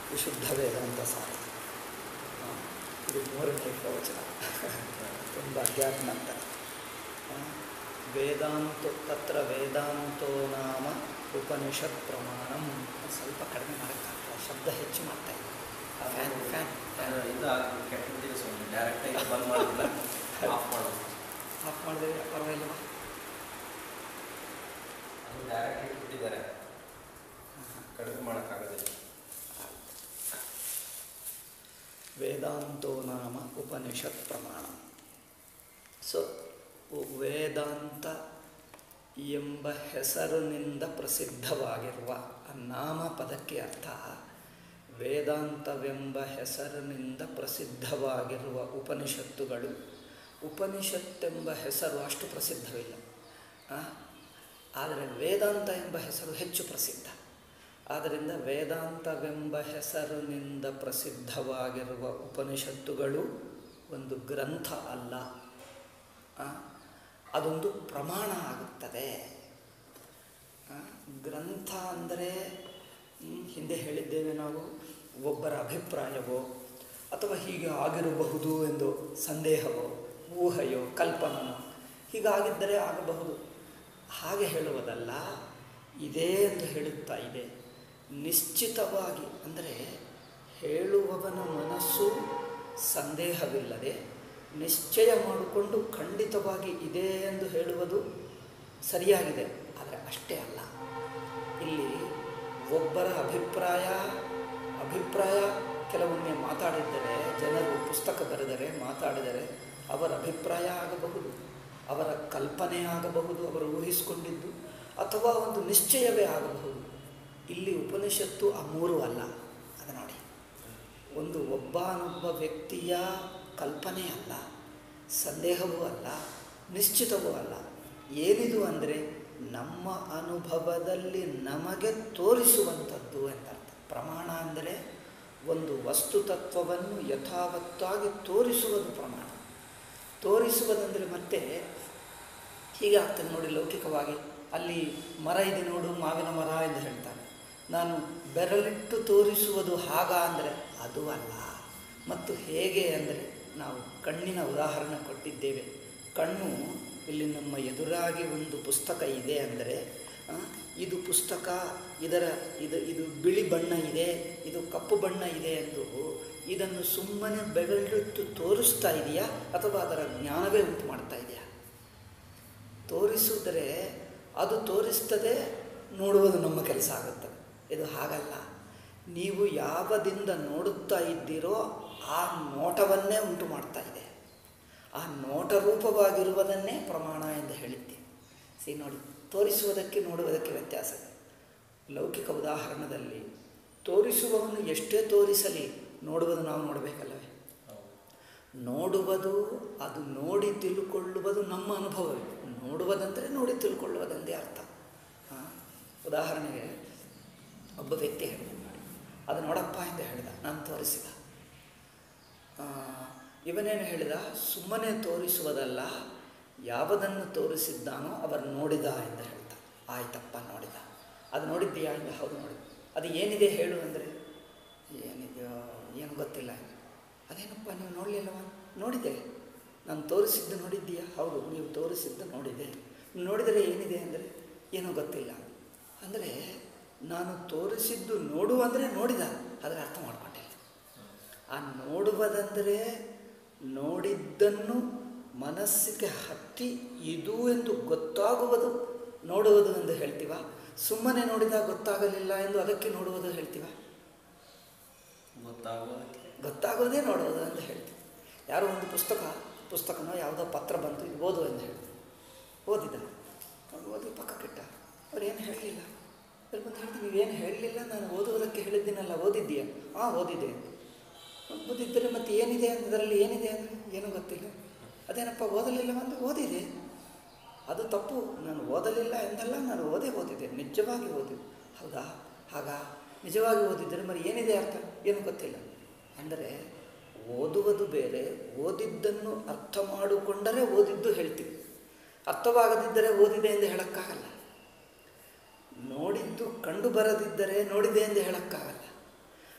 ವಿಶುದ್ಧ ವೇದಾಂತ ಸಾರ ಆ, ಇದು ಮೂರನೇ ಪ್ರವಚನ ತುಂಬ ಅಧ್ಯಾತ್ಮ ಅಂತ ಆ, ವೇದಾಂತ ತತ್ರ ವೇದಾಂತೋ ನಾಮ ಉಪನಿಷತ್ ಪ್ರಮಾಣಂ ಸ್ವಲ್ಪ ಕಡಿಮೆ ಮಾಡೋಕ್ಕಾಗ್ತದೆ ಶಬ್ದ ಹೆಚ್ಚು ಮಾಡ್ತಾ ಇದೆ ಫ್ಯಾನ್ ಫ್ಯಾನ್ ಫ್ಯಾನ್ ಇದು ಕೆಟ್ಟಿದ್ದಿದೆ ಸ್ವಾಮಿ ಡೈರೆಕ್ಟಾಗಿ ಬಂದ್ ಮಾಡೋದಿಲ್ಲ ಆಫ್ ಮಾಡೋದು ಆಫ್ ಮಾಡಿದ್ರೆ ಪರವಾಗಿಲ್ಲವಾ ಅದು ಡೈರೆಕ್ಟ್ ಇಟ್ಬಿಟ್ಟಿದ್ದಾರೆ ಕಡಿಮೆ ಮಾಡೋಕ್ಕಾಗೋದಿಲ್ಲ ವೇದಾಂತೋ ನಾಮ ಉಪನಿಷತ್ ಪ್ರಮಾಣ ಸೊ ವೇದಾಂತ ಎಂಬ ಹೆಸರಿನಿಂದ ಪ್ರಸಿದ್ಧವಾಗಿರುವ ಆ ನಾಮ ಪದಕ್ಕೆ ಅರ್ಥ ವೇದಾಂತವೆಂಬ ಹೆಸರಿನಿಂದ ಪ್ರಸಿದ್ಧವಾಗಿರುವ ಉಪನಿಷತ್ತುಗಳು ಉಪನಿಷತ್ತೆಂಬ ಹೆಸರು ಅಷ್ಟು ಪ್ರಸಿದ್ಧವಿಲ್ಲ ಆ? ಆದರೆ ವೇದಾಂತ ಎಂಬ ಹೆಸರು ಹೆಚ್ಚು ಪ್ರಸಿದ್ಧ ಆದ್ದರಿಂದ ವೇದಾಂತವೆಂಬ ಹೆಸರಿನಿಂದ ಪ್ರಸಿದ್ಧವಾಗಿರುವ ಉಪನಿಷತ್ತುಗಳು ಒಂದು ಗ್ರಂಥ ಅಲ್ಲ ಆ? ಅದೊಂದು ಪ್ರಮಾಣ ಆಗುತ್ತದೆ ಆ? ಗ್ರಂಥ ಅಂದರೆ ಹ್ಮ್, ಹಿಂದೆ ಹೇಳಿದ್ದೇವೆ ನಾವು ಒಬ್ಬರ ಅಭಿಪ್ರಾಯವೋ ಅಥವಾ ಹೀಗೆ ಆಗಿರಬಹುದು ಎಂದು ಸಂದೇಹವೋ ಊಹೆಯೋ ಕಲ್ಪನೋ ಹೀಗಾಗಿದ್ದರೆ ಆಗಬಹುದು ಹಾಗೆ ಹೇಳುವುದಲ್ಲ ಇದೇ ಎಂದು ಹೇಳುತ್ತಾ ಇದೆ ನಿಶ್ಚಿತವಾಗಿ ಅಂದರೆ ಹೇಳುವವನ ಮನಸ್ಸು ಸಂದೇಹವಿಲ್ಲದೆ ನಿಶ್ಚಯ ಮಾಡಿಕೊಂಡು ಖಂಡಿತವಾಗಿ ಇದೆ ಎಂದು ಹೇಳುವುದು ಸರಿಯಾಗಿದೆ ಆದರೆ ಅಷ್ಟೇ ಅಲ್ಲ ಇಲ್ಲಿ ಒಬ್ಬರ ಅಭಿಪ್ರಾಯ ಅಭಿಪ್ರಾಯ ಕೆಲವೊಮ್ಮೆ ಮಾತಾಡಿದ್ದರೆ ಜನರು ಪುಸ್ತಕ ಬರೆದರೆ ಮಾತಾಡಿದರೆ ಅವರ ಅಭಿಪ್ರಾಯ ಆಗಬಹುದು ಅವರ ಕಲ್ಪನೆ ಆಗಬಹುದು ಅವರು ಊಹಿಸಿಕೊಂಡಿದ್ದು ಅಥವಾ ಒಂದು ನಿಶ್ಚಯವೇ ಆಗಬಹುದು ಇಲ್ಲಿ ಉಪನಿಷತ್ತು ಆ ಮೂರು ಅಲ್ಲ ಅದು ನೋಡಿ ಒಂದು ಒಬ್ಬನೊಬ್ಬ ವ್ಯಕ್ತಿಯ ಕಲ್ಪನೆ ಅಲ್ಲ ಸಂದೇಹವೂ ಅಲ್ಲ ನಿಶ್ಚಿತವೂ ಅಲ್ಲ ಏನಿದು ಅಂದರೆ ನಮ್ಮ ಅನುಭವದಲ್ಲಿ ನಮಗೆ ತೋರಿಸುವಂಥದ್ದು ಎಂದರ್ಥ ಪ್ರಮಾಣ ಅಂದರೆ ಒಂದು ವಸ್ತು ತತ್ವವನ್ನು ಯಥಾವತ್ತಾಗಿ ತೋರಿಸುವುದು ಪ್ರಮಾಣ ತೋರಿಸುವುದಂದರೆ ಮತ್ತೆ ಹೀಗೆ ಆಗ್ತದೆ ನೋಡಿ ಲೌಕಿಕವಾಗಿ ಅಲ್ಲಿ ಮರ ಇದೆ ನೋಡು ಮಾವಿನ ಮರ ಎಂದು ಹೇಳ್ತಾನೆ ನಾನು ಬೆರಳಿಟ್ಟು ತೋರಿಸುವುದು ಹಾಗ ಅಂದರೆ ಅದು ಅಲ್ಲ ಮತ್ತು ಹೇಗೆ ಅಂದರೆ ನಾವು ಕಣ್ಣಿನ ಉದಾಹರಣೆ ಕೊಟ್ಟಿದ್ದೇವೆ ಕಣ್ಣು ಇಲ್ಲಿ ನಮ್ಮ ಎದುರಾಗಿ ಒಂದು ಪುಸ್ತಕ ಇದೆ ಅಂದರೆ ಆ, ಇದು ಪುಸ್ತಕ ಇದರ ಇದು ಇದು ಬಿಳಿ ಬಣ್ಣ ಇದೆ ಇದು ಕಪ್ಪು ಬಣ್ಣ ಇದೆ ಎಂದು ಇದನ್ನು ಸುಮ್ಮನೆ ಬೆರಳಿಟ್ಟು ತೋರಿಸ್ತಾ ಇದೆಯಾ ಅಥವಾ ಅದರ ಜ್ಞಾನವೇ ಉಂಟು ಮಾಡ್ತಾ ಇದೆಯಾ ತೋರಿಸಿದ್ರೆ ಅದು ತೋರಿಸ್ತದೆ ನೋಡುವುದು ನಮ್ಮ ಕೆಲಸ ಆಗುತ್ತದೆ ಇದು ಹಾಗಲ್ಲ ನೀವು ಯಾವದಿಂದ ನೋಡುತ್ತಾ ಇದ್ದೀರೋ ಆ ನೋಟವನ್ನೇ ಉಂಟು ಮಾಡ್ತಾ ಇದೆ ಆ ನೋಟ ರೂಪವಾಗಿರುವುದನ್ನೇ ಪ್ರಮಾಣ ಎಂದು ಹೇಳಿದ್ದೆ ಸಿ ನೋಡಿ ತೋರಿಸುವುದಕ್ಕೆ ನೋಡುವುದಕ್ಕೆ ವ್ಯತ್ಯಾಸ ಇದೆ ಲೌಕಿಕ ಉದಾಹರಣದಲ್ಲಿ ತೋರಿಸುವವನು ಎಷ್ಟೇ ತೋರಿಸಲಿ ನೋಡುವುದು ನಾವು ನೋಡಬೇಕಲ್ಲವೇ ನೋಡುವುದು ಅದು ನೋಡಿ ತಿಳ್ಕೊಳ್ಳುವುದು ನಮ್ಮ ಅನುಭವವೇ ನೋಡುವುದಂದರೆ ನೋಡಿ ತಿಳ್ಕೊಳ್ಳುವುದೊಂದೇ ಅರ್ಥ ಆ, ಉದಾಹರಣೆಗೆ ಒಬ್ಬ ವ್ಯಕ್ತಿ ಹೇಳಿದ ನೋಡಿ ಅದು ನೋಡಪ್ಪ ಎಂದು ಹೇಳಿದ ನಾನು ತೋರಿಸಿದ ಆ, ಇವನೇನು ಹೇಳಿದ ಸುಮ್ಮನೆ ತೋರಿಸುವುದಲ್ಲ ಯಾವುದನ್ನು ತೋರಿಸಿದ್ದಾನೋ ಅವರು ನೋಡಿದ ಎಂದು ಹೇಳ್ದ ಆಯ್ತಪ್ಪ ನೋಡಿದ ಅದು ನೋಡಿದ್ದೀಯಾ ಎಂದು ಹೌದು ನೋಡಿದ ಅದು ಏನಿದೆ ಹೇಳು ಅಂದರೆ ಏನಿದೆಯೋ ಏನು ಗೊತ್ತಿಲ್ಲ ಅದೇನಪ್ಪ ನೀವು ನೋಡಲಿಲ್ಲವ ನೋಡಿದೆ ನಾನು ತೋರಿಸಿದ್ದು ನೋಡಿದ್ದೀಯಾ ಹೌದು ನೀವು ತೋರಿಸಿದ್ದು ನೋಡಿದೆ ನೋಡಿದರೆ ಏನಿದೆ ಅಂದರೆ ಏನೂ ಗೊತ್ತಿಲ್ಲ ಅಂದರೆ ನಾನು ತೋರಿಸಿದ್ದು ನೋಡು ಅಂದರೆ ನೋಡಿದ ಅದರ ಅರ್ಥ ಮಾಡಿಕೊಂಡಿಲ್ಲ ಆ ನೋಡುವುದಂದರೆ ನೋಡಿದ್ದನ್ನು ಮನಸ್ಸಿಗೆ ಹತ್ತಿ ಇದು ಎಂದು ಗೊತ್ತಾಗುವುದು ನೋಡುವುದು ಎಂದು ಹೇಳ್ತೀವ ಸುಮ್ಮನೆ ನೋಡಿದಾಗ ಗೊತ್ತಾಗಲಿಲ್ಲ ಎಂದು ಅದಕ್ಕೆ ನೋಡುವುದು ಹೇಳ್ತೀವ ಗೊತ್ತಾಗೋದಕ್ಕೆ ಗೊತ್ತಾಗೋದೇ ನೋಡೋದು ಅಂತ ಹೇಳ್ತೀವಿ ಯಾರೋ ಒಂದು ಪುಸ್ತಕ ಪುಸ್ತಕನೋ ಯಾವುದೋ ಪತ್ರ ಬಂತು ಇದು ಓದು ಎಂದು ಹೇಳಿ ಓದಿದ ಅವ್ನು ಓದಿ ಪಕ್ಕಕ್ಕಿಟ್ಟ ಅವ್ರು ಏನು ಹೇಳಲಿಲ್ಲ ಅವ್ರು ಬಂದು ಹೇಳ್ತೀನಿ ನೀವೇನು ಹೇಳಲಿಲ್ಲ ನಾನು ಓದುವುದಕ್ಕೆ ಹೇಳಿದ್ದೀನಲ್ಲ ಓದಿದ್ದೀಯಾ ಹಾಂ ಓದಿದೆ ಓದಿದ್ದರೆ ಮತ್ತೆ ಏನಿದೆ ಅದರಲ್ಲಿ ಏನಿದೆ ಅಂದರೆ ಏನೂ ಗೊತ್ತಿಲ್ಲ ಅದೇನಪ್ಪ ಓದಲಿಲ್ಲ ಅಂದರೆ ಓದಿದೆ ಅದು ತಪ್ಪು ನಾನು ಓದಲಿಲ್ಲ ಎಂದಲ್ಲ ನಾನು ಓದೇ ಓದಿದೆ ನಿಜವಾಗಿ ಓದಿದೆ ಹೌದಾ ಹಾಗಾ ನಿಜವಾಗಿ ಓದಿದ್ದರೆ మరి ಏನಿದೆ ಅರ್ಥ ಏನು ಗೊತ್ತಿಲ್ಲ ಅಂದರೆ ಓದುವುದು ಬೇರೆ ಓದಿದ್ದನ್ನು ಅರ್ಥ ಮಾಡಿಕೊಂಡರೆ ಓದಿದ್ದು ಹೇಳ್ತೀವಿ ಅರ್ಥವಾಗದಿದ್ದರೆ ಓದಿದೆ ಎಂದು ಹೇಳೋಕ್ಕಾಗಲ್ಲ ನೋಡಿದ್ದು ಕಂಡು ಬರದಿದ್ದರೆ ನೋಡಿದೆ ಎಂದು ಹೇಳೋಕ್ಕಾಗಲ್ಲ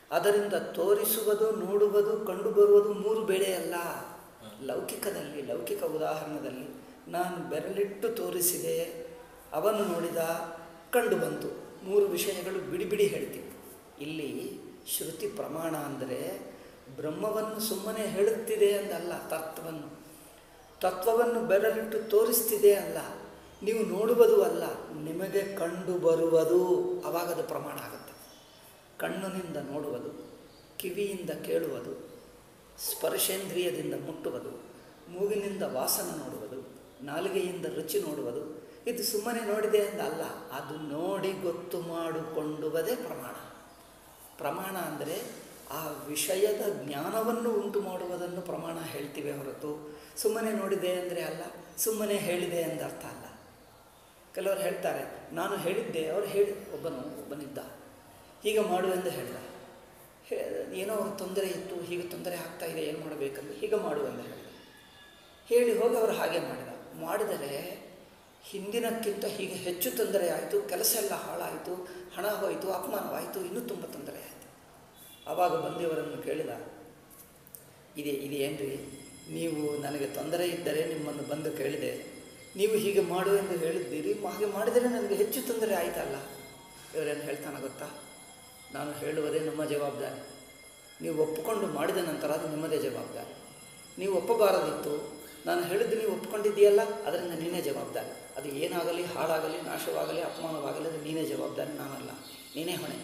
ಅದರಿಂದ ತೋರಿಸುವುದು ನೋಡುವುದು ಕಂಡುಬರುವುದು ಮೂರು ಬೇಳೆಯಲ್ಲ ಲೌಕಿಕದಲ್ಲಿ ಲೌಕಿಕ ಉದಾಹರಣದಲ್ಲಿ ನಾನು ಬೆರಳಿಟ್ಟು ತೋರಿಸಿದೆ ಅವನು ನೋಡಿದ ಕಂಡು ಬಂತು ಮೂರು ವಿಷಯಗಳು ಬಿಡಿ ಬಿಡಿ ಹೇಳ್ತೀವಿ ಇಲ್ಲಿ ಶ್ರುತಿ ಪ್ರಮಾಣ ಅಂದರೆ ಬ್ರಹ್ಮವನ್ನು ಸುಮ್ಮನೆ ಹೇಳುತ್ತಿದೆ ಎಂದಲ್ಲ ತತ್ವವನ್ನು ತತ್ವವನ್ನು ಬೆರಳಿಟ್ಟು ತೋರಿಸ್ತಿದೆ ಅಲ್ಲ ನೀವು ನೋಡುವುದು ಅಲ್ಲ ನಿಮಗೆ ಕಂಡು ಬರುವುದು ಅವಾಗದು ಪ್ರಮಾಣ ಆಗುತ್ತೆ ಕಣ್ಣಿನಿಂದ ನೋಡುವುದು ಕಿವಿಯಿಂದ ಕೇಳುವುದು ಸ್ಪರ್ಶೇಂದ್ರಿಯದಿಂದ ಮುಟ್ಟುವುದು ಮೂಗಿನಿಂದ ವಾಸನ ನೋಡುವುದು ನಾಲಿಗೆಯಿಂದ ರುಚಿ ನೋಡುವುದು ಇದು ಸುಮ್ಮನೆ ನೋಡಿದೆ ಅಂತ ಅಲ್ಲ ಅದು ನೋಡಿ ಗೊತ್ತು ಮಾಡಿಕೊಂಡುವುದೇ ಪ್ರಮಾಣ ಪ್ರಮಾಣ ಅಂದರೆ ಆ ವಿಷಯದ ಜ್ಞಾನವನ್ನು ಉಂಟು ಮಾಡುವುದನ್ನು ಪ್ರಮಾಣ ಹೇಳ್ತೀವಿ ಹೊರತು ಸುಮ್ಮನೆ ನೋಡಿದೆ ಅಂದರೆ ಅಲ್ಲ ಸುಮ್ಮನೆ ಹೇಳಿದೆ ಎಂದರ್ಥ ಅಲ್ಲ ಕೆಲವರು ಹೇಳ್ತಾರೆ ನಾನು ಹೇಳಿದ್ದೆ ಅವರು ಹೇಳಿ ಒಬ್ಬನು ಒಬ್ಬನಿದ್ದ ಹೀಗೆ ಮಾಡು ಎಂದು ಹೇಳಿದ ಹೇ ಏನೋ ಅವ್ರ ತೊಂದರೆ ಇತ್ತು ಹೀಗೆ ತೊಂದರೆ ಆಗ್ತಾ ಇದೆ ಏನು ಮಾಡಬೇಕಂದ್ರೆ ಹೀಗೆ ಮಾಡು ಎಂದು ಹೇಳಿದ ಹೇಳಿ ಹೋಗಿ ಅವರು ಹಾಗೆ ಮಾಡಿದ ಮಾಡಿದರೆ ಹಿಂದಿನಕ್ಕಿಂತ ಹೀಗೆ ಹೆಚ್ಚು ತೊಂದರೆ ಆಯಿತು ಕೆಲಸ ಎಲ್ಲ ಹಾಳಾಯಿತು ಹಣ ಹೋಯಿತು ಅಪಮಾನವಾಯಿತು ಇನ್ನೂ ತುಂಬ ತೊಂದರೆ ಆಯಿತು ಆವಾಗ ಬಂದಿಯವರನ್ನು ಕೇಳಿದ ಇದೆ ಇದೇನ್ರಿ ನೀವು ನನಗೆ ತೊಂದರೆ ಇದ್ದರೆ ನಿಮ್ಮನ್ನು ಬಂದು ಕೇಳಿದೆ ನೀವು ಹೀಗೆ ಮಾಡು ಎಂದು ಹೇಳಿದ್ದೀರಿ ಹಾಗೆ ಮಾಡಿದರೆ ನನಗೆ ಹೆಚ್ಚು ತೊಂದರೆ ಆಯ್ತಲ್ಲ ಇವರೇನು ಹೇಳ್ತಾನೆ ಗೊತ್ತಾ ನಾನು ಹೇಳುವುದೇ ನಮ್ಮ ಜವಾಬ್ದಾರಿ ನೀವು ಒಪ್ಪಿಕೊಂಡು ಮಾಡಿದ ನಂತರ ಅದು ನಿಮ್ಮದೇ ಜವಾಬ್ದಾರಿ ನೀವು ಒಪ್ಪಬಾರದಿತ್ತು ನಾನು ಹೇಳಿದ್ದು ನೀವು ಒಪ್ಕೊಂಡಿದ್ದೀಯಲ್ಲ ಅದರಿಂದ ನೀನೇ ಜವಾಬ್ದಾರಿ ಅದು ಏನಾಗಲಿ ಹಾಳಾಗಲಿ ನಾಶವಾಗಲಿ ಅಪಮಾನವಾಗಲಿ ಅದು ನೀನೇ ಜವಾಬ್ದಾರಿ ನಾನಲ್ಲ ನೀನೇ ಹೊಣೆ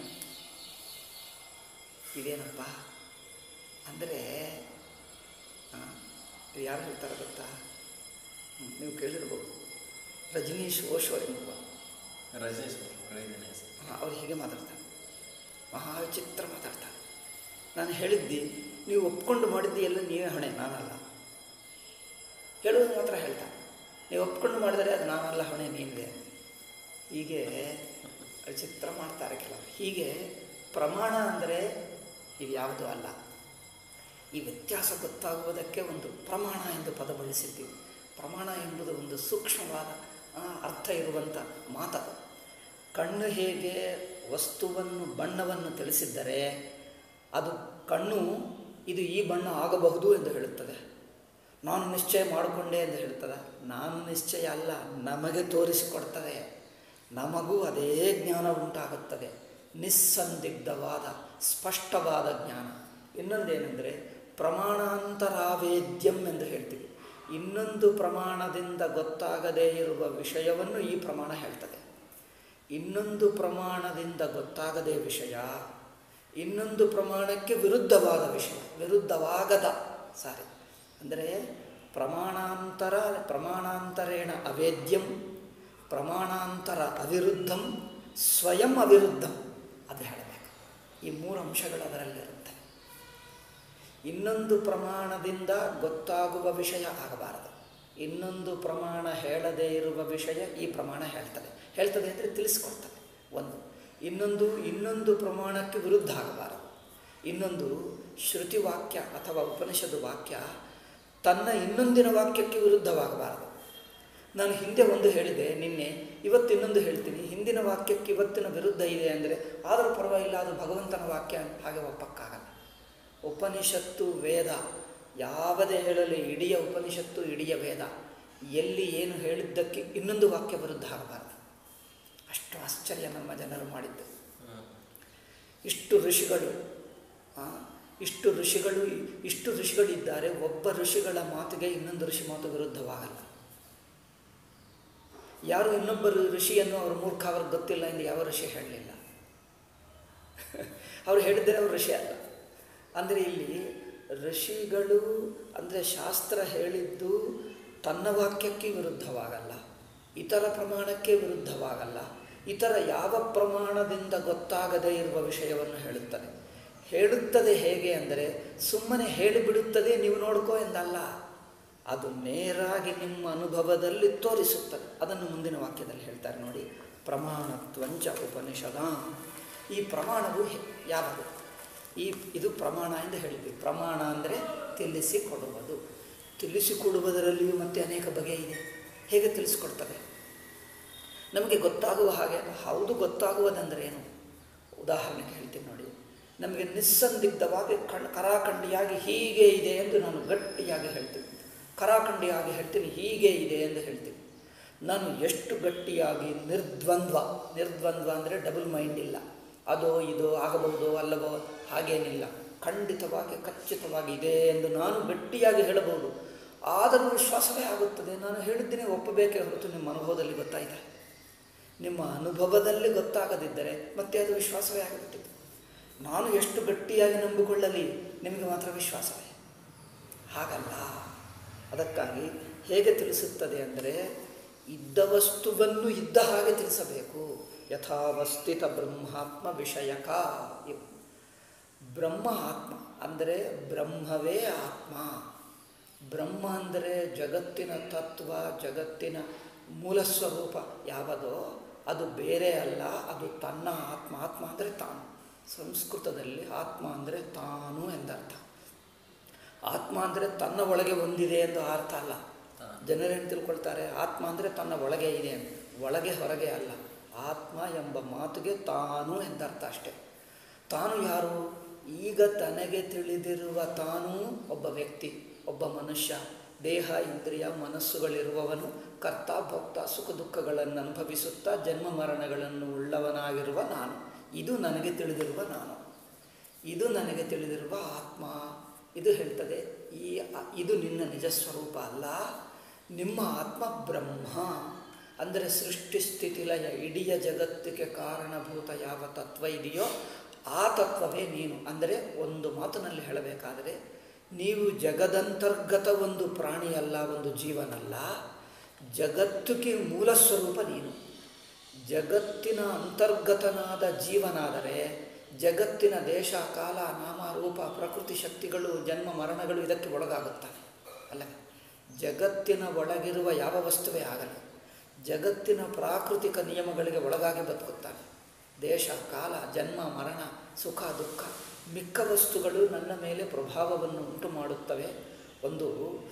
ಇದೇನಪ್ಪ ಅಂದರೆ ಯಾರು ಹೇಳ್ತಾರೆ ಗೊತ್ತಾ ಹ್ಮ್, ನೀವು ಕೇಳಿರ್ಬೋದು ರಜನೀಶ್ ಓಶೋ ಎಂಬುವ ರಜೇಶ್ ಅವರು ಕಳೆದಿನ ಹೆಸರು ಹಾಂ ಅವ್ರು ಹೀಗೆ ಮಾತಾಡ್ತಾರೆ ಮಹಾ ವಿಚಿತ್ರ ಮಾತಾಡ್ತಾರೆ ನಾನು ಹೇಳಿದ್ದಿ ನೀವು ಒಪ್ಕೊಂಡು ಮಾಡಿದ್ದಿ ಎಲ್ಲ ನೀವೇ ಹೊಣೆ ನಾನಲ್ಲ ಹೇಳುವುದು ಮಾತ್ರ ಹೇಳ್ತಾನೆ ನೀವು ಒಪ್ಕೊಂಡು ಮಾಡಿದರೆ ಅದು ನಾನಲ್ಲ ಹೊಣೆ ನೀನಿದೆ ಹೀಗೆ ವಿಚಿತ್ರ ಮಾಡ್ತಾರೆ ಕೆಲವರು ಹೀಗೆ ಪ್ರಮಾಣ ಅಂದರೆ ಇದು ಯಾವುದೂ ಅಲ್ಲ ಈ ವ್ಯತ್ಯಾಸ ಗೊತ್ತಾಗುವುದಕ್ಕೆ ಒಂದು ಪ್ರಮಾಣ ಎಂದು ಪದ ಬಳಸಿದ್ದೀವಿ ಪ್ರಮಾಣ ಎಂಬುದು ಒಂದು ಸೂಕ್ಷ್ಮವಾದ ಆ, ಅರ್ಥ ಇರುವಂಥ ಮಾತದು ಕಣ್ಣು ಹೇಗೆ ವಸ್ತುವನ್ನು ಬಣ್ಣವನ್ನು ತಿಳಿಸಿದ್ದರೆ ಅದು ಕಣ್ಣು ಇದು ಈ ಬಣ್ಣ ಆಗಬಹುದು ಎಂದು ಹೇಳುತ್ತದೆ ನಾನು ನಿಶ್ಚಯ ಮಾಡಿಕೊಂಡೆ ಎಂದು ಹೇಳ್ತದೆ ನಾನು ನಿಶ್ಚಯ ಅಲ್ಲ ನಮಗೆ ತೋರಿಸಿಕೊಡ್ತದೆ ನಮಗೂ ಅದೇ ಜ್ಞಾನ ಉಂಟಾಗುತ್ತದೆ ನಿಸ್ಸಂದಿಗ್ಧವಾದ ಸ್ಪಷ್ಟವಾದ ಜ್ಞಾನ ಇನ್ನೊಂದೇನೆಂದರೆ ಪ್ರಮಾಣಾಂತರಾವೇದ್ಯಂ ಎಂದು ಹೇಳ್ತೀವಿ ಇನ್ನೊಂದು ಪ್ರಮಾಣದಿಂದ ಗೊತ್ತಾಗದೇ ಇರುವ ವಿಷಯವನ್ನು ಈ ಪ್ರಮಾಣ ಹೇಳ್ತದೆ ಇನ್ನೊಂದು ಪ್ರಮಾಣದಿಂದ ಗೊತ್ತಾಗದೇ ವಿಷಯ ಇನ್ನೊಂದು ಪ್ರಮಾಣಕ್ಕೆ ವಿರುದ್ಧವಾದ ವಿಷಯ ವಿರುದ್ಧವಾಗದ ಸಾರಿ ಅಂದರೆ ಪ್ರಮಾಣಾಂತರ ಪ್ರಮಾಣಾಂತರೇಣ ಅವೇದ್ಯಂ ಪ್ರಮಾಣಾಂತರ ಅವಿರುದ್ಧಂ ಸ್ವಯಂ ಅವಿರುದ್ಧಂ ಅದು ಹೇಳಬೇಕು ಈ ಮೂರು ಅಂಶಗಳು ಅದರಲ್ಲಿರುತ್ತೆ ಇನ್ನೊಂದು ಪ್ರಮಾಣದಿಂದ ಗೊತ್ತಾಗುವ ವಿಷಯ ಆಗಬಾರದು ಇನ್ನೊಂದು ಪ್ರಮಾಣ ಹೇಳದೇ ಇರುವ ವಿಷಯ ಈ ಪ್ರಮಾಣ ಹೇಳ್ತದೆ ಹೇಳ್ತದೆ ಅಂದರೆ ತಿಳಿಸ್ಕೊಡ್ತದೆ ಒಂದು ಇನ್ನೊಂದು ಇನ್ನೊಂದು ಪ್ರಮಾಣಕ್ಕೆ ವಿರುದ್ಧ ಆಗಬಾರದು ಇನ್ನೊಂದು ಶ್ರುತಿ ವಾಕ್ಯ ಅಥವಾ ಉಪನಿಷತ್ತು ವಾಕ್ಯ ತನ್ನ ಇನ್ನೊಂದಿನ ವಾಕ್ಯಕ್ಕೆ ವಿರುದ್ಧವಾಗಬಾರದು ನಾನು ಹಿಂದೆ ಒಂದು ಹೇಳಿದೆ ನಿನ್ನೆ ಇವತ್ತು ಇನ್ನೊಂದು ಹೇಳ್ತೀನಿ ಹಿಂದಿನ ವಾಕ್ಯಕ್ಕೆ ಇವತ್ತಿನ ವಿರುದ್ಧ ಇದೆ ಅಂದರೆ ಆದರೂ ಪರವಾಗಿಲ್ಲ ಅದು ಭಗವಂತನ ವಾಕ್ಯ ಹಾಗೆ ಒಪ್ಪಕ್ಕಾಗಲ್ಲ ಉಪನಿಷತ್ತು ವೇದ ಯಾವುದೇ ಹೇಳಲಿ ಇಡೀ ಉಪನಿಷತ್ತು ಇಡೀ ವೇದ ಎಲ್ಲಿ ಏನು ಹೇಳಿದ್ದಕ್ಕೆ ಇನ್ನೊಂದು ವಾಕ್ಯ ವಿರುದ್ಧ ಆಗಬಾರದು ಅಷ್ಟು ಆಶ್ಚರ್ಯ ನಮ್ಮ ಜನರು ಮಾಡಿದ್ದು ಇಷ್ಟು ಋಷಿಗಳು ಆ, ಇಷ್ಟು ಋಷಿಗಳು ಇಷ್ಟು ಋಷಿಗಳಿದ್ದಾರೆ ಒಬ್ಬ ಋಷಿಗಳ ಮಾತಿಗೆ ಇನ್ನೊಂದು ಋಷಿ ಮಾತು ವಿರುದ್ಧವಾಗಲ್ಲ ಯಾರು ಇನ್ನೊಬ್ಬರು ಋಷಿಯನ್ನು ಅವ್ರ ಮೂರ್ಖ ಅವ್ರಿಗೆ ಗೊತ್ತಿಲ್ಲ ಎಂದು ಯಾವ ಋಷಿ ಹೇಳಲಿಲ್ಲ ಅವ್ರು ಹೇಳಿದರೆ ಅವ್ರು ಋಷಿ ಅಲ್ಲ ಅಂದರೆ ಇಲ್ಲಿ ಋಷಿಗಳು ಅಂದರೆ ಶಾಸ್ತ್ರ ಹೇಳಿದ್ದು ತನ್ನ ವಾಕ್ಯಕ್ಕೆ ವಿರುದ್ಧವಾಗಲ್ಲ ಇತರ ಪ್ರಮಾಣಕ್ಕೆ ವಿರುದ್ಧವಾಗಲ್ಲ ಇತರ ಯಾವ ಪ್ರಮಾಣದಿಂದ ಗೊತ್ತಾಗದೇ ಇರುವ ವಿಷಯವನ್ನು ಹೇಳುತ್ತದೆ ಹೇಳುತ್ತದೆ ಹೇಗೆ ಅಂದರೆ ಸುಮ್ಮನೆ ಹೇಳಿಬಿಡುತ್ತದೆ ನೀವು ನೋಡ್ಕೋ ಎಂದಲ್ಲ ಅದು ನೇರಾಗಿ ನಿಮ್ಮ ಅನುಭವದಲ್ಲಿ ತೋರಿಸುತ್ತದೆ ಅದನ್ನು ಮುಂದಿನ ವಾಕ್ಯದಲ್ಲಿ ಹೇಳ್ತಾರೆ ನೋಡಿ ಪ್ರಮಾಣತ್ವಂಚ ಉಪನಿಷದ ಈ ಪ್ರಮಾಣವು ಹೆ- ಯಾವುದು ಈ ಇದು ಪ್ರಮಾಣ ಎಂದು ಹೇಳಿದ್ವಿ ಪ್ರಮಾಣ ಅಂದರೆ ತಿಳಿಸಿಕೊಡುವುದು ತಿಳಿಸಿಕೊಡುವುದರಲ್ಲಿಯೂ ಮತ್ತೆ ಅನೇಕ ಬಗೆ ಇದೆ ಹೇಗೆ ತಿಳಿಸ್ಕೊಡ್ತದೆ ನಮಗೆ ಗೊತ್ತಾಗುವ ಹಾಗೆ ಹೌದು ಗೊತ್ತಾಗುವುದಂದರೆ ಏನು ಉದಾಹರಣೆಗೆ ಹೇಳ್ತೀನಿ ನೋಡಿ ನಮಗೆ ನಿಸ್ಸಂದಿಗ್ಧವಾಗಿ ಕಣ್ ಕರಾಖಂಡಿಯಾಗಿ ಹೀಗೆ ಇದೆ ಎಂದು ನಾನು ಗಟ್ಟಿಯಾಗಿ ಹೇಳ್ತೀನಿ ಕರಾಖಂಡಿಯಾಗಿ ಹೇಳ್ತೀನಿ ಹೀಗೆ ಇದೆ ಎಂದು ಹೇಳ್ತೀನಿ ನಾನು ಎಷ್ಟು ಗಟ್ಟಿಯಾಗಿ ನಿರ್ದ್ವಂದ್ವ ನಿರ್ದ್ವಂದ್ವ ಅಂದರೆ ಡಬಲ್ ಮೈಂಡ್ ಇಲ್ಲ ಅದೋ ಇದು ಆಗಬಹುದು ಅಲ್ಲವೋ ಹಾಗೇನಿಲ್ಲ ಖಂಡಿತವಾಗಿ ಖಚಿತವಾಗಿ ಇದೆ ಎಂದು ನಾನು ಗಟ್ಟಿಯಾಗಿ ಹೇಳಬಹುದು ಆದರೂ ವಿಶ್ವಾಸವೇ ಆಗುತ್ತದೆ ನಾನು ಹೇಳಿದ್ದೇನೆ ಒಪ್ಪಬೇಕೇ ಹೊರತು ನಿಮ್ಮ ಅನುಭವದಲ್ಲಿ ಗೊತ್ತಾಯಿದೆ ನಿಮ್ಮ ಅನುಭವದಲ್ಲಿ ಗೊತ್ತಾಗದಿದ್ದರೆ ಮತ್ತೆ ಅದು ವಿಶ್ವಾಸವೇ ಆಗಿಬಿಟ್ಟಿದೆ ನಾನು ಎಷ್ಟು ಗಟ್ಟಿಯಾಗಿ ನಂಬಿಕೊಳ್ಳಲಿ ನಿಮಗೆ ಮಾತ್ರ ವಿಶ್ವಾಸವೇ ಹಾಗಲ್ಲ ಅದಕ್ಕಾಗಿ ಹೇಗೆ ತಿಳಿಸುತ್ತದೆ ಅಂದರೆ ಇದ್ದ ವಸ್ತುವನ್ನು ಇದ್ದ ಹಾಗೆ ತಿಳಿಸಬೇಕು ಯಥಾವಸ್ಥಿತ ಬ್ರಹ್ಮಾತ್ಮ ವಿಷಯಕ ಇವು ಬ್ರಹ್ಮ ಆತ್ಮ ಅಂದರೆ ಬ್ರಹ್ಮವೇ ಆತ್ಮ ಬ್ರಹ್ಮ ಅಂದರೆ ಜಗತ್ತಿನ ತತ್ವ ಜಗತ್ತಿನ ಮೂಲ ಸ್ವರೂಪ ಯಾವುದೋ ಅದು ಬೇರೆ ಅಲ್ಲ ಅದು ತನ್ನ ಆತ್ಮ ಆತ್ಮ ಅಂದರೆ ತಾನು ಸಂಸ್ಕೃತದಲ್ಲಿ ಆತ್ಮ ಅಂದರೆ ತಾನು ಎಂದರ್ಥ ಆತ್ಮ ಅಂದರೆ ತನ್ನ ಒಳಗೆ ಒಂದಿದೆ ಎಂದು ಅರ್ಥ ಅಲ್ಲ ಜನರೇನು ತಿಳ್ಕೊಳ್ತಾರೆ ಆತ್ಮ ಅಂದರೆ ತನ್ನ ಒಳಗೆ ಇದೆ ಅಂತ ಒಳಗೆ ಹೊರಗೆ ಅಲ್ಲ ಆತ್ಮ ಎಂಬ ಮಾತುಗೆ ತಾನು ಎಂದರ್ಥ ಅಷ್ಟೆ ತಾನು ಯಾರು ಈಗ ತನಗೆ ತಿಳಿದಿರುವ ತಾನು ಒಬ್ಬ ವ್ಯಕ್ತಿ ಒಬ್ಬ ಮನುಷ್ಯ ದೇಹ ಇಂದ್ರಿಯ ಮನಸ್ಸುಗಳಿರುವವನು ಕರ್ತ ಭಕ್ತ ಸುಖ ದುಃಖಗಳನ್ನು ಅನುಭವಿಸುತ್ತಾ ಜನ್ಮ ಮರಣಗಳನ್ನು ಉಳ್ಳವನಾಗಿರುವ ನಾನು ಇದು ನನಗೆ ತಿಳಿದಿರುವ ನಾನು ಇದು ನನಗೆ ತಿಳಿದಿರುವ ಆತ್ಮ ಇದು ಹೇಳ್ತದೆ ಈ ಇದು ನಿನ್ನ ನಿಜ ಸ್ವರೂಪ ಅಲ್ಲ ನಿಮ್ಮ ಆತ್ಮ ಬ್ರಹ್ಮ ಅಂದರೆ ಸೃಷ್ಟಿ ಸ್ಥಿತಿಲಯ ಇಡೀ ಜಗತ್ತಿಗೆ ಕಾರಣಭೂತ ಯಾವ ತತ್ವ ಇದೆಯೋ ಆ ತತ್ವವೇ ನೀನು ಅಂದರೆ ಒಂದು ಮಾತಿನಲ್ಲಿ ಹೇಳಬೇಕಾದರೆ ನೀವು ಜಗದಂತರ್ಗತ ಒಂದು ಪ್ರಾಣಿಯಲ್ಲ ಒಂದು ಜೀವನಲ್ಲ ಜಗತ್ತಿಗೆ ಮೂಲ ಸ್ವರೂಪ ನೀನು ಜಗತ್ತಿನ ಅಂತರ್ಗತನಾದ ಜೀವನಾದರೆ ಜಗತ್ತಿನ ದೇಶ ಕಾಲ ನಾಮ ರೂಪ ಪ್ರಕೃತಿ ಶಕ್ತಿಗಳು ಜನ್ಮ ಮರಣಗಳು ಇದಕ್ಕೆ ಒಳಗಾಗುತ್ತಾನೆ ಅಲ್ಲವೇ ಜಗತ್ತಿನ ಒಳಗಿರುವ ಯಾವ ವಸ್ತುವೇ ಆಗಲಿ ಜಗತ್ತಿನ ಪ್ರಾಕೃತಿಕ ನಿಯಮಗಳಿಗೆ ಒಳಗಾಗಿ ಬದುಕುತ್ತಾನೆ ದೇಶ ಕಾಲ ಜನ್ಮ ಮರಣ ಸುಖ ದುಃಖ ಮಿಕ್ಕ ವಸ್ತುಗಳು ನನ್ನ ಮೇಲೆ ಪ್ರಭಾವವನ್ನು ಉಂಟು ಮಾಡುತ್ತವೆ ಒಂದು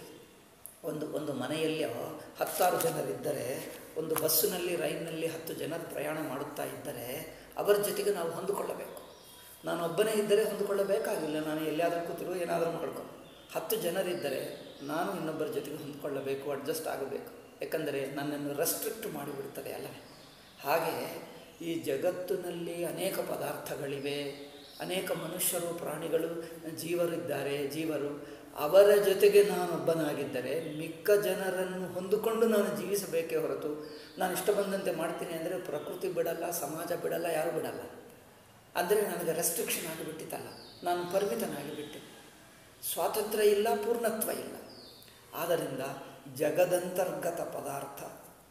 ಒಂದು ಒಂದು ಮನೆಯಲ್ಲಿ ಹತ್ತಾರು ಜನರಿದ್ದರೆ ಒಂದು ಬಸ್ಸಿನಲ್ಲಿ ರೈಲಿನಲ್ಲಿ ಹತ್ತು ಜನರು ಪ್ರಯಾಣ ಮಾಡುತ್ತಾ ಇದ್ದರೆ ಅವರ ಜೊತೆಗೆ ನಾವು ಹೊಂದಿಕೊಳ್ಳಬೇಕು ನಾನು ಒಬ್ಬನೇ ಇದ್ದರೆ ಹೊಂದಿಕೊಳ್ಳಬೇಕಾಗಿಲ್ಲ ನಾನು ಎಲ್ಲಿಯಾದರೂ ಕೂತಿರು ಏನಾದರೂ ಮಾಡ್ಕೊ ಹತ್ತು ಜನರಿದ್ದರೆ ನಾನು ಇನ್ನೊಬ್ಬರ ಜೊತೆಗೆ ಹೊಂದಿಕೊಳ್ಳಬೇಕು ಅಡ್ಜಸ್ಟ್ ಆಗಬೇಕು ಯಾಕಂದರೆ ನನ್ನನ್ನು ರೆಸ್ಟ್ರಿಕ್ಟ್ ಮಾಡಿಬಿಡ್ತದೆ ಅಲ್ಲವೇ ಹಾಗೆ ಈ ಜಗತ್ತಿನಲ್ಲಿ ಅನೇಕ ಪದಾರ್ಥಗಳಿವೆ ಅನೇಕ ಮನುಷ್ಯರು ಪ್ರಾಣಿಗಳು ಜೀವರಿದ್ದಾರೆ ಜೀವರು ಅವರ ಜೊತೆಗೆ ನಾನೊಬ್ಬನಾಗಿದ್ದರೆ ಮಿಕ್ಕ ಜನರನ್ನು ಹೊಂದಿಕೊಂಡು ನಾನು ಜೀವಿಸಬೇಕೇ ಹೊರತು ನಾನು ಇಷ್ಟ ಬಂದಂತೆ ಮಾಡ್ತೀನಿ ಅಂದರೆ ಪ್ರಕೃತಿ ಬಿಡಲ್ಲ ಸಮಾಜ ಬಿಡಲ್ಲ ಯಾರು ಬಿಡಲ್ಲ ಅಂದರೆ ನನಗೆ ರೆಸ್ಟ್ರಿಕ್ಷನ್ ಆಗಿಬಿಟ್ಟಿತ್ತಲ್ಲ ನಾನು ಪರಿಮಿತನಾಗಿಬಿಟ್ಟೆ ಸ್ವಾತಂತ್ರ್ಯ ಇಲ್ಲ ಪೂರ್ಣತ್ವ ಇಲ್ಲ ಆದ್ದರಿಂದ ಜಗದಂತರ್ಗತ ಪದಾರ್ಥ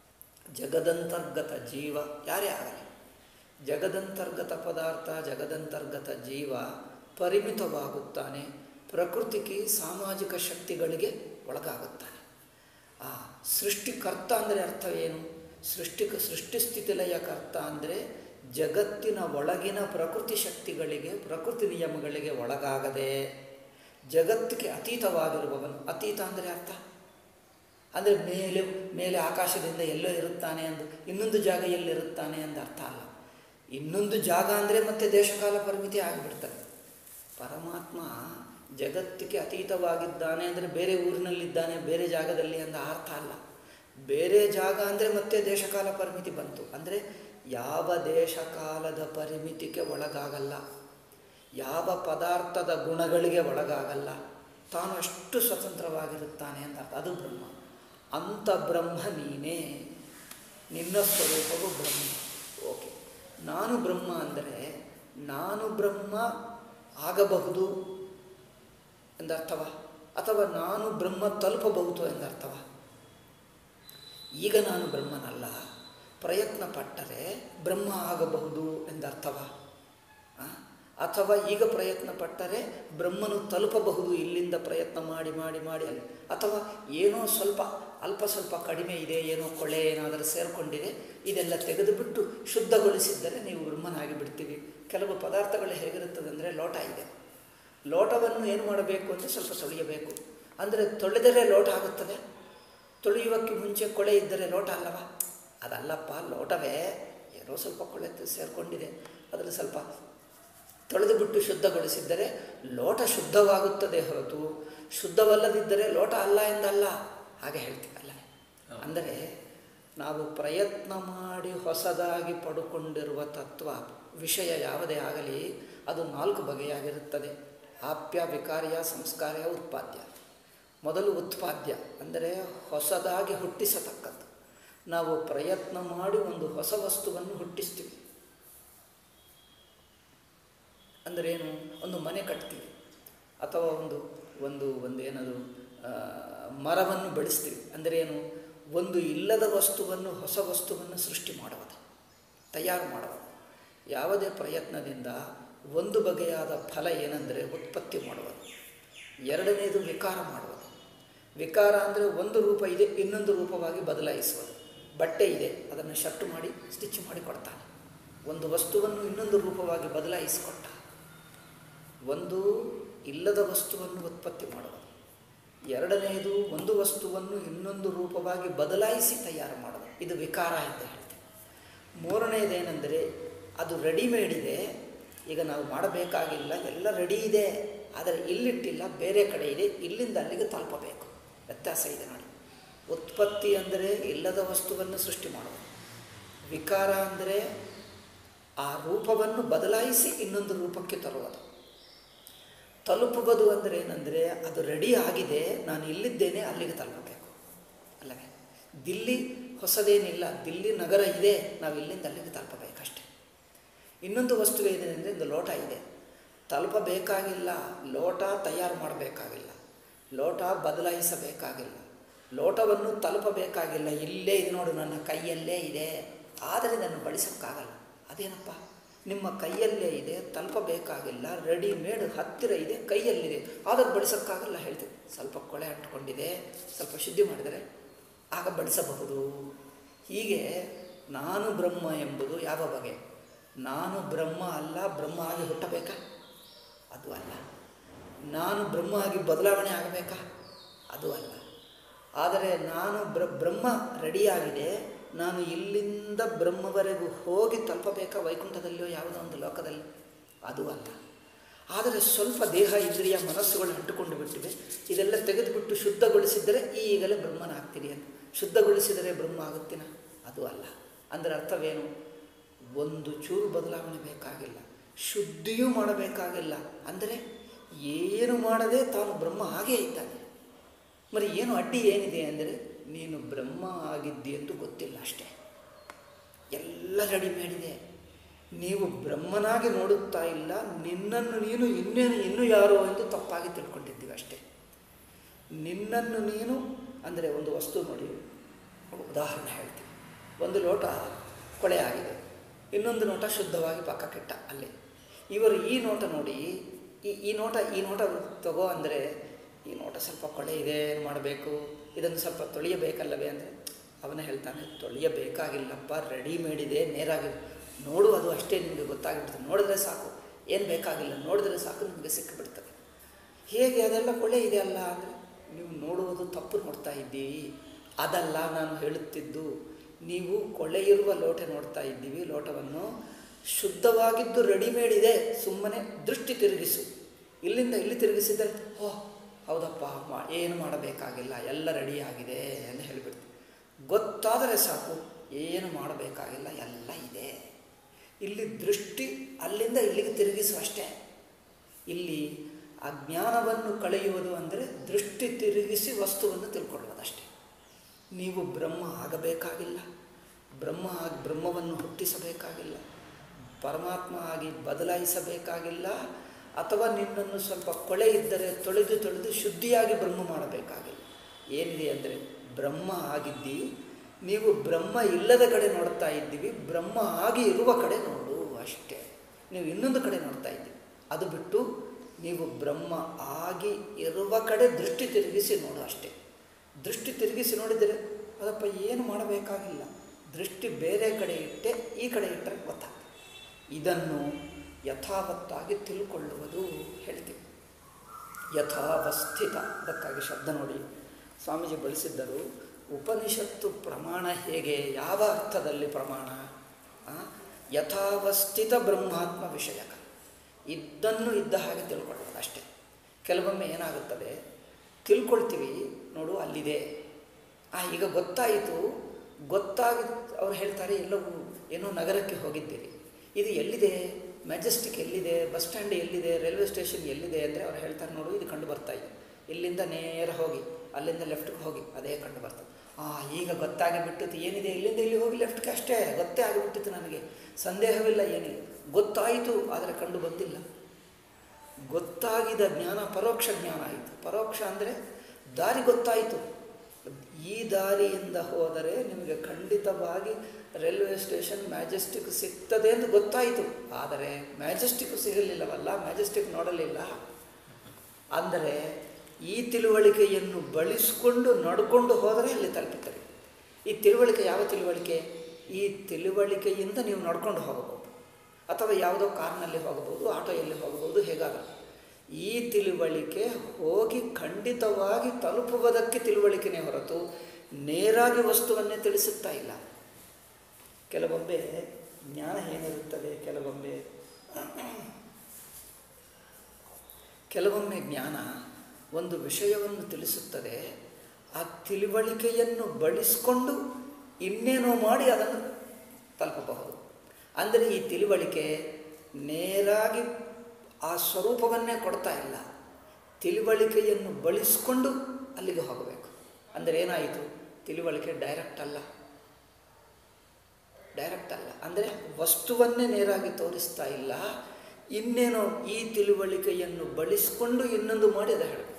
ಜಗದಂತರ್ಗತ ಜೀವ ಯಾರೇ ಆಗಲಿ ಜಗದಂತರ್ಗತ ಪದಾರ್ಥ ಜಗದಂತರ್ಗತ ಜೀವ ಪರಿಮಿತವಾಗುತ್ತಾನೆ ಪ್ರಕೃತಿಗೆ ಸಾಮಾಜಿಕ ಶಕ್ತಿಗಳಿಗೆ ಒಳಗಾಗುತ್ತಾನೆ ಆ ಸೃಷ್ಟಿಕರ್ತ ಅಂದರೆ ಅರ್ಥವೇನು ಸೃಷ್ಟಿ ಸೃಷ್ಟಿಸ್ಥಿತಿಲಯ ಕರ್ತ ಅಂದರೆ ಜಗತ್ತಿನ ಒಳಗಿನ ಪ್ರಕೃತಿ ಶಕ್ತಿಗಳಿಗೆ ಪ್ರಕೃತಿ ನಿಯಮಗಳಿಗೆ ಒಳಗಾಗದೆ ಜಗತ್ತಿಗೆ ಅತೀತವಾಗಿರುವವನು ಅತೀತ ಅಂದರೆ ಅರ್ಥ ಅಂದರೆ ಮೇಲೆ ಮೇಲೆ ಆಕಾಶದಿಂದ ಎಲ್ಲೋ ಇರುತ್ತಾನೆ ಅಂದು ಇನ್ನೊಂದು ಜಾಗ ಎಲ್ಲಿರುತ್ತಾನೆ ಅಂತ ಅರ್ಥ ಅಲ್ಲ ಇನ್ನೊಂದು ಜಾಗ ಅಂದರೆ ಮತ್ತೆ ದೇಶಕಾಲ ಪರಿಮಿತಿ ಆಗಿಬಿಡ್ತದೆ ಪರಮಾತ್ಮ ಜಗತ್ತಿಗೆ ಅತೀತವಾಗಿದ್ದಾನೆ ಅಂದರೆ ಬೇರೆ ಊರಿನಲ್ಲಿದ್ದಾನೆ ಬೇರೆ ಜಾಗದಲ್ಲಿ ಅಂತ ಅರ್ಥ ಅಲ್ಲ ಬೇರೆ ಜಾಗ ಅಂದರೆ ಮತ್ತೆ ದೇಶಕಾಲ ಪರಿಮಿತಿ ಬಂತು ಅಂದರೆ ಯಾವ ದೇಶಕಾಲದ ಪರಿಮಿತಿಗೆ ಒಳಗಾಗಲ್ಲ ಯಾವ ಪದಾರ್ಥದ ಗುಣಗಳಿಗೆ ಒಳಗಾಗಲ್ಲ ತಾನು ಅಷ್ಟು ಸ್ವತಂತ್ರವಾಗಿರುತ್ತಾನೆ ಅಂತ ಅರ್ಥ ಅದು ಬ್ರಹ್ಮ ಅಂಥ ಬ್ರಹ್ಮ ನೀನೇ ನಿನ್ನ ಸ್ವರೂಪವು ಬ್ರಹ್ಮ ಓಕೆ ನಾನು ಬ್ರಹ್ಮ ಅಂದರೆ ನಾನು ಬ್ರಹ್ಮ ಆಗಬಹುದು ಎಂದರ್ಥವ ಅಥವಾ ನಾನು ಬ್ರಹ್ಮ ತಲುಪಬಹುದು ಎಂದರ್ಥವ ಈಗ ನಾನು ಬ್ರಹ್ಮನಲ್ಲ ಪ್ರಯತ್ನ ಪಟ್ಟರೆ ಬ್ರಹ್ಮ ಆಗಬಹುದು ಎಂದರ್ಥವ ಅಥವಾ ಈಗ ಪ್ರಯತ್ನ ಪಟ್ಟರೆ ಬ್ರಹ್ಮನು ತಲುಪಬಹುದು ಇಲ್ಲಿಂದ ಪ್ರಯತ್ನ ಮಾಡಿ ಮಾಡಿ ಮಾಡಿ ಅಲ್ಲಿ ಅಥವಾ ಏನೋ ಸ್ವಲ್ಪ ಅಲ್ಪ ಸ್ವಲ್ಪ ಕಡಿಮೆ ಇದೆ ಏನೋ ಕೊಳೆ ಏನಾದರೂ ಸೇರಿಕೊಂಡಿದೆ ಇದೆಲ್ಲ ತೆಗೆದುಬಿಟ್ಟು ಶುದ್ಧಗೊಳಿಸಿದ್ದರೆ ನೀವು ಬ್ರಹ್ಮನಾಗಿ ಬಿಡ್ತೀವಿ ಕೆಲವು ಪದಾರ್ಥಗಳು ಹೇಗಿರುತ್ತದೆ ಅಂದರೆ ಲೋಟ ಇದೆ ಲೋಟವನ್ನು ಏನು ಮಾಡಬೇಕು ಅಂದರೆ ಸ್ವಲ್ಪ ತೊಳೆಯಬೇಕು ಅಂದರೆ ತೊಳೆದರೆ ಲೋಟ ಆಗುತ್ತದೆ ತೊಳೆಯುವಕ್ಕೆ ಮುಂಚೆ ಕೊಳೆ ಇದ್ದರೆ ಲೋಟ ಅಲ್ಲವಾ ಅದಲ್ಲಪ್ಪ ಲೋಟವೇ ಏನೋ ಸ್ವಲ್ಪ ಕೊಳೆ ಸೇರಿಕೊಂಡಿದೆ ಅದರಲ್ಲಿ ಸ್ವಲ್ಪ ತೊಳೆದು ಬಿಟ್ಟು ಶುದ್ಧಗೊಳಿಸಿದ್ದರೆ ಲೋಟ ಶುದ್ಧವಾಗುತ್ತದೆ ಹೊರತು ಶುದ್ಧವಲ್ಲದಿದ್ದರೆ ಲೋಟ ಅಲ್ಲ ಎಂದಲ್ಲ ಹಾಗೆ ಹೇಳ್ತೀವಲ್ಲ ಹೌದು. ಅಂದರೆ ನಾವು ಪ್ರಯತ್ನ ಮಾಡಿ ಹೊಸದಾಗಿ ಪಡುಕೊಂಡಿರುವ ತತ್ವ ವಿಷಯ ಯಾವುದೇ ಆಗಲಿ ಅದು ನಾಲ್ಕು ಬಗೆಯಾಗಿರುತ್ತದೆ ಆಪ್ಯ ವಿಕಾರ್ಯ ಸಂಸ್ಕಾರ್ಯ ಉತ್ಪಾದ್ಯ ಮೊದಲು ಉತ್ಪಾದ್ಯ ಅಂದರೆ ಹೊಸದಾಗಿ ಹುಟ್ಟಿಸತಕ್ಕದ್ದು ನಾವು ಪ್ರಯತ್ನ ಮಾಡಿ ಒಂದು ಹೊಸ ವಸ್ತುವನ್ನು ಹುಟ್ಟಿಸ್ತೀವಿ ಅಂದರೇನು ಒಂದು ಮನೆ ಕಟ್ತೀವಿ ಅಥವಾ ಒಂದು ಒಂದು ಒಂದು ಏನದು ಆ, ಮರವನ್ನು ಬೆಳೆಸ್ತೀವಿ ಅಂದರೆ ಏನು ಒಂದು ಇಲ್ಲದ ವಸ್ತುವನ್ನು ಹೊಸ ವಸ್ತುವನ್ನು ಸೃಷ್ಟಿ ಮಾಡುವುದು ತಯಾರು ಮಾಡುವುದು ಯಾವುದೇ ಪ್ರಯತ್ನದಿಂದ ಒಂದು ಬಗೆಯಾದ ಫಲ ಏನೆಂದರೆ ಉತ್ಪತ್ತಿ ಮಾಡುವುದು ಎರಡನೇದು ವಿಕಾರ ಮಾಡುವುದು ವಿಕಾರ ಅಂದರೆ ಒಂದು ರೂಪ ಇದೆ ಇನ್ನೊಂದು ರೂಪವಾಗಿ ಬದಲಾಯಿಸುವುದು ಬಟ್ಟೆ ಇದೆ ಅದನ್ನು ಶರ್ಟ್ ಮಾಡಿ ಸ್ಟಿಚ್ ಮಾಡಿ ಕೊಡ್ತಾನೆ ಒಂದು ವಸ್ತುವನ್ನು ಇನ್ನೊಂದು ರೂಪವಾಗಿ ಬದಲಾಯಿಸಿಕೊಟ್ಟ ಒಂದು ಇಲ್ಲದ ವಸ್ತುವನ್ನು ಉತ್ಪತ್ತಿ ಮಾಡುವುದು ಎರಡನೆಯದು ಒಂದು ವಸ್ತುವನ್ನು ಇನ್ನೊಂದು ರೂಪವಾಗಿ ಬದಲಾಯಿಸಿ ತಯಾರು ಮಾಡೋದು ಇದು ವಿಕಾರ ಅಂತ ಹೇಳ್ತೀವಿ ಮೂರನೆಯದೇನೆಂದರೆ ಅದು ರೆಡಿಮೇಡ್ ಇದೆ ಈಗ ನಾವು ಮಾಡಬೇಕಾಗಿಲ್ಲ ಎಲ್ಲ ರೆಡಿ ಇದೆ ಆದರೆ ಇಲ್ಲಿಟ್ಟಿಲ್ಲ ಬೇರೆ ಕಡೆ ಇದೆ ಇಲ್ಲಿಂದ ಅಲ್ಲಿಗೆ ತಲುಪಬೇಕು ವ್ಯತ್ಯಾಸ ಇದೆ ನೋಡಿ ಉತ್ಪತ್ತಿ ಅಂದರೆ ಇಲ್ಲದ ವಸ್ತುವನ್ನು ಸೃಷ್ಟಿ ಮಾಡೋದು ವಿಕಾರ ಅಂದರೆ ಆ ರೂಪವನ್ನು ಬದಲಾಯಿಸಿ ಇನ್ನೊಂದು ರೂಪಕ್ಕೆ ತರುವುದು ತಲುಪುವುದು ಅಂದರೆ ಏನಂದರೆ ಅದು ರೆಡಿ ಆಗಿದೆ ನಾನು ಇಲ್ಲಿದ್ದೇನೆ ಅಲ್ಲಿಗೆ ತಲುಪಬೇಕು ಅಲ್ಲವೇ ದಿಲ್ಲಿ ಹೊಸದೇನಿಲ್ಲ ದಿಲ್ಲಿ ನಗರ ಇದೆ ನಾವು ಇಲ್ಲಿಂದ ಅಲ್ಲಿಗೆ ತಲುಪಬೇಕಷ್ಟೆ ಇನ್ನೊಂದು ವಸ್ತು ಏನಿದೆ ಅಂದರೆ ಒಂದು ಲೋಟ ಇದೆ ತಲುಪಬೇಕಾಗಿಲ್ಲ ಲೋಟ ತಯಾರು ಮಾಡಬೇಕಾಗಿಲ್ಲ ಲೋಟ ಬದಲಾಯಿಸಬೇಕಾಗಿಲ್ಲ ಲೋಟವನ್ನು ತಲುಪಬೇಕಾಗಿಲ್ಲ ಇಲ್ಲೇ ಇದೆ ನೋಡು ನನ್ನ ಕೈಯಲ್ಲೇ ಇದೆ ಆದರೆ ಇದನ್ನು ಬಳಸೋಕ್ಕಾಗಲ್ಲ ಅದೇನಪ್ಪ ನಿಮ್ಮ ಕೈಯಲ್ಲೇ ಇದೆ ತಲುಪಬೇಕಾಗಿಲ್ಲ ರೆಡಿಮೇಡ್ ಹತ್ತಿರ ಇದೆ ಕೈಯಲ್ಲಿದೆ ಆದರೆ ಬಳಸೋಕ್ಕಾಗಲ್ಲ ಹೇಳ್ತೀವಿ ಸ್ವಲ್ಪ ಕೊಳೆ ಅಂಟ್ಕೊಂಡಿದೆ ಸ್ವಲ್ಪ ಶುದ್ಧಿ ಮಾಡಿದರೆ ಆಗ ಬಳಸಬಹುದು ಹೀಗೆ ನಾನು ಬ್ರಹ್ಮ ಎಂಬುದು ಯಾವ ಬಗೆ ನಾನು ಬ್ರಹ್ಮ ಅಲ್ಲ ಬ್ರಹ್ಮ ಆಗಿ ಹುಟ್ಟಬೇಕಾ ಅದು ಅಲ್ಲ ನಾನು ಬ್ರಹ್ಮ ಆಗಿ ಬದಲಾವಣೆ ಆಗಬೇಕಾ ಅದು ಅಲ್ಲ ಆದರೆ ನಾನು ಬ್ರ ಬ್ರಹ್ಮ ರೆಡಿಯಾಗಿದೆ ನಾನು ಇಲ್ಲಿಂದ ಬ್ರಹ್ಮವರೆಗೂ ಹೋಗಿ ತಲುಪಬೇಕಾ ವೈಕುಂಠದಲ್ಲಿಯೋ ಯಾವುದೋ ಒಂದು ಲೋಕದಲ್ಲಿ ಅದು ಅಲ್ಲ ಆದರೆ ಸ್ವಲ್ಪ ದೇಹ ಇಂದ್ರಿಯ ಮನಸ್ಸುಗಳು ಅಂಟುಕೊಂಡು ಬಿಟ್ಟಿವೆ ಇದೆಲ್ಲ ತೆಗೆದುಬಿಟ್ಟು ಶುದ್ಧಗೊಳಿಸಿದರೆ ಈಗಲೇ ಬ್ರಹ್ಮನಾಗ್ತೀನಿ ಅಂತ ಶುದ್ಧಗೊಳಿಸಿದರೆ ಬ್ರಹ್ಮ ಆಗುತ್ತೀನ ಅದು ಅಲ್ಲ ಅಂದರೆ ಅರ್ಥವೇನು ಒಂದು ಚೂರು ಬದಲಾವಣೆ ಬೇಕಾಗಿಲ್ಲ ಶುದ್ಧಿಯೂ ಮಾಡಬೇಕಾಗಿಲ್ಲ ಅಂದರೆ ಏನು ಮಾಡದೆ ತಾನು ಬ್ರಹ್ಮ ಹಾಗೇ ಇದ್ದಾನೆ మరి ಏನು ಅಡ್ಡಿ ಏನಿದೆ ಅಂದರೆ ನೀನು ಬ್ರಹ್ಮ ಆಗಿದ್ದಿ ಎಂದು ಗೊತ್ತಿಲ್ಲ ಅಷ್ಟೇ ಎಲ್ಲ ರೆಡಿಮೇಡ್ ಇದೆ ನೀವು ಬ್ರಹ್ಮನಾಗಿ ನೋಡುತ್ತಾ ಇಲ್ಲ ನಿನ್ನನ್ನು ನೀನು ಇನ್ನೇನು ಇನ್ನೂ ಯಾರೋ ಎಂದು ತಪ್ಪಾಗಿ ತಿಳ್ಕೊಂಡಿದ್ದೀವಿ ಅಷ್ಟೇ ನಿನ್ನನ್ನು ನೀನು ಅಂದರೆ ಒಂದು ವಸ್ತು ನೋಡಿ ಉದಾಹರಣೆ ಹೇಳ್ತೀನಿ ಒಂದು ಲೋಟ ಕೊಳೆ ಆಗಿದೆ ಇನ್ನೊಂದು ನೋಟ ಶುದ್ಧವಾಗಿ ಪಕ್ಕಕ್ಕಿಟ್ಟ ಅಲ್ಲೇ ಇವರು ಈ ನೋಟ ನೋಡಿ ಈ ಈ ನೋಟ ಈ ನೋಟ ತಗೋ ಅಂದರೆ ಈ ನೋಟ ಸ್ವಲ್ಪ ಕೊಳೆ ಇದೆ ಏನು ಮಾಡಬೇಕು ಇದನ್ನು ಸ್ವಲ್ಪ ತೊಳೆಯಬೇಕಲ್ಲವೇ ಅಂದರೆ ಅವನೇ ಹೇಳ್ತಾನೆ ತೊಳೆಯಬೇಕಾಗಿಲ್ಲಪ್ಪ ರೆಡಿಮೇಡ್ ಇದೆ ನೇರಾಗಿ ನೋಡು ಅದು ಅಷ್ಟೇ ನಿಮಗೆ ಗೊತ್ತಾಗಿಬಿಡ್ತದೆ ನೋಡಿದ್ರೆ ಸಾಕು ಏನು ಬೇಕಾಗಿಲ್ಲ ನೋಡಿದ್ರೆ ಸಾಕು ನಿಮಗೆ ಸಿಕ್ಕಿಬಿಡ್ತದೆ ಹೇಗೆ ಅದೆಲ್ಲ ಕೊಳೆ ಇದೆ ಅಲ್ಲ ಅಂದರೆ ನೀವು ನೋಡುವುದು ತಪ್ಪು ನೋಡ್ತಾ ಇದ್ದೀವಿ ಅದಲ್ಲ ನಾನು ಹೇಳುತ್ತಿದ್ದು ನೀವು ಕೊಳೆ ಇರುವ ಲೋಟ ನೋಡ್ತಾ ಇದ್ದೀವಿ ಲೋಟವನ್ನು ಶುದ್ಧವಾಗಿದ್ದು ರೆಡಿಮೇಡ್ ಇದೆ ಸುಮ್ಮನೆ ದೃಷ್ಟಿ ತಿರುಗಿಸು ಇಲ್ಲಿಂದ ಇಲ್ಲಿ ತಿರುಗಿಸಿದರೆ ಓ ಹೌದಪ್ಪ ಮಾ ಏನು ಮಾಡಬೇಕಾಗಿಲ್ಲ ಎಲ್ಲ ರೆಡಿಯಾಗಿದೆ ಎಂದು ಹೇಳಿಬಿಡ್ತು ಗೊತ್ತಾದರೆ ಸಾಕು ಏನು ಮಾಡಬೇಕಾಗಿಲ್ಲ ಎಲ್ಲ ಇದೆ ಇಲ್ಲಿ ದೃಷ್ಟಿ ಅಲ್ಲಿಂದ ಇಲ್ಲಿಗೆ ತಿರುಗಿಸು ಅಷ್ಟೇ ಇಲ್ಲಿ ಅಜ್ಞಾನವನ್ನು ಕಳೆಯುವುದು ಅಂದರೆ ದೃಷ್ಟಿ ತಿರುಗಿಸಿ ವಸ್ತುವನ್ನು ತಿಳ್ಕೊಳ್ಳುವುದಷ್ಟೇ ನೀವು ಬ್ರಹ್ಮ ಆಗಬೇಕಾಗಿಲ್ಲ ಬ್ರಹ್ಮ ಆಗಿ ಬ್ರಹ್ಮವನ್ನು ಹುಟ್ಟಿಸಬೇಕಾಗಿಲ್ಲ ಪರಮಾತ್ಮ ಆಗಿ ಬದಲಾಯಿಸಬೇಕಾಗಿಲ್ಲ ಅಥವಾ ನಿನ್ನನ್ನು ಸ್ವಲ್ಪ ಕೊಳೆ ಇದ್ದರೆ ತೊಳೆದು ತೊಳೆದು ಶುದ್ಧಿಯಾಗಿ ಬ್ರಹ್ಮ ಮಾಡಬೇಕಾಗಿಲ್ಲ ಏನಿದೆ ಅಂದರೆ ಬ್ರಹ್ಮ ಆಗಿದ್ದಿ ನೀವು ಬ್ರಹ್ಮ ಇಲ್ಲದ ಕಡೆ ನೋಡ್ತಾ ಇದ್ದೀವಿ ಬ್ರಹ್ಮ ಆಗಿ ಇರುವ ಕಡೆ ನೋಡು ಅಷ್ಟೇ ನೀವು ಇನ್ನೊಂದು ಕಡೆ ನೋಡ್ತಾ ಇದ್ದೀವಿ ಅದು ಬಿಟ್ಟು ನೀವು ಬ್ರಹ್ಮ ಆಗಿ ಇರುವ ಕಡೆ ದೃಷ್ಟಿ ತಿರುಗಿಸಿ ನೋಡು ಅಷ್ಟೇ ದೃಷ್ಟಿ ತಿರುಗಿಸಿ ನೋಡಿದರೆ ಅದಪ್ಪ ಏನು ಮಾಡಬೇಕಾಗಿಲ್ಲ ದೃಷ್ಟಿ ಬೇರೆ ಕಡೆ ಇಟ್ಟೆ ಈ ಕಡೆ ಇಟ್ಟರೆ ಗೊತ್ತಾಗ್ತದೆ ಇದನ್ನು ಯಥಾವತ್ತಾಗಿ ತಿಳ್ಕೊಳ್ಳುವುದು ಹೇಳ್ತೀವಿ ಯಥಾವಸ್ಥಿತ ಅದಕ್ಕಾಗಿ ಶಬ್ದ ನೋಡಿ ಸ್ವಾಮೀಜಿ ಬಳಸಿದ್ದರು ಉಪನಿಷತ್ತು ಪ್ರಮಾಣ ಹೇಗೆ ಯಾವ ಅರ್ಥದಲ್ಲಿ ಪ್ರಮಾಣ ಆ? ಯಥಾವಸ್ಥಿತ ಬ್ರಹ್ಮಾತ್ಮ ವಿಷಯಕ ಇದ್ದನ್ನು ಇದ್ದ ಹಾಗೆ ತಿಳ್ಕೊಳ್ಳೋದು ಅಷ್ಟೇ ಕೆಲವೊಮ್ಮೆ ಏನಾಗುತ್ತದೆ ತಿಳ್ಕೊಳ್ತೀವಿ ನೋಡು ಅಲ್ಲಿದೆ ಆ ಈಗ ಗೊತ್ತಾಯಿತು ಗೊತ್ತಾಗಿ ಅವ್ರು ಹೇಳ್ತಾರೆ ಎಲ್ಲವೂ ಏನೋ ನಗರಕ್ಕೆ ಹೋಗಿದ್ದೀರಿ ಇದು ಎಲ್ಲಿದೆ ಮೆಜೆಸ್ಟಿಕ್ ಎಲ್ಲಿದೆ ಬಸ್ ಸ್ಟ್ಯಾಂಡ್ ಎಲ್ಲಿದೆ ರೈಲ್ವೆ ಸ್ಟೇಷನ್ ಎಲ್ಲಿದೆ ಅಂದರೆ ಅವ್ರು ಹೇಳ್ತಾರೆ ನೋಡು ಇದು ಕಂಡು ಬರ್ತಾ ಇದೆ ಇಲ್ಲಿಂದ ನೇರ ಹೋಗಿ ಅಲ್ಲಿಂದ ಲೆಫ್ಟ್ಗೆ ಹೋಗಿ ಅದೇ ಕಂಡು ಬರ್ತದೆ ಆ ಈಗ ಗೊತ್ತಾಗಿ ಬಿಟ್ಟಿತ್ತು ಏನಿದೆ ಇಲ್ಲಿಂದ ಇಲ್ಲಿ ಹೋಗಿ ಲೆಫ್ಟ್ಗೆ ಅಷ್ಟೇ ಗೊತ್ತೇ ಆಗಿಬಿಟ್ಟಿತ್ತು ನನಗೆ ಸಂದೇಹವಿಲ್ಲ ಏನಿಲ್ಲ ಗೊತ್ತಾಯಿತು ಆದರೆ ಕಂಡು ಬಂದಿಲ್ಲ ಗೊತ್ತಾಗಿದ ಜ್ಞಾನ ಪರೋಕ್ಷ ಜ್ಞಾನ ಆಯಿತು ಪರೋಕ್ಷ ಅಂದರೆ ದಾರಿ ಗೊತ್ತಾಯಿತು ಈ ದಾರಿಯಿಂದ ಹೋದರೆ ನಿಮಗೆ ಖಂಡಿತವಾಗಿ ರೈಲ್ವೆ ಸ್ಟೇಷನ್ ಮ್ಯಾಜೆಸ್ಟಿಕ್ ಸಿಗ್ತದೆ ಎಂದು ಗೊತ್ತಾಯಿತು ಆದರೆ ಮ್ಯಾಜೆಸ್ಟಿಕ್ ಸಿಗಲಿಲ್ಲವಲ್ಲ ಮ್ಯಾಜೆಸ್ಟಿಕ್ ನೋಡಲಿಲ್ಲ ಅಂದರೆ ಈ ತಿಳುವಳಿಕೆಯನ್ನು ಬಳಸಿಕೊಂಡು ನಡ್ಕೊಂಡು ಹೋದರೆ ಅಲ್ಲಿ ತಲುಪುತ್ತದೆ ಈ ತಿಳುವಳಿಕೆ ಯಾವ ತಿಳುವಳಿಕೆ ಈ ತಿಳುವಳಿಕೆಯಿಂದ ನೀವು ನಡ್ಕೊಂಡು ಹೋಗಬಹುದು ಅಥವಾ ಯಾವುದೋ ಕಾರ್ನಲ್ಲಿ ಹೋಗಬಹುದು ಆಟೋಯಲ್ಲಿ ಹೋಗಬಹುದು ಹೇಗಾದರೂ ಈ ತಿಳುವಳಿಕೆ ಹೋಗಿ ಖಂಡಿತವಾಗಿ ತಲುಪುವುದಕ್ಕೆ ತಿಳುವಳಿಕೆನೇ ಹೊರತು ನೇರಾಗಿ ವಸ್ತುವನ್ನೇ ತಿಳಿಸುತ್ತಾ ಇಲ್ಲ ಕೆಲವೊಮ್ಮೆ ಜ್ಞಾನ ಏನಿರುತ್ತದೆ ಕೆಲವೊಮ್ಮೆ ಕೆಲವೊಮ್ಮೆ ಜ್ಞಾನ ಒಂದು ವಿಷಯವನ್ನು ತಿಳಿಸುತ್ತದೆ ಆ ತಿಳುವಳಿಕೆಯನ್ನು ಬಳಸಿಕೊಂಡು ಇನ್ನೇನೋ ಮಾಡಿ ಅದನ್ನು ತಲುಪಬಹುದು ಅಂದರೆ ಈ ತಿಳುವಳಿಕೆ ನೇರಾಗಿ ಆ ಸ್ವರೂಪವನ್ನೇ ಕೊಡ್ತಾ ಇಲ್ಲ ತಿಳುವಳಿಕೆಯನ್ನು ಬಳಸಿಕೊಂಡು ಅಲ್ಲಿಗೆ ಹೋಗಬೇಕು ಅಂದರೆ ಏನಾಯಿತು ತಿಳುವಳಿಕೆ ಡೈರೆಕ್ಟ್ ಅಲ್ಲ ಡೈರೆಕ್ಟ್ ಅಲ್ಲ ಅಂದರೆ ವಸ್ತುವನ್ನೇ ನೇರಾಗಿ ತೋರಿಸ್ತಾ ಇಲ್ಲ ಇನ್ನೇನೋ ಈ ತಿಳುವಳಿಕೆಯನ್ನು ಬಳಸಿಕೊಂಡು ಇನ್ನೊಂದು ಮಾಡಿ ಅದು ಹೇಳಬೇಕು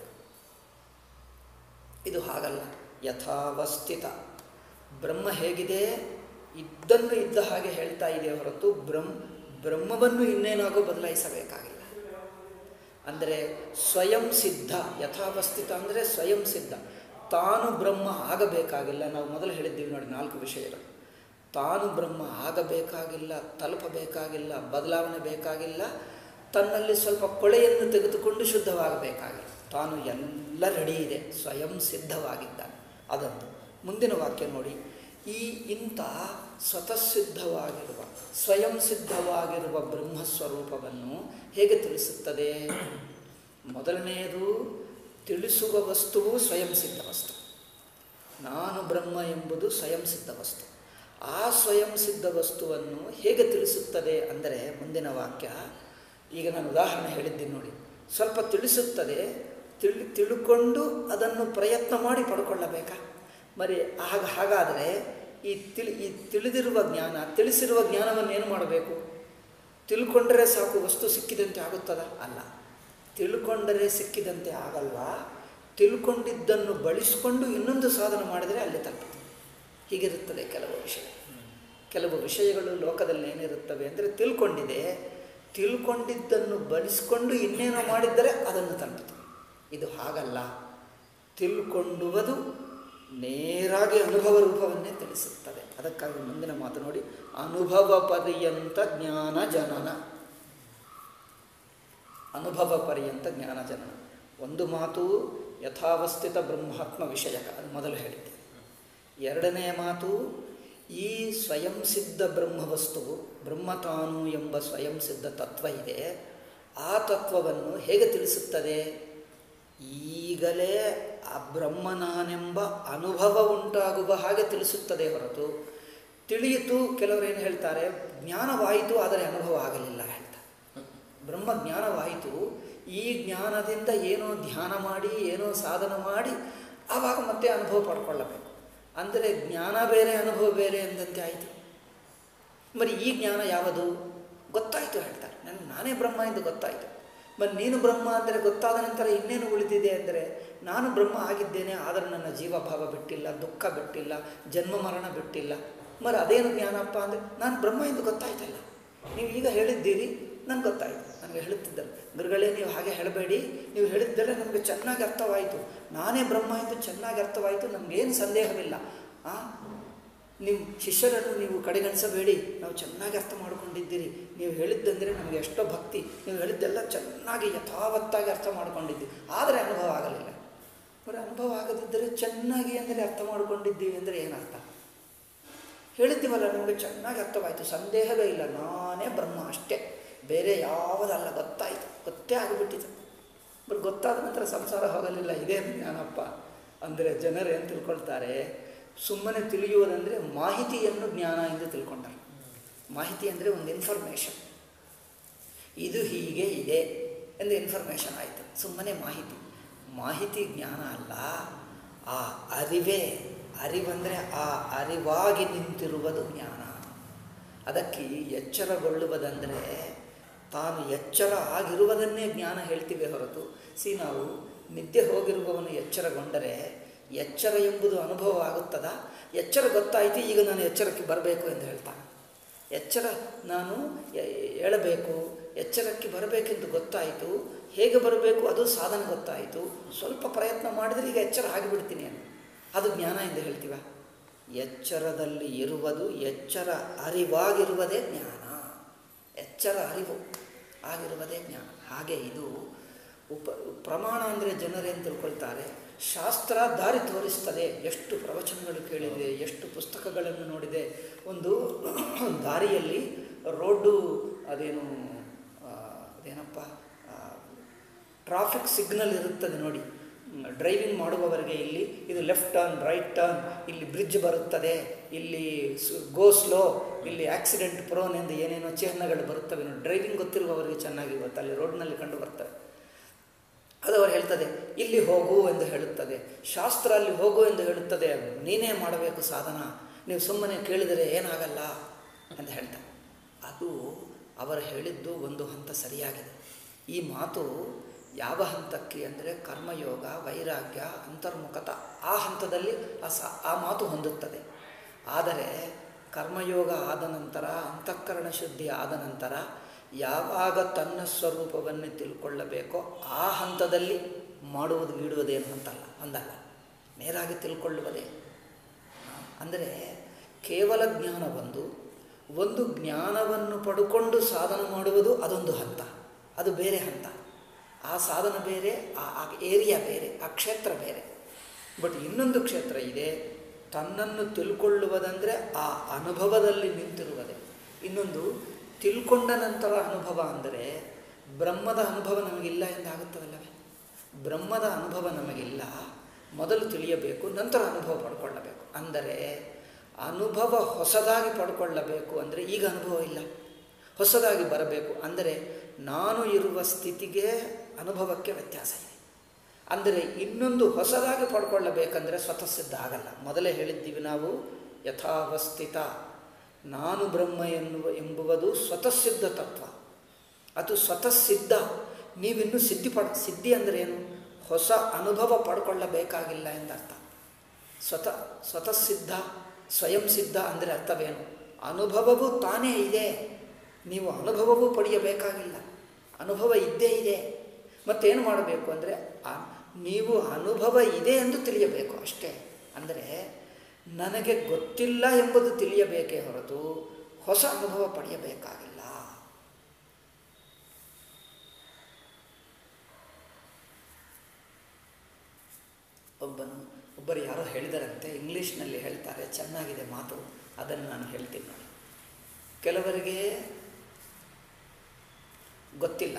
ಇದು ಹಾಗಲ್ಲ ಯಥಾವಸ್ಥಿತ ಬ್ರಹ್ಮ ಹೇಗಿದೆ ಇದ್ದನ್ನು ಇದ್ದ ಹಾಗೆ ಹೇಳ್ತಾ ಇದೆ ಹೊರತು ಬ್ರಹ್ಮ ಬ್ರಹ್ಮವನ್ನು ಇನ್ನೇನಾಗೋ ಬದಲಾಯಿಸಬೇಕಾಗಿಲ್ಲ ಅಂದರೆ ಸ್ವಯಂ ಸಿದ್ಧ ಯಥಾವಸ್ಥಿತ ಅಂದರೆ ಸ್ವಯಂ ಸಿದ್ಧ ತಾನು ಬ್ರಹ್ಮ ಆಗಬೇಕಾಗಿಲ್ಲ ನಾವು ಮೊದಲು ಹೇಳಿದ್ದೀವಿ ನೋಡಿ ನಾಲ್ಕು ವಿಷಯಗಳು ತಾನು ಬ್ರಹ್ಮ ಆಗಬೇಕಾಗಿಲ್ಲ ತಲುಪಬೇಕಾಗಿಲ್ಲ ಬದಲಾವಣೆ ಬೇಕಾಗಿಲ್ಲ ತನ್ನಲ್ಲಿ ಸ್ವಲ್ಪ ಕೊಳೆಯನ್ನು ತೆಗೆದುಕೊಂಡು ಶುದ್ಧವಾಗಬೇಕಾಗಿಲ್ಲ ತಾನು ಎಲ್ಲ ರೆಡಿ ಇದೆ ಸ್ವಯಂ ಸಿದ್ಧವಾಗಿದ್ದಾನೆ ಅದೊಂದು ಮುಂದಿನ ವಾಕ್ಯ ನೋಡಿ ಈ ಇಂಥ ಸ್ವತಃಸಿದ್ಧವಾಗಿರುವ ಸ್ವಯಂ ಸಿದ್ಧವಾಗಿರುವ ಬ್ರಹ್ಮಸ್ವರೂಪವನ್ನು ಹೇಗೆ ತಿಳಿಸುತ್ತದೆ ಮೊದಲನೆಯದು ತಿಳಿಸುವ ವಸ್ತುವು ಸ್ವಯಂ ಸಿದ್ಧ ವಸ್ತು ನಾನು ಬ್ರಹ್ಮ ಎಂಬುದು ಸ್ವಯಂ ಸಿದ್ಧ ವಸ್ತು ಆ ಸ್ವಯಂ ಸಿದ್ಧ ವಸ್ತುವನ್ನು ಹೇಗೆ ತಿಳಿಸುತ್ತದೆ ಅಂದರೆ ಮುಂದಿನ ವಾಕ್ಯ ಈಗ ನಾನು ಉದಾಹರಣೆ ಹೇಳಿದ್ದೀನಿ ನೋಡಿ ಸ್ವಲ್ಪ ತಿಳಿಸುತ್ತದೆ ತಿಳಿ ತಿಳ್ಕೊಂಡು ಅದನ್ನು ಪ್ರಯತ್ನ ಮಾಡಿ ಪಡ್ಕೊಳ್ಳಬೇಕಾ మరి ಆಗ ಹಾಗಾದರೆ ಈ ತಿಳಿ ಈ ತಿಳಿದಿರುವ ಜ್ಞಾನ ತಿಳಿಸಿರುವ ಜ್ಞಾನವನ್ನು ಏನು ಮಾಡಬೇಕು ತಿಳ್ಕೊಂಡರೆ ಸಾಕು ವಸ್ತು ಸಿಕ್ಕಿದಂತೆ ಆಗುತ್ತದ ಅಲ್ಲ ತಿಳ್ಕೊಂಡರೆ ಸಿಕ್ಕಿದಂತೆ ಆಗಲ್ವಾ ತಿಳ್ಕೊಂಡಿದ್ದನ್ನು ಬಳಸಿಕೊಂಡು ಇನ್ನೊಂದು ಸಾಧನ ಮಾಡಿದರೆ ಅಲ್ಲಿ ತಲುಪುತ್ತೆ ಹೀಗಿರುತ್ತದೆ ಕೆಲವು ವಿಷಯ ಕೆಲವು ವಿಷಯಗಳು ಲೋಕದಲ್ಲಿ ಏನಿರುತ್ತವೆ ಅಂದರೆ ತಿಳ್ಕೊಂಡಿದೆ ತಿಳ್ಕೊಂಡಿದ್ದನ್ನು ಬಳಸಿಕೊಂಡು ಇನ್ನೇನೋ ಮಾಡಿದ್ದರೆ ಅದನ್ನು ತಲುಪಿತು ಇದು ಹಾಗಲ್ಲ ತಿಳ್ಕೊಂಡುವುದು ನೇರಾಗಿ ಅನುಭವ ರೂಪವನ್ನೇ ತಿಳಿಸುತ್ತದೆ ಅದಕ್ಕಾಗಿ ಮುಂದಿನ ಮಾತು ನೋಡಿ ಅನುಭವ ಪರ್ಯಂತ ಜ್ಞಾನ ಜನನ ಅನುಭವ ಪರ್ಯಂತ ಜ್ಞಾನ ಜನನ ಒಂದು ಮಾತು ಯಥಾವಸ್ಥಿತ ಬ್ರಹ್ಮಾತ್ಮ ವಿಷಯಕ ಅದು ಮೊದಲು ಹೇಳಿದ್ದೆ ಎರಡನೆಯ ಮಾತು ಈ ಸ್ವಯಂ ಸಿದ್ಧ ಬ್ರಹ್ಮವಸ್ತುವು ಬ್ರಹ್ಮತಾನು ಎಂಬ ಸ್ವಯಂ ಸಿದ್ಧ ತತ್ವ ಇದೆ ಆ ತತ್ವವನ್ನು ಹೇಗೆ ತಿಳಿಸುತ್ತದೆ ಈಗಲೇ ಆ ಬ್ರಹ್ಮನಾನೆಂಬ ಅನುಭವ ಉಂಟಾಗುವ ಹಾಗೆ ತಿಳಿಸುತ್ತದೆ ಹೊರತು ತಿಳಿಯಿತು ಕೆಲವರು ಏನು ಹೇಳ್ತಾರೆ ಜ್ಞಾನವಾಯಿತು ಆದರೆ ಅನುಭವ ಆಗಲಿಲ್ಲ ಹೇಳ್ತಾರೆ ಬ್ರಹ್ಮ ಜ್ಞಾನವಾಯಿತು ಈ ಜ್ಞಾನದಿಂದ ಏನೋ ಧ್ಯಾನ ಮಾಡಿ ಏನೋ ಸಾಧನ ಮಾಡಿ ಆವಾಗ ಮತ್ತೆ ಅನುಭವ ಪಡ್ಕೊಳ್ಳಬೇಕು ಅಂದರೆ ಜ್ಞಾನ ಬೇರೆ ಅನುಭವ ಬೇರೆ ಎಂದಂತೆ ಆಯಿತು మరి ಈ ಜ್ಞಾನ ಯಾವುದು ಗೊತ್ತಾಯಿತು ಹೇಳ್ತಾರೆ ನನಗೆ ನಾನೇ ಬ್ರಹ್ಮ ಎಂದು ಗೊತ್ತಾಯಿತು మరి ನೀನು ಬ್ರಹ್ಮ ಅಂದರೆ ಗೊತ್ತಾದ ನಂತರ ಇನ್ನೇನು ಉಳಿದಿದೆ ಅಂದರೆ ನಾನು ಬ್ರಹ್ಮ ಆಗಿದ್ದೇನೆ ಆದರೆ ನನ್ನ ಜೀವಭಾವ ಬಿಟ್ಟಿಲ್ಲ ದುಃಖ ಬಿಟ್ಟಿಲ್ಲ ಜನ್ಮ ಮರಣ ಬಿಟ್ಟಿಲ್ಲ మరి ಅದೇನು ಜ್ಞಾನಪ್ಪ ಅಂದರೆ ನಾನು ಬ್ರಹ್ಮ ಎಂದು ಗೊತ್ತಾಯ್ತಲ್ಲ ನೀವು ಈಗ ಹೇಳಿದ್ದೀರಿ ನನಗೆ ಗೊತ್ತಾಯಿತು ನನಗೆ ಹೇಳುತ್ತಿದ್ದರು ಗುರುಗಳೇ ನೀವು ಹಾಗೆ ಹೇಳಬೇಡಿ ನೀವು ಹೇಳಿದ್ದರೆ ನಮಗೆ ಚೆನ್ನಾಗಿ ಅರ್ಥವಾಯಿತು ನಾನೇ ಬ್ರಹ್ಮ ಎಂದು ಚೆನ್ನಾಗಿ ಅರ್ಥವಾಯಿತು ನಮಗೇನು ಸಂದೇಹವಿಲ್ಲ ಆ ನಿಮ್ಮ ಶಿಷ್ಯರನ್ನು ನೀವು ಕಡೆಗಣಿಸಬೇಡಿ ನಾವು ಚೆನ್ನಾಗಿ ಅರ್ಥ ಮಾಡಿಕೊಂಡಿದ್ದೀರಿ ನೀವು ಹೇಳಿದ್ದಂದರೆ ನಮಗೆ ಎಷ್ಟೋ ಭಕ್ತಿ ನೀವು ಹೇಳಿದ್ದೆಲ್ಲ ಚೆನ್ನಾಗಿ ಯಥಾವತ್ತಾಗಿ ಅರ್ಥ ಮಾಡಿಕೊಂಡಿದ್ದೀವಿ ಆದರೆ ಅನುಭವ ಆಗಲಿಲ್ಲ మరి ಅನುಭವ ಆಗದಿದ್ದರೆ ಚೆನ್ನಾಗಿ ಅಂದರೆ ಅರ್ಥ ಮಾಡಿಕೊಂಡಿದ್ದೀವಿ ಅಂದರೆ ಏನರ್ಥ ಹೇಳಿದ್ದೀವಲ್ಲ ನಮಗೆ ಚೆನ್ನಾಗಿ ಅರ್ಥವಾಯಿತು ಸಂದೇಹವೇ ಇಲ್ಲ ನಾನೇ ಬ್ರಹ್ಮ ಅಷ್ಟೇ ಬೇರೆ ಯಾವುದಲ್ಲ ಗೊತ್ತಾಯಿತು ಗೊತ್ತೇ ಆಗಿಬಿಟ್ಟಿತು ಬಟ್ ಗೊತ್ತಾದ ನಂತರ ಸಂಸಾರ ಹೋಗಲಿಲ್ಲ ಇದೇ ಜ್ಞಾನಪ್ಪ ಅಂದರೆ ಜನರು ಏನು ತಿಳ್ಕೊಳ್ತಾರೆ ಸುಮ್ಮನೆ ತಿಳಿಯುವುದಂದರೆ ಮಾಹಿತಿಯನ್ನು ಜ್ಞಾನ ಎಂದು ತಿಳ್ಕೊಂಡರು ಮಾಹಿತಿ ಅಂದರೆ ಒಂದು ಇನ್ಫಾರ್ಮೇಷನ್ ಇದು ಹೀಗೆ ಇದೆ ಎಂದು ಇನ್ಫಾರ್ಮೇಷನ್ ಆಯಿತು ಸುಮ್ಮನೆ ಮಾಹಿತಿ ಮಾಹಿತಿ ಜ್ಞಾನ ಅಲ್ಲ ಆ ಅರಿವೇ ಅರಿವಂದರೆ ಆ ಅರಿವಾಗಿ ನಿಂತಿರುವುದು ಜ್ಞಾನ ಅದಕ್ಕೆ ಎಚ್ಚರಗೊಳ್ಳುವುದಂದರೆ ತಾನು ಎಚ್ಚರ ಆಗಿರುವುದನ್ನೇ ಜ್ಞಾನ ಹೇಳ್ತೀವಿ ಹೊರತು ಸಿ ನಾವು ನಿದ್ದೆ ಹೋಗಿರುವವನು ಎಚ್ಚರಗೊಂಡರೆ ಎಚ್ಚರ ಎಂಬುದು ಅನುಭವ ಆಗುತ್ತದ ಎಚ್ಚರ ಗೊತ್ತಾಯಿತು ಈಗ ನಾನು ಎಚ್ಚರಕ್ಕೆ ಬರಬೇಕು ಎಂದು ಹೇಳ್ತಾನೆ ಎಚ್ಚರ ನಾನು ಎ- ಏಳಬೇಕು ಎಚ್ಚರಕ್ಕೆ ಬರಬೇಕೆಂದು ಗೊತ್ತಾಯಿತು ಹೇಗೆ ಬರಬೇಕು ಅದು ಸಾಧನೆ ಗೊತ್ತಾಯಿತು ಸ್ವಲ್ಪ ಪ್ರಯತ್ನ ಮಾಡಿದರೆ ಈಗ ಎಚ್ಚರ ಆಗಿಬಿಡ್ತೀನಿ ಅಂತ ಅದು ಜ್ಞಾನ ಎಂದು ಹೇಳ್ತೀವ ಎಚ್ಚರದಲ್ಲಿ ಇರುವುದು ಎಚ್ಚರ ಅರಿವಾಗಿರುವುದೇ ಜ್ಞಾನ ಎಚ್ಚರ ಅರಿವು ಆಗಿರುವುದೇ ಜ್ಞಾನ ಹಾಗೆ ಇದು ಉಪ ಪ್ರಮಾಣ ಅಂದರೆ ಜನರೇನು ತಿಳ್ಕೊಳ್ತಾರೆ ಶಾಸ್ತ್ರ ದಾರಿ ತೋರಿಸ್ತದೆ ಎಷ್ಟು ಪ್ರವಚನಗಳು ಕೇಳಿದೆ ಎಷ್ಟು ಪುಸ್ತಕಗಳನ್ನು ನೋಡಿದೆ ಒಂದು ದಾರಿಯಲ್ಲಿ ರೋಡು ಅದೇನು ಆ, ಅದೇನಪ್ಪ ಟ್ರಾಫಿಕ್ ಸಿಗ್ನಲ್ ಇರುತ್ತದೆ ನೋಡಿ ಡ್ರೈವಿಂಗ್ ಮಾಡುವವರಿಗೆ ಇಲ್ಲಿ ಇದು ಲೆಫ್ಟ್ ಟರ್ನ್ ರೈಟ್ ಟರ್ನ್ ಇಲ್ಲಿ ಬ್ರಿಡ್ಜ್ ಬರುತ್ತದೆ ಇಲ್ಲಿ ಗೋ ಸ್ಲೋ ಇಲ್ಲಿ ಆಕ್ಸಿಡೆಂಟ್ ಪ್ರೋನ್ ಎಂದು ಏನೇನೋ ಚಿಹ್ನೆಗಳು ಬರುತ್ತವೆ ನೋಡಿ ಡ್ರೈವಿಂಗ್ ಗೊತ್ತಿರುವವರಿಗೆ ಚೆನ್ನಾಗಿ ಗೊತ್ತು ಅಲ್ಲಿ ರೋಡ್ನಲ್ಲಿ ಕಂಡು ಬರ್ತವೆ ಅದು ಅವರು ಹೇಳ್ತದೆ ಇಲ್ಲಿ ಹೋಗು ಎಂದು ಹೇಳುತ್ತದೆ ಶಾಸ್ತ್ರ ಅಲ್ಲಿ ಹೋಗು ಎಂದು ಹೇಳುತ್ತದೆ ನೀನೇ ಮಾಡಬೇಕು ಸಾಧನ ನೀವು ಸುಮ್ಮನೆ ಕೇಳಿದರೆ ಏನಾಗಲ್ಲ ಅಂತ ಹೇಳ್ತಾರೆ ಅದು ಅವರು ಹೇಳಿದ್ದು ಒಂದು ಹಂತ ಸರಿಯಾಗಿದೆ ಈ ಮಾತು ಯಾವ ಹಂತಕ್ಕೆ ಅಂದರೆ ಕರ್ಮಯೋಗ ವೈರಾಗ್ಯ ಅಂತರ್ಮುಖತ ಆ ಹಂತದಲ್ಲಿ ಆ ಸ ಆ ಮಾತು ಹೊಂದುತ್ತದೆ ಆದರೆ ಕರ್ಮಯೋಗ ಆದ ನಂತರ ಅಂತಃಕರಣ ಶುದ್ಧಿ ಆದ ನಂತರ ಯಾವಾಗ ತನ್ನ ಸ್ವರೂಪವನ್ನು ತಿಳ್ಕೊಳ್ಳಬೇಕೋ ಆ ಹಂತದಲ್ಲಿ ಮಾಡುವುದು ಬಿಡುವುದೇನು ಅಂತಲ್ಲ ಒಂದಲ್ಲ ನೇರಾಗಿ ತಿಳ್ಕೊಳ್ಳುವುದೇ ಅಂದರೆ ಕೇವಲ ಜ್ಞಾನ ಬಂದು ಒಂದು ಜ್ಞಾನವನ್ನು ಪಡ್ಕೊಂಡು ಸಾಧನ ಮಾಡುವುದು ಅದೊಂದು ಹಂತ ಅದು ಬೇರೆ ಹಂತ ಆ ಸಾಧನ ಬೇರೆ ಆ ಆ ಏರಿಯಾ ಬೇರೆ ಆ ಕ್ಷೇತ್ರ ಬೇರೆ ಬಟ್ ಇನ್ನೊಂದು ಕ್ಷೇತ್ರ ಇದೆ ತನ್ನನ್ನು ತಿಳ್ಕೊಳ್ಳುವುದಂದರೆ ಆ ಅನುಭವದಲ್ಲಿ ನಿಂತಿರುವುದೇ ಇನ್ನೊಂದು ತಿಳ್ಕೊಂಡ ನಂತರ ಅನುಭವ ಅಂದರೆ ಬ್ರಹ್ಮದ ಅನುಭವ ನಮಗಿಲ್ಲ ಎಂದಾಗುತ್ತದಲ್ಲವೇ ಬ್ರಹ್ಮದ ಅನುಭವ ನಮಗಿಲ್ಲ ಮೊದಲು ತಿಳಿಯಬೇಕು ನಂತರ ಅನುಭವ ಪಡ್ಕೊಳ್ಳಬೇಕು ಅಂದರೆ ಅನುಭವ ಹೊಸದಾಗಿ ಪಡ್ಕೊಳ್ಳಬೇಕು ಅಂದರೆ ಈಗ ಅನುಭವ ಇಲ್ಲ ಹೊಸದಾಗಿ ಬರಬೇಕು ಅಂದರೆ ನಾನು ಇರುವ ಸ್ಥಿತಿಗೆ ಅನುಭವಕ್ಕೆ ವ್ಯತ್ಯಾಸ ಇದೆ ಅಂದರೆ ಇನ್ನೊಂದು ಹೊಸದಾಗಿ ಪಡ್ಕೊಳ್ಳಬೇಕಂದ್ರೆ ಸ್ವತಃ ಸಿದ್ಧ ಆಗಲ್ಲ ಮೊದಲೇ ಹೇಳಿದ್ದೀವಿ ನಾವು ಯಥಾವಸ್ಥಿತ ನಾನು ಬ್ರಹ್ಮ ಎನ್ನುವ ಎಂಬುವುದು ಸ್ವತಃ ಸಿದ್ಧ ತತ್ವ ಅದು ಸ್ವತಃ ಸಿದ್ಧ ನೀವಿನ್ನೂ ಸಿದ್ಧಿ ಪಡ್ ಸಿದ್ಧಿ ಅಂದರೆ ಏನು ಹೊಸ ಅನುಭವ ಪಡ್ಕೊಳ್ಳಬೇಕಾಗಿಲ್ಲ ಎಂದರ್ಥ ಸ್ವತಃ ಸ್ವತಃ ಸಿದ್ಧ ಸ್ವಯಂ ಸಿದ್ಧ ಅಂದರೆ ಅರ್ಥವೇನು ಅನುಭವವೂ ತಾನೇ ಇದೆ ನೀವು ಅನುಭವವೂ ಪಡೆಯಬೇಕಾಗಿಲ್ಲ ಅನುಭವ ಇದ್ದೇ ಇದೆ ಮತ್ತೇನು ಮಾಡಬೇಕು ಅಂದರೆ ಆ- ನೀವು ಅನುಭವ ಇದೆ ಎಂದು ತಿಳಿಯಬೇಕು ಅಷ್ಟೇ ಅಂದರೆ ನನಗೆ ಗೊತ್ತಿಲ್ಲ ಎಂಬುದು ತಿಳಿಯಬೇಕೇ ಹೊರತು ಹೊಸ ಅನುಭವ ಪಡೆಯಬೇಕಾಗಿಲ್ಲ ಒಬ್ಬನು ಒಬ್ಬರು ಯಾರೋ ಹೇಳಿದರಂತೆ ಇಂಗ್ಲೀಷ್ನಲ್ಲಿ ಹೇಳ್ತಾರೆ ಚೆನ್ನಾಗಿದೆ ಮಾತು ಅದನ್ನು ನಾನು ಹೇಳ್ತೀನಿ ನೋಡಿ ಕೆಲವರಿಗೆ ಗೊತ್ತಿಲ್ಲ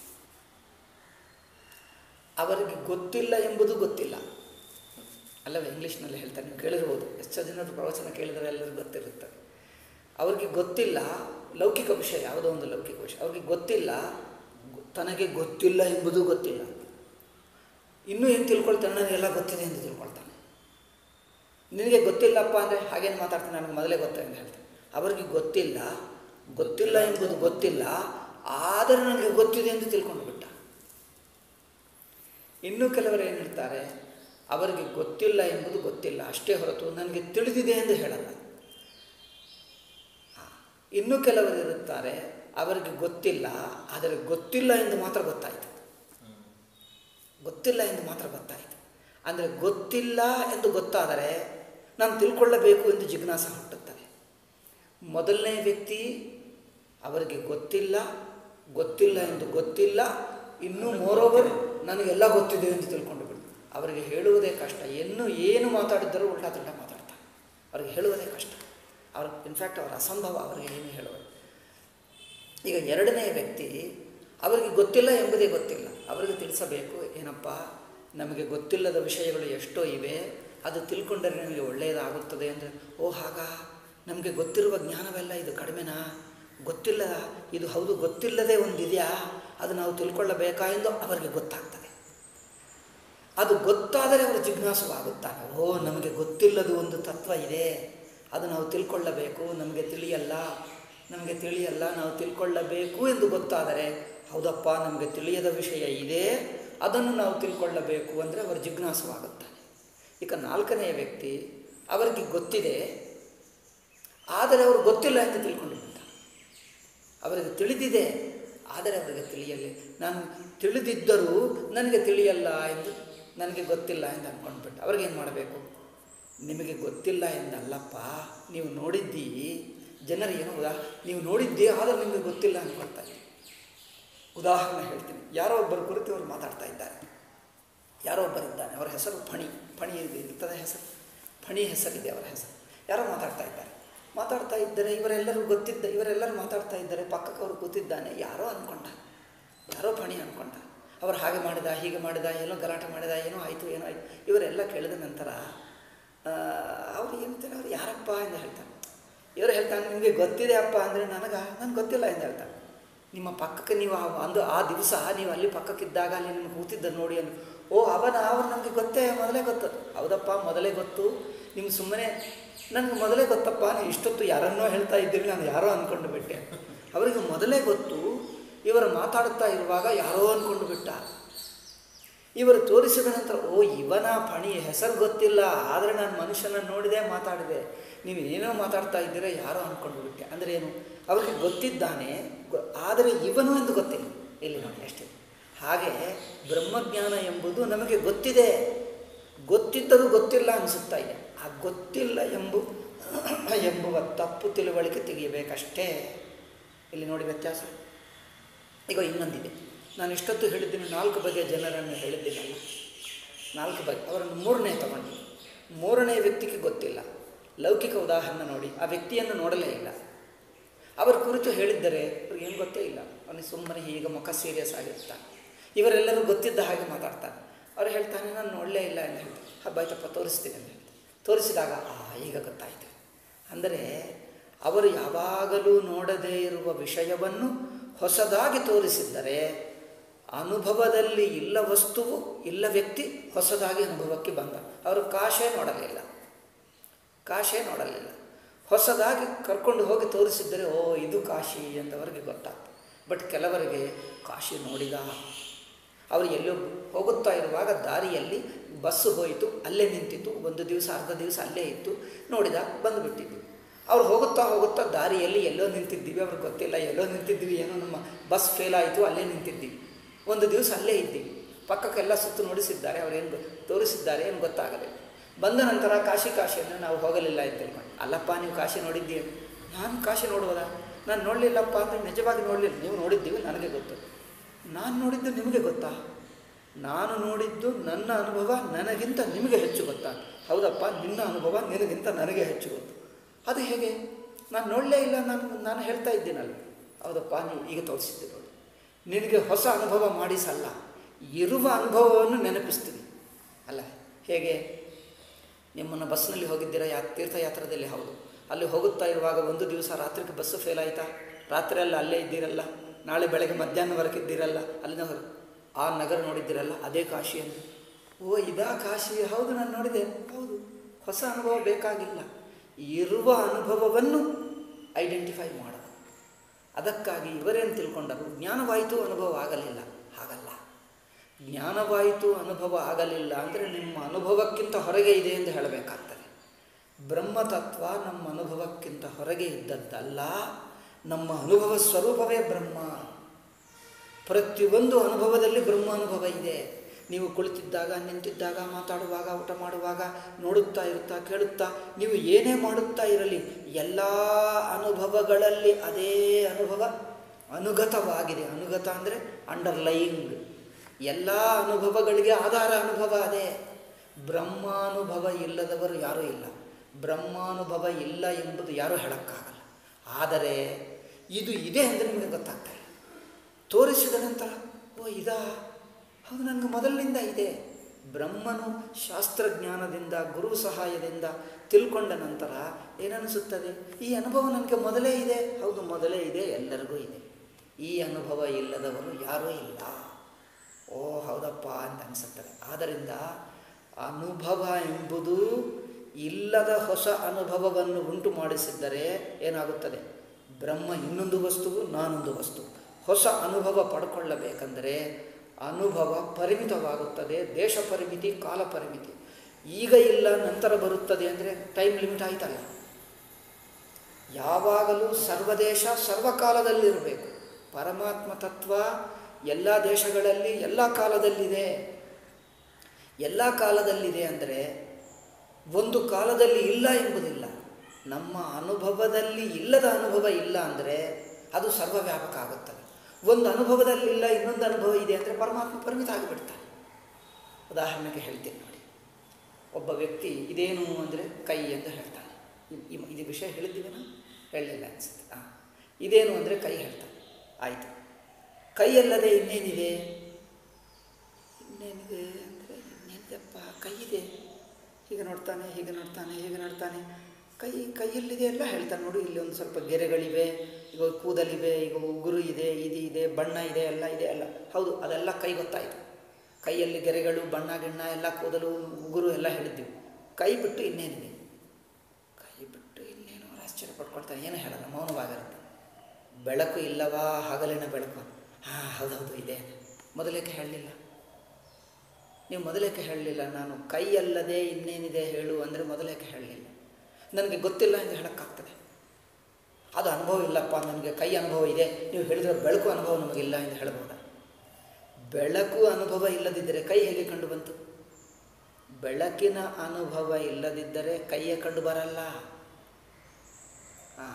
ಅವರಿಗೆ ಗೊತ್ತಿಲ್ಲ ಎಂಬುದು ಗೊತ್ತಿಲ್ಲ ಅಲ್ಲವೇ ಇಂಗ್ಲೀಷ್ನಲ್ಲಿ ಹೇಳ್ತಾರೆ ನೀವು ಕೇಳಿರ್ಬೋದು ಎಷ್ಟೋ ಜನರು ಪ್ರವಚನ ಕೇಳಿದರೆ ಎಲ್ಲರಿಗೂ ಗೊತ್ತಿರುತ್ತೆ ಅವ್ರಿಗೆ ಗೊತ್ತಿಲ್ಲ ಲೌಕಿಕ ವಿಷಯ ಯಾವುದೋ ಒಂದು ಲೌಕಿಕ ವಿಷಯ ಅವ್ರಿಗೆ ಗೊತ್ತಿಲ್ಲ ಗೊ- ತನಗೆ ಗೊತ್ತಿಲ್ಲ ಎಂಬುದು ಗೊತ್ತಿಲ್ಲ ಇನ್ನೂ ಏನು ತಿಳ್ಕೊಳ್ತಾನೆ ನನಗೆಲ್ಲ ಗೊತ್ತಿದೆ ಎಂದು ತಿಳ್ಕೊಳ್ತಾನೆ ನಿನಗೆ ಗೊತ್ತಿಲ್ಲಪ್ಪ ಅಂದರೆ ಹಾಗೇನು ಮಾತಾಡ್ತಾನೆ ನನಗೆ ಮೊದಲೇ ಗೊತ್ತ ಎಂದು ಹೇಳ್ತಾನೆ ಅವರಿಗೆ ಗೊತ್ತಿಲ್ಲ ಗೊತ್ತಿಲ್ಲ ಎಂಬುದು ಗೊತ್ತಿಲ್ಲ ಆದರೆ ನನಗೆ ಗೊತ್ತಿದೆ ಎಂದು ತಿಳ್ಕೊಂಡು ಬಿಟ್ಟ ಇನ್ನು ಕೆಲವರು ಏನು ಹೇಳ್ತಾರೆ ಅವರಿಗೆ ಗೊತ್ತಿಲ್ಲ ಎಂಬುದು ಗೊತ್ತಿಲ್ಲ ಅಷ್ಟೇ ಹೊರತು ನನಗೆ ತಿಳಿದಿದೆ ಎಂದು ಹೇಳಲ್ಲ ಆ, ಇನ್ನು ಕೆಲವರು ಇರುತ್ತಾರೆ ಅವರಿಗೆ ಗೊತ್ತಿಲ್ಲ ಆದರೆ ಗೊತ್ತಿಲ್ಲ ಎಂದು ಮಾತ್ರ ಗೊತ್ತಾಯಿತು ಗೊತ್ತಿಲ್ಲ ಎಂದು ಮಾತ್ರ ಗೊತ್ತಾಯಿತು ಅಂದರೆ ಗೊತ್ತಿಲ್ಲ ಎಂದು ಗೊತ್ತಾದರೆ ನಾನು ತಿಳ್ಕೊಳ್ಳಬೇಕು ಎಂದು ಜಿಜ್ಞಾಸ ಹುಟ್ಟುತ್ತದೆ ಮೊದಲನೇ ವ್ಯಕ್ತಿ ಅವರಿಗೆ ಗೊತ್ತಿಲ್ಲ ಗೊತ್ತಿಲ್ಲ ಎಂದು ಗೊತ್ತಿಲ್ಲ ಇನ್ನೂ ಮೋರೋವರ್ ನನಗೆಲ್ಲ ಗೊತ್ತಿದೆ ಎಂದು ತಿಳ್ಕೊಂಡು ಬಿಡು ಅವರಿಗೆ ಹೇಳುವುದೇ ಕಷ್ಟ ಇನ್ನು ಏನು ಮಾತಾಡಿದ್ದರೂ ಉಲ್ಟಾ ತಿಲ್ಟ ಮಾತಾಡ್ತಾರೆ ಅವರಿಗೆ ಹೇಳುವುದೇ ಕಷ್ಟ ಅವ್ರ ಇನ್ಫ್ಯಾಕ್ಟ್ ಅವರ ಅಸಂಭವ ಅವರಿಗೆ ಏನು ಹೇಳುವುದು ಈಗ ಎರಡನೇ ವ್ಯಕ್ತಿ ಅವರಿಗೆ ಗೊತ್ತಿಲ್ಲ ಎಂಬುದೇ ಗೊತ್ತಿಲ್ಲ ಅವರಿಗೆ ತಿಳಿಸಬೇಕು ಏನಪ್ಪ ನಮಗೆ ಗೊತ್ತಿಲ್ಲದ ವಿಷಯಗಳು ಎಷ್ಟೋ ಇವೆ ಅದು ತಿಳ್ಕೊಂಡರೆ ನಮಗೆ ಒಳ್ಳೆಯದಾಗುತ್ತದೆ ಅಂದರೆ ಓ ಹಾಗಾ ನಮಗೆ ಗೊತ್ತಿರುವ ಜ್ಞಾನವೆಲ್ಲ ಇದು ಕಡಿಮೆನಾ ಗೊತ್ತಿಲ್ಲ ಇದು ಹೌದು ಗೊತ್ತಿಲ್ಲದೆ ಒಂದಿದೆಯಾ ಅದು ನಾವು ತಿಳ್ಕೊಳ್ಳಬೇಕಾ ಎಂದು ಅವರಿಗೆ ಗೊತ್ತಾಗ್ತದೆ ಅದು ಗೊತ್ತಾದರೆ ಅವರು ಜಿಜ್ಞಾಸವಾಗುತ್ತಾರೆ ಓ ನಮಗೆ ಗೊತ್ತಿಲ್ಲದ ಒಂದು ತತ್ವ ಇದೆ ಅದು ನಾವು ತಿಳ್ಕೊಳ್ಳಬೇಕು ನಮಗೆ ತಿಳಿಯಲ್ಲ ನಮಗೆ ತಿಳಿಯಲ್ಲ ನಾವು ತಿಳ್ಕೊಳ್ಳಬೇಕು ಎಂದು ಗೊತ್ತಾದರೆ ಹೌದಪ್ಪ ನಮಗೆ ತಿಳಿಯದ ವಿಷಯ ಇದೆ ಅದನ್ನು ನಾವು ತಿಳ್ಕೊಳ್ಳಬೇಕು ಅಂದರೆ ಅವರು ಜಿಜ್ಞಾಸವಾಗುತ್ತಾರೆ ಈಗ ನಾಲ್ಕನೆಯ ವ್ಯಕ್ತಿ ಅವರಿಗೆ ಗೊತ್ತಿದೆ ಆದರೆ ಅವರು ಗೊತ್ತಿಲ್ಲ ಎಂದು ತಿಳ್ಕೊಂಡು ಬಿಟ್ಟ ಅವರಿಗೆ ತಿಳಿದಿದೆ ಆದರೆ ಅವರಿಗೆ ತಿಳಿಯಲಿ ನಾನು ತಿಳಿದಿದ್ದರೂ ನನಗೆ ತಿಳಿಯಲ್ಲ ಎಂದು ನನಗೆ ಗೊತ್ತಿಲ್ಲ ಎಂದು ಅಂದ್ಕೊಂಡ್ಬಿಟ್ಟು ಅವ್ರಿಗೇನು ಮಾಡಬೇಕು ನಿಮಗೆ ಗೊತ್ತಿಲ್ಲ ಎಂದಲ್ಲಪ್ಪ ನೀವು ನೋಡಿದ್ದೀ ಜನರು ಏನು ಉದಾ ನೀವು ನೋಡಿದ್ದೀ ಆದರೆ ನಿಮಗೆ ಗೊತ್ತಿಲ್ಲ ಅಂದ್ಕೊಳ್ತಾ ಇದ್ದೀವಿ ಉದಾಹರಣೆ ಹೇಳ್ತೀನಿ ಯಾರೋ ಒಬ್ಬರು ಕುರಿತು ಅವರು ಮಾತಾಡ್ತಾ ಇದ್ದಾರೆ ಯಾರೋ ಒಬ್ಬರಿದ್ದಾನೆ ಅವರ ಹೆಸರು ಫಣಿ ಫಣಿ ಇದೆ ಇರ್ತದೆ ಹೆಸರು ಫಣಿ ಹೆಸರಿದೆ ಅವರ ಹೆಸರು ಯಾರೋ ಮಾತಾಡ್ತಾ ಇದ್ದಾರೆ ಮಾತಾಡ್ತಾ ಇದ್ದರೆ ಇವರೆಲ್ಲರೂ ಗೊತ್ತಿದ್ದ ಇವರೆಲ್ಲರೂ ಮಾತಾಡ್ತಾ ಇದ್ದಾರೆ ಪಕ್ಕಕ್ಕೆ ಅವರು ಕೂತಿದ್ದಾನೆ ಯಾರೋ ಅಂದ್ಕೊಂಡ ಯಾರೋ ಫಣಿ ಅಂದ್ಕೊಂಡ ಅವರು ಹಾಗೆ ಮಾಡಿದ ಹೀಗೆ ಮಾಡಿದ ಏನೋ ಗಲಾಟೆ ಮಾಡಿದ ಏನೋ ಆಯಿತು ಏನೋ ಆಯಿತು ಇವರೆಲ್ಲ ಕೇಳಿದ ನಂತರ ಅವ್ರು ಏನಂತಾರೆ ಅವ್ರು ಯಾರಪ್ಪ ಎಂದು ಹೇಳ್ತಾನೆ ಇವರು ಹೇಳ್ತಾನೆ ನಿಮಗೆ ಗೊತ್ತಿದೆ ಅಪ್ಪ ಅಂದರೆ ನನಗೆ ನನಗೆ ಗೊತ್ತಿಲ್ಲ ಎಂದು ಹೇಳ್ತಾನೆ ನಿಮ್ಮ ಪಕ್ಕಕ್ಕೆ ನೀವು ಆ ಒಂದು ಆ ದಿವಸ ನೀವು ಅಲ್ಲಿ ಪಕ್ಕಕ್ಕಿದ್ದಾಗ ಅಲ್ಲಿ ನಿಮ್ಗೆ ಕೂತಿದ್ದ ನೋಡಿ ಅಂದು ಓ ಅವನ ಅವ್ರು ನನಗೆ ಗೊತ್ತೇ ಮೊದಲೇ ಗೊತ್ತು ಹೌದಪ್ಪ ಮೊದಲೇ ಗೊತ್ತು ನಿಮ್ಗೆ ಸುಮ್ಮನೆ ನನಗೆ ಮೊದಲೇ ಗೊತ್ತಪ್ಪ ನೀವು ಇಷ್ಟೊತ್ತು ಯಾರನ್ನೋ ಹೇಳ್ತಾ ಇದ್ದೀರಿ ನಾನು ಯಾರೋ ಅಂದ್ಕೊಂಡು ಬಿಟ್ಟೆ ಅವರಿಗೆ ಮೊದಲೇ ಗೊತ್ತು ಇವರು ಮಾತಾಡುತ್ತಾ ಇರುವಾಗ ಯಾರೋ ಅಂದ್ಕೊಂಡು ಬಿಟ್ಟ ಇವರು ತೋರಿಸಿದ ನಂತರ ಓ ಇವನ ಪಣಿ ಹೆಸರು ಗೊತ್ತಿಲ್ಲ ಆದರೆ ನಾನು ಮನುಷ್ಯನ ನೋಡಿದೆ ಮಾತಾಡಿದೆ ನೀವು ಏನೋ ಮಾತಾಡ್ತಾ ಇದ್ದೀರಾ ಯಾರೋ ಅಂದ್ಕೊಂಡು ಬಿಟ್ಟೆ ಅಂದರೆ ಏನು ಅವರಿಗೆ ಗೊತ್ತಿದ್ದಾನೆ ಗೊ- ಆದರೆ ಇವನು ಎಂದು ಗೊತ್ತಿಲ್ಲ ಇಲ್ಲಿ ನೋಡಿ ಅಷ್ಟೇ ಹಾಗೆ ಬ್ರಹ್ಮಜ್ಞಾನ ಎಂಬುದು ನಮಗೆ ಗೊತ್ತಿದೆ ಗೊತ್ತಿದ್ದರೂ ಗೊತ್ತಿಲ್ಲ ಅನಿಸುತ್ತಾ ಇದೆ ಆ ಗೊತ್ತಿಲ್ಲ ಎಂಬು ಎಂಬುವ ತಪ್ಪು ತಿಳುವಳಿಕೆ ತೆಗೆಯಬೇಕಷ್ಟೇ ಇಲ್ಲಿ ನೋಡಿ ವ್ಯತ್ಯಾಸ ಈಗ ಇನ್ನೊಂದಿದೆ ನಾನು ಇಷ್ಟೊತ್ತು ಹೇಳಿದ್ದೀನಿ ನಾಲ್ಕು ಬಗೆಯ ಜನರನ್ನು ಹೇಳಿದ್ದೀನಲ್ಲ ನಾಲ್ಕು ಬಗೆ ಅವರನ್ನು ಮೂರನೇ ತಗೊಂಡು ಮೂರನೇ ವ್ಯಕ್ತಿಗೆ ಗೊತ್ತಿಲ್ಲ ಲೌಕಿಕ ಉದಾಹರಣೆ ನೋಡಿ ಆ ವ್ಯಕ್ತಿಯನ್ನು ನೋಡಲೇ ಇಲ್ಲ ಅವರ ಕುರಿತು ಹೇಳಿದ್ದರೆ ಅವ್ರಿಗೆ ಏನು ಗೊತ್ತೇ ಇಲ್ಲ ಅವನಿಗೆ ಸುಮ್ಮನೆ ಹೀಗೆ ಮುಖ ಸೀರಿಯಸ್ ಆಗಿರ್ತಾನೆ ಇವರೆಲ್ಲರೂ ಗೊತ್ತಿದ್ದ ಹಾಗೆ ಮಾತಾಡ್ತಾನೆ ಅವ್ರು ಹೇಳ್ತಾನೆ ನಾನು ನೋಡಲೇ ಇಲ್ಲ ಅಂತ ಹೇಳ್ತಾರೆ ಹಬ್ಬ ಆಯ್ತಪ್ಪ ತೋರಿಸ್ತೀನಿ ಅಂತ ಹೇಳ್ತಾರೆ ತೋರಿಸಿದಾಗ ಆ ಈಗ ಗೊತ್ತಾಯಿತು ಅಂದರೆ ಅವರು ಯಾವಾಗಲೂ ನೋಡದೇ ಇರುವ ವಿಷಯವನ್ನು ಹೊಸದಾಗಿ ತೋರಿಸಿದ್ದರೆ ಅನುಭವದಲ್ಲಿ ಇಲ್ಲ ವಸ್ತುವು ಇಲ್ಲ ವ್ಯಕ್ತಿ ಹೊಸದಾಗಿ ಅನುಭವಕ್ಕೆ ಬಂದ ಅವರು ಕಾಶೇ ನೋಡಲಿಲ್ಲ ಕಾಶೇ ನೋಡಲಿಲ್ಲ ಹೊಸದಾಗಿ ಕರ್ಕೊಂಡು ಹೋಗಿ ತೋರಿಸಿದ್ದರೆ ಓ ಇದು ಕಾಶಿ ಅಂತ ಅವರಿಗೆ ಗೊತ್ತಾಗ್ತದೆ ಬಟ್ ಕೆಲವರಿಗೆ ಕಾಶಿ ನೋಡಿದ ಅವರು ಎಲ್ಲೋ ಹೋಗುತ್ತಾ ಇರುವಾಗ ದಾರಿಯಲ್ಲಿ ಬಸ್ಸು ಹೋಯಿತು ಅಲ್ಲೇ ನಿಂತಿತ್ತು ಒಂದು ದಿವಸ ಅರ್ಧ ದಿವಸ ಅಲ್ಲೇ ಇತ್ತು ನೋಡಿದ ಬಂದುಬಿಟ್ಟಿದ್ವಿ ಅವ್ರು ಹೋಗುತ್ತಾ ಹೋಗುತ್ತಾ ದಾರಿಯಲ್ಲಿ ಎಲ್ಲೋ ನಿಂತಿದ್ದೀವಿ ಅವ್ರಿಗೆ ಗೊತ್ತಿಲ್ಲ ಎಲ್ಲೋ ನಿಂತಿದ್ದೀವಿ ಏನೋ ನಮ್ಮ ಬಸ್ ಫೇಲ್ ಆಯಿತು ಅಲ್ಲೇ ನಿಂತಿದ್ದೀವಿ ಒಂದು ದಿವಸ ಅಲ್ಲೇ ಇದ್ದೀವಿ ಪಕ್ಕಕ್ಕೆಲ್ಲ ಸುತ್ತು ನೋಡಿಸಿದ್ದಾರೆ ಅವರೇನು ತೋರಿಸಿದ್ದಾರೆ ಏನು ಗೊತ್ತಾಗಲಿಲ್ಲ ಬಂದ ನಂತರ ಕಾಶಿ ಕಾಶಿ ಅಂದರೆ ನಾವು ಹೋಗಲಿಲ್ಲ ಅಂತ ತಿಳ್ಕೊಂಡು ಅಲ್ಲಪ್ಪ ನೀವು ಕಾಶಿ ನೋಡಿದ್ದೀರಿ ನಾನು ಕಾಶಿ ನೋಡುವುದಾ ನಾನು ನೋಡಲಿಲ್ಲಪ್ಪ ಅಂದರೆ ನಿಜವಾಗಿ ನೋಡಲಿಲ್ಲ ನೀವು ನೋಡಿದ್ದೀವಿ ನನಗೆ ಗೊತ್ತು ನಾನು ನೋಡಿದ್ದು ನಿಮಗೆ ಗೊತ್ತಾ ನಾನು ನೋಡಿದ್ದು ನನ್ನ ಅನುಭವ ನನಗಿಂತ ನಿಮಗೆ ಹೆಚ್ಚು ಗೊತ್ತಾ ಹೌದಪ್ಪ ನಿನ್ನ ಅನುಭವ ನಿನಗಿಂತ ನನಗೆ ಹೆಚ್ಚು ಗೊತ್ತು ಅದು ಹೇಗೆ ನಾನು ನೋಡಲೇ ಇಲ್ಲ ನಾನು ನಾನು ಹೇಳ್ತಾ ಇದ್ದೀನಲ್ಲ ಹೌದಪ್ಪ ನೀವು ಈಗ ತೋರಿಸಿದ್ದೆ ನೋಡಿ ನಿನಗೆ ಹೊಸ ಅನುಭವ ಮಾಡಿಸಲ್ಲ ಇರುವ ಅನುಭವವನ್ನು ನೆನಪಿಸ್ತೀನಿ ಅಲ್ಲ ಹೇಗೆ ನಿಮ್ಮನ್ನು ಬಸ್ನಲ್ಲಿ ಹೋಗಿದ್ದೀರಾ ಯಾ ತೀರ್ಥಯಾತ್ರದಲ್ಲಿ ಹೌದು ಅಲ್ಲಿ ಹೋಗುತ್ತಾ ಇರುವಾಗ ಒಂದು ದಿವಸ ರಾತ್ರಿಗೆ ಬಸ್ಸು ಫೇಲ್ ಆಯಿತಾ ರಾತ್ರಿ ಎಲ್ಲ ಅಲ್ಲೇ ಇದ್ದೀರಲ್ಲ ನಾಳೆ ಬೆಳಗ್ಗೆ ಮಧ್ಯಾಹ್ನವರೆಗೆ ಇದ್ದೀರಲ್ಲ ಅಲ್ಲಿನ ಹೊರ ಆ ನಗರ ನೋಡಿದ್ದೀರಲ್ಲ ಅದೇ ಕಾಶಿ ಅಂತ ಓ ಇದಾ ಕಾಶಿ ಹೌದು ನಾನು ನೋಡಿದೆ ಹೌದು ಹೊಸ ಅನುಭವ ಬೇಕಾಗಿಲ್ಲ ಇರುವ ಅನುಭವವನ್ನು ಐಡೆಂಟಿಫೈ ಮಾಡೋದು ಅದಕ್ಕಾಗಿ ಇವರೇನು ತಿಳ್ಕೊಂಡರು ಜ್ಞಾನವಾಯಿತು ಅನುಭವ ಆಗಲಿಲ್ಲ ಹಾಗಲ್ಲ ಜ್ಞಾನವಾಯಿತು ಅನುಭವ ಆಗಲಿಲ್ಲ ಅಂದರೆ ನಿಮ್ಮ ಅನುಭವಕ್ಕಿಂತ ಹೊರಗೆ ಇದೆ ಎಂದು ಹೇಳಬೇಕಾಗ್ತದೆ ಬ್ರಹ್ಮತತ್ವ ನಮ್ಮ ಅನುಭವಕ್ಕಿಂತ ಹೊರಗೆ ಇದ್ದದ್ದಲ್ಲ ನಮ್ಮ ಅನುಭವ ಸ್ವರೂಪವೇ ಬ್ರಹ್ಮ ಪ್ರತಿಯೊಂದು ಅನುಭವದಲ್ಲಿ ಬ್ರಹ್ಮ ಅನುಭವ ಇದೆ ನೀವು ಕುಳಿತಿದ್ದಾಗ ನಿಂತಿದ್ದಾಗ ಮಾತಾಡುವಾಗ ಊಟ ಮಾಡುವಾಗ ನೋಡುತ್ತಾ ಇರುತ್ತಾ ಕೇಳುತ್ತಾ ನೀವು ಏನೇ ಮಾಡುತ್ತಾ ಇರಲಿ ಎಲ್ಲ ಅನುಭವಗಳಲ್ಲಿ ಅದೇ ಅನುಭವ ಅನುಗತವಾಗಿದೆ ಅನುಗತ ಅಂದರೆ ಅಂಡರ್ಲೈಯಿಂಗ್ ಎಲ್ಲ ಅನುಭವಗಳಿಗೆ ಆಧಾರ ಅನುಭವ ಅದೇ ಬ್ರಹ್ಮಾನುಭವ ಇಲ್ಲದವರು ಯಾರೂ ಇಲ್ಲ ಬ್ರಹ್ಮಾನುಭವ ಇಲ್ಲ ಎಂಬುದು ಯಾರೂ ಹೇಳೋಕ್ಕಾಗಲ್ಲ ಆದರೆ ಇದು ಇದೆ ಅಂದರೆ ನಿಮಗೆ ಗೊತ್ತಾಗ್ತಾ ಇಲ್ಲ ತೋರಿಸಿದ ನಂತರ ಓ ಇದಾ ಹೌದು ನನಗೆ ಮೊದಲಿನಿಂದ ಇದೆ ಬ್ರಹ್ಮನು ಶಾಸ್ತ್ರಜ್ಞಾನದಿಂದ ಗುರು ಸಹಾಯದಿಂದ ತಿಳ್ಕೊಂಡ ನಂತರ ಏನನಿಸುತ್ತದೆ ಈ ಅನುಭವ ನನಗೆ ಮೊದಲೇ ಇದೆ ಹೌದು ಮೊದಲೇ ಇದೆ ಎಲ್ಲರಿಗೂ ಇದೆ ಈ ಅನುಭವ ಇಲ್ಲದವರು ಯಾರೂ ಇಲ್ಲ ಓ ಹೌದಪ್ಪ ಅಂತ ಅನಿಸುತ್ತದೆ ಆದ್ದರಿಂದ ಅನುಭವ ಎಂಬುದು ಇಲ್ಲದ ಹೊಸ ಅನುಭವವನ್ನು ಉಂಟು ಮಾಡಿಸಿದ್ದರೆ ಏನಾಗುತ್ತದೆ ಬ್ರಹ್ಮ ಇನ್ನೊಂದು ವಸ್ತುವು ನಾನೊಂದು ವಸ್ತು ಹೊಸ ಅನುಭವ ಪಡ್ಕೊಳ್ಳಬೇಕೆಂದರೆ ಅನುಭವ ಪರಿಮಿತವಾಗುತ್ತದೆ ದೇಶ ಪರಿಮಿತಿ ಕಾಲ ಪರಿಮಿತಿ ಈಗ ಇಲ್ಲ ನಂತರ ಬರುತ್ತದೆ ಅಂದರೆ ಟೈಮ್ ಲಿಮಿಟ್ ಆಯ್ತಲ್ಲ ಯಾವಾಗಲೂ ಸರ್ವದೇಶ ಸರ್ವಕಾಲದಲ್ಲಿರಬೇಕು ಪರಮಾತ್ಮ ತತ್ವ ಎಲ್ಲ ದೇಶಗಳಲ್ಲಿ ಎಲ್ಲ ಕಾಲದಲ್ಲಿದೆ ಎಲ್ಲ ಕಾಲದಲ್ಲಿದೆ ಅಂದರೆ ಒಂದು ಕಾಲದಲ್ಲಿ ಇಲ್ಲ ಎಂಬುದಿಲ್ಲ ನಮ್ಮ ಅನುಭವದಲ್ಲಿ ಇಲ್ಲದ ಅನುಭವ ಇಲ್ಲ ಅಂದರೆ ಅದು ಸರ್ವವ್ಯಾಪಕ ಆಗುತ್ತದೆ ಒಂದು ಅನುಭವದಲ್ಲಿ ಇಲ್ಲ ಇನ್ನೊಂದು ಅನುಭವ ಇದೆ ಅಂದರೆ ಪರಮಾತ್ಮ ಪರಿಮಿತ ಆಗಿಬಿಡ್ತಾನೆ ಉದಾಹರಣೆಗೆ ಹೇಳ್ತೀನಿ ನೋಡಿ ಒಬ್ಬ ವ್ಯಕ್ತಿ ಇದೇನು ಅಂದರೆ ಕೈ ಅಂತ ಹೇಳ್ತಾನೆ ಇ- ಇ- ಇದು ವಿಷಯ ಹೇಳಿದ್ದೀವೇನ ಹೇಳಲಿಲ್ಲ ಅನಿಸುತ್ತೆ ಹಾಂ ಇದೇನು ಅಂದರೆ ಕೈ ಹೇಳ್ತಾನೆ ಆಯಿತು ಕೈಯಲ್ಲದೆ ಇನ್ನೇನಿದೆ ಇನ್ನೇನಿದೆ ಅಂದರೆ ಇನ್ನೇನಿದೆಪ್ಪ ಕೈ ಇದೆ ಹೀಗೆ ನೋಡ್ತಾನೆ ಹೀಗೆ ನೋಡ್ತಾನೆ ಹೀಗೆ ನೋಡ್ತಾನೆ ಕೈ ಕೈಯಲ್ಲಿದೆ ಎಲ್ಲ ಹೇಳ್ತಾನೆ ನೋಡಿ ಇಲ್ಲಿ ಒಂದು ಸ್ವಲ್ಪ ಗೆರೆಗಳಿವೆ ಈಗ ಕೂದಲಿವೆ ಈಗ ಉಗುರು ಇದೆ ಇದು ಇದೆ ಬಣ್ಣ ಇದೆ ಎಲ್ಲ ಇದೆ ಎಲ್ಲ ಹೌದು ಅದೆಲ್ಲ ಕೈ ಗೊತ್ತಾಯಿತು ಕೈಯಲ್ಲಿ ಗೆರೆಗಳು ಬಣ್ಣ ಗಿಣ್ಣ ಎಲ್ಲ ಕೂದಲು ಉಗುರು ಎಲ್ಲ ಹೇಳಿದ್ವಿ ಕೈ ಬಿಟ್ಟು ಇನ್ನೇನಿದೆ ಕೈ ಬಿಟ್ಟು ಇನ್ನೇನು ಅವ್ರು ಆಶ್ಚರ್ಯ ಪಡ್ಕೊಳ್ತಾನೆ ಏನು ಹೇಳಲ್ಲ ಮೌನವಾಗಿರುತ್ತೆ ಬೆಳಕು ಇಲ್ಲವಾ ಹಗಲಿನ ಬೆಳಕು ಹಾಂ ಹೌದೌದು ಇದೆ ಮೊದಲೇಕೆ ಹೇಳಲಿಲ್ಲ ನೀವು ಮೊದಲೇಕೆ ಹೇಳಲಿಲ್ಲ ನಾನು ಕೈ ಅಲ್ಲದೆ ಇನ್ನೇನಿದೆ ಹೇಳು ಅಂದರೆ ಮೊದಲೇಕೆ ಹೇಳಲಿಲ್ಲ ನನಗೆ ಗೊತ್ತಿಲ್ಲ ಎಂದು ಹೇಳೋಕ್ಕಾಗ್ತದೆ ಅದು ಅನುಭವ ಇಲ್ಲಪ್ಪ ನನಗೆ ಕೈ ಅನುಭವ ಇದೆ ನೀವು ಹೇಳಿದ್ರೆ ಬೆಳಕು ಅನುಭವ ನಮಗಿಲ್ಲ ಎಂದು ಹೇಳ್ಬೋದಾ ಬೆಳಕು ಅನುಭವ ಇಲ್ಲದಿದ್ದರೆ ಕೈ ಹೇಗೆ ಕಂಡು ಬಂತು ಬೆಳಕಿನ ಅನುಭವ ಇಲ್ಲದಿದ್ದರೆ ಕೈಯೇ ಕಂಡು ಬರಲ್ಲ ಹಾಂ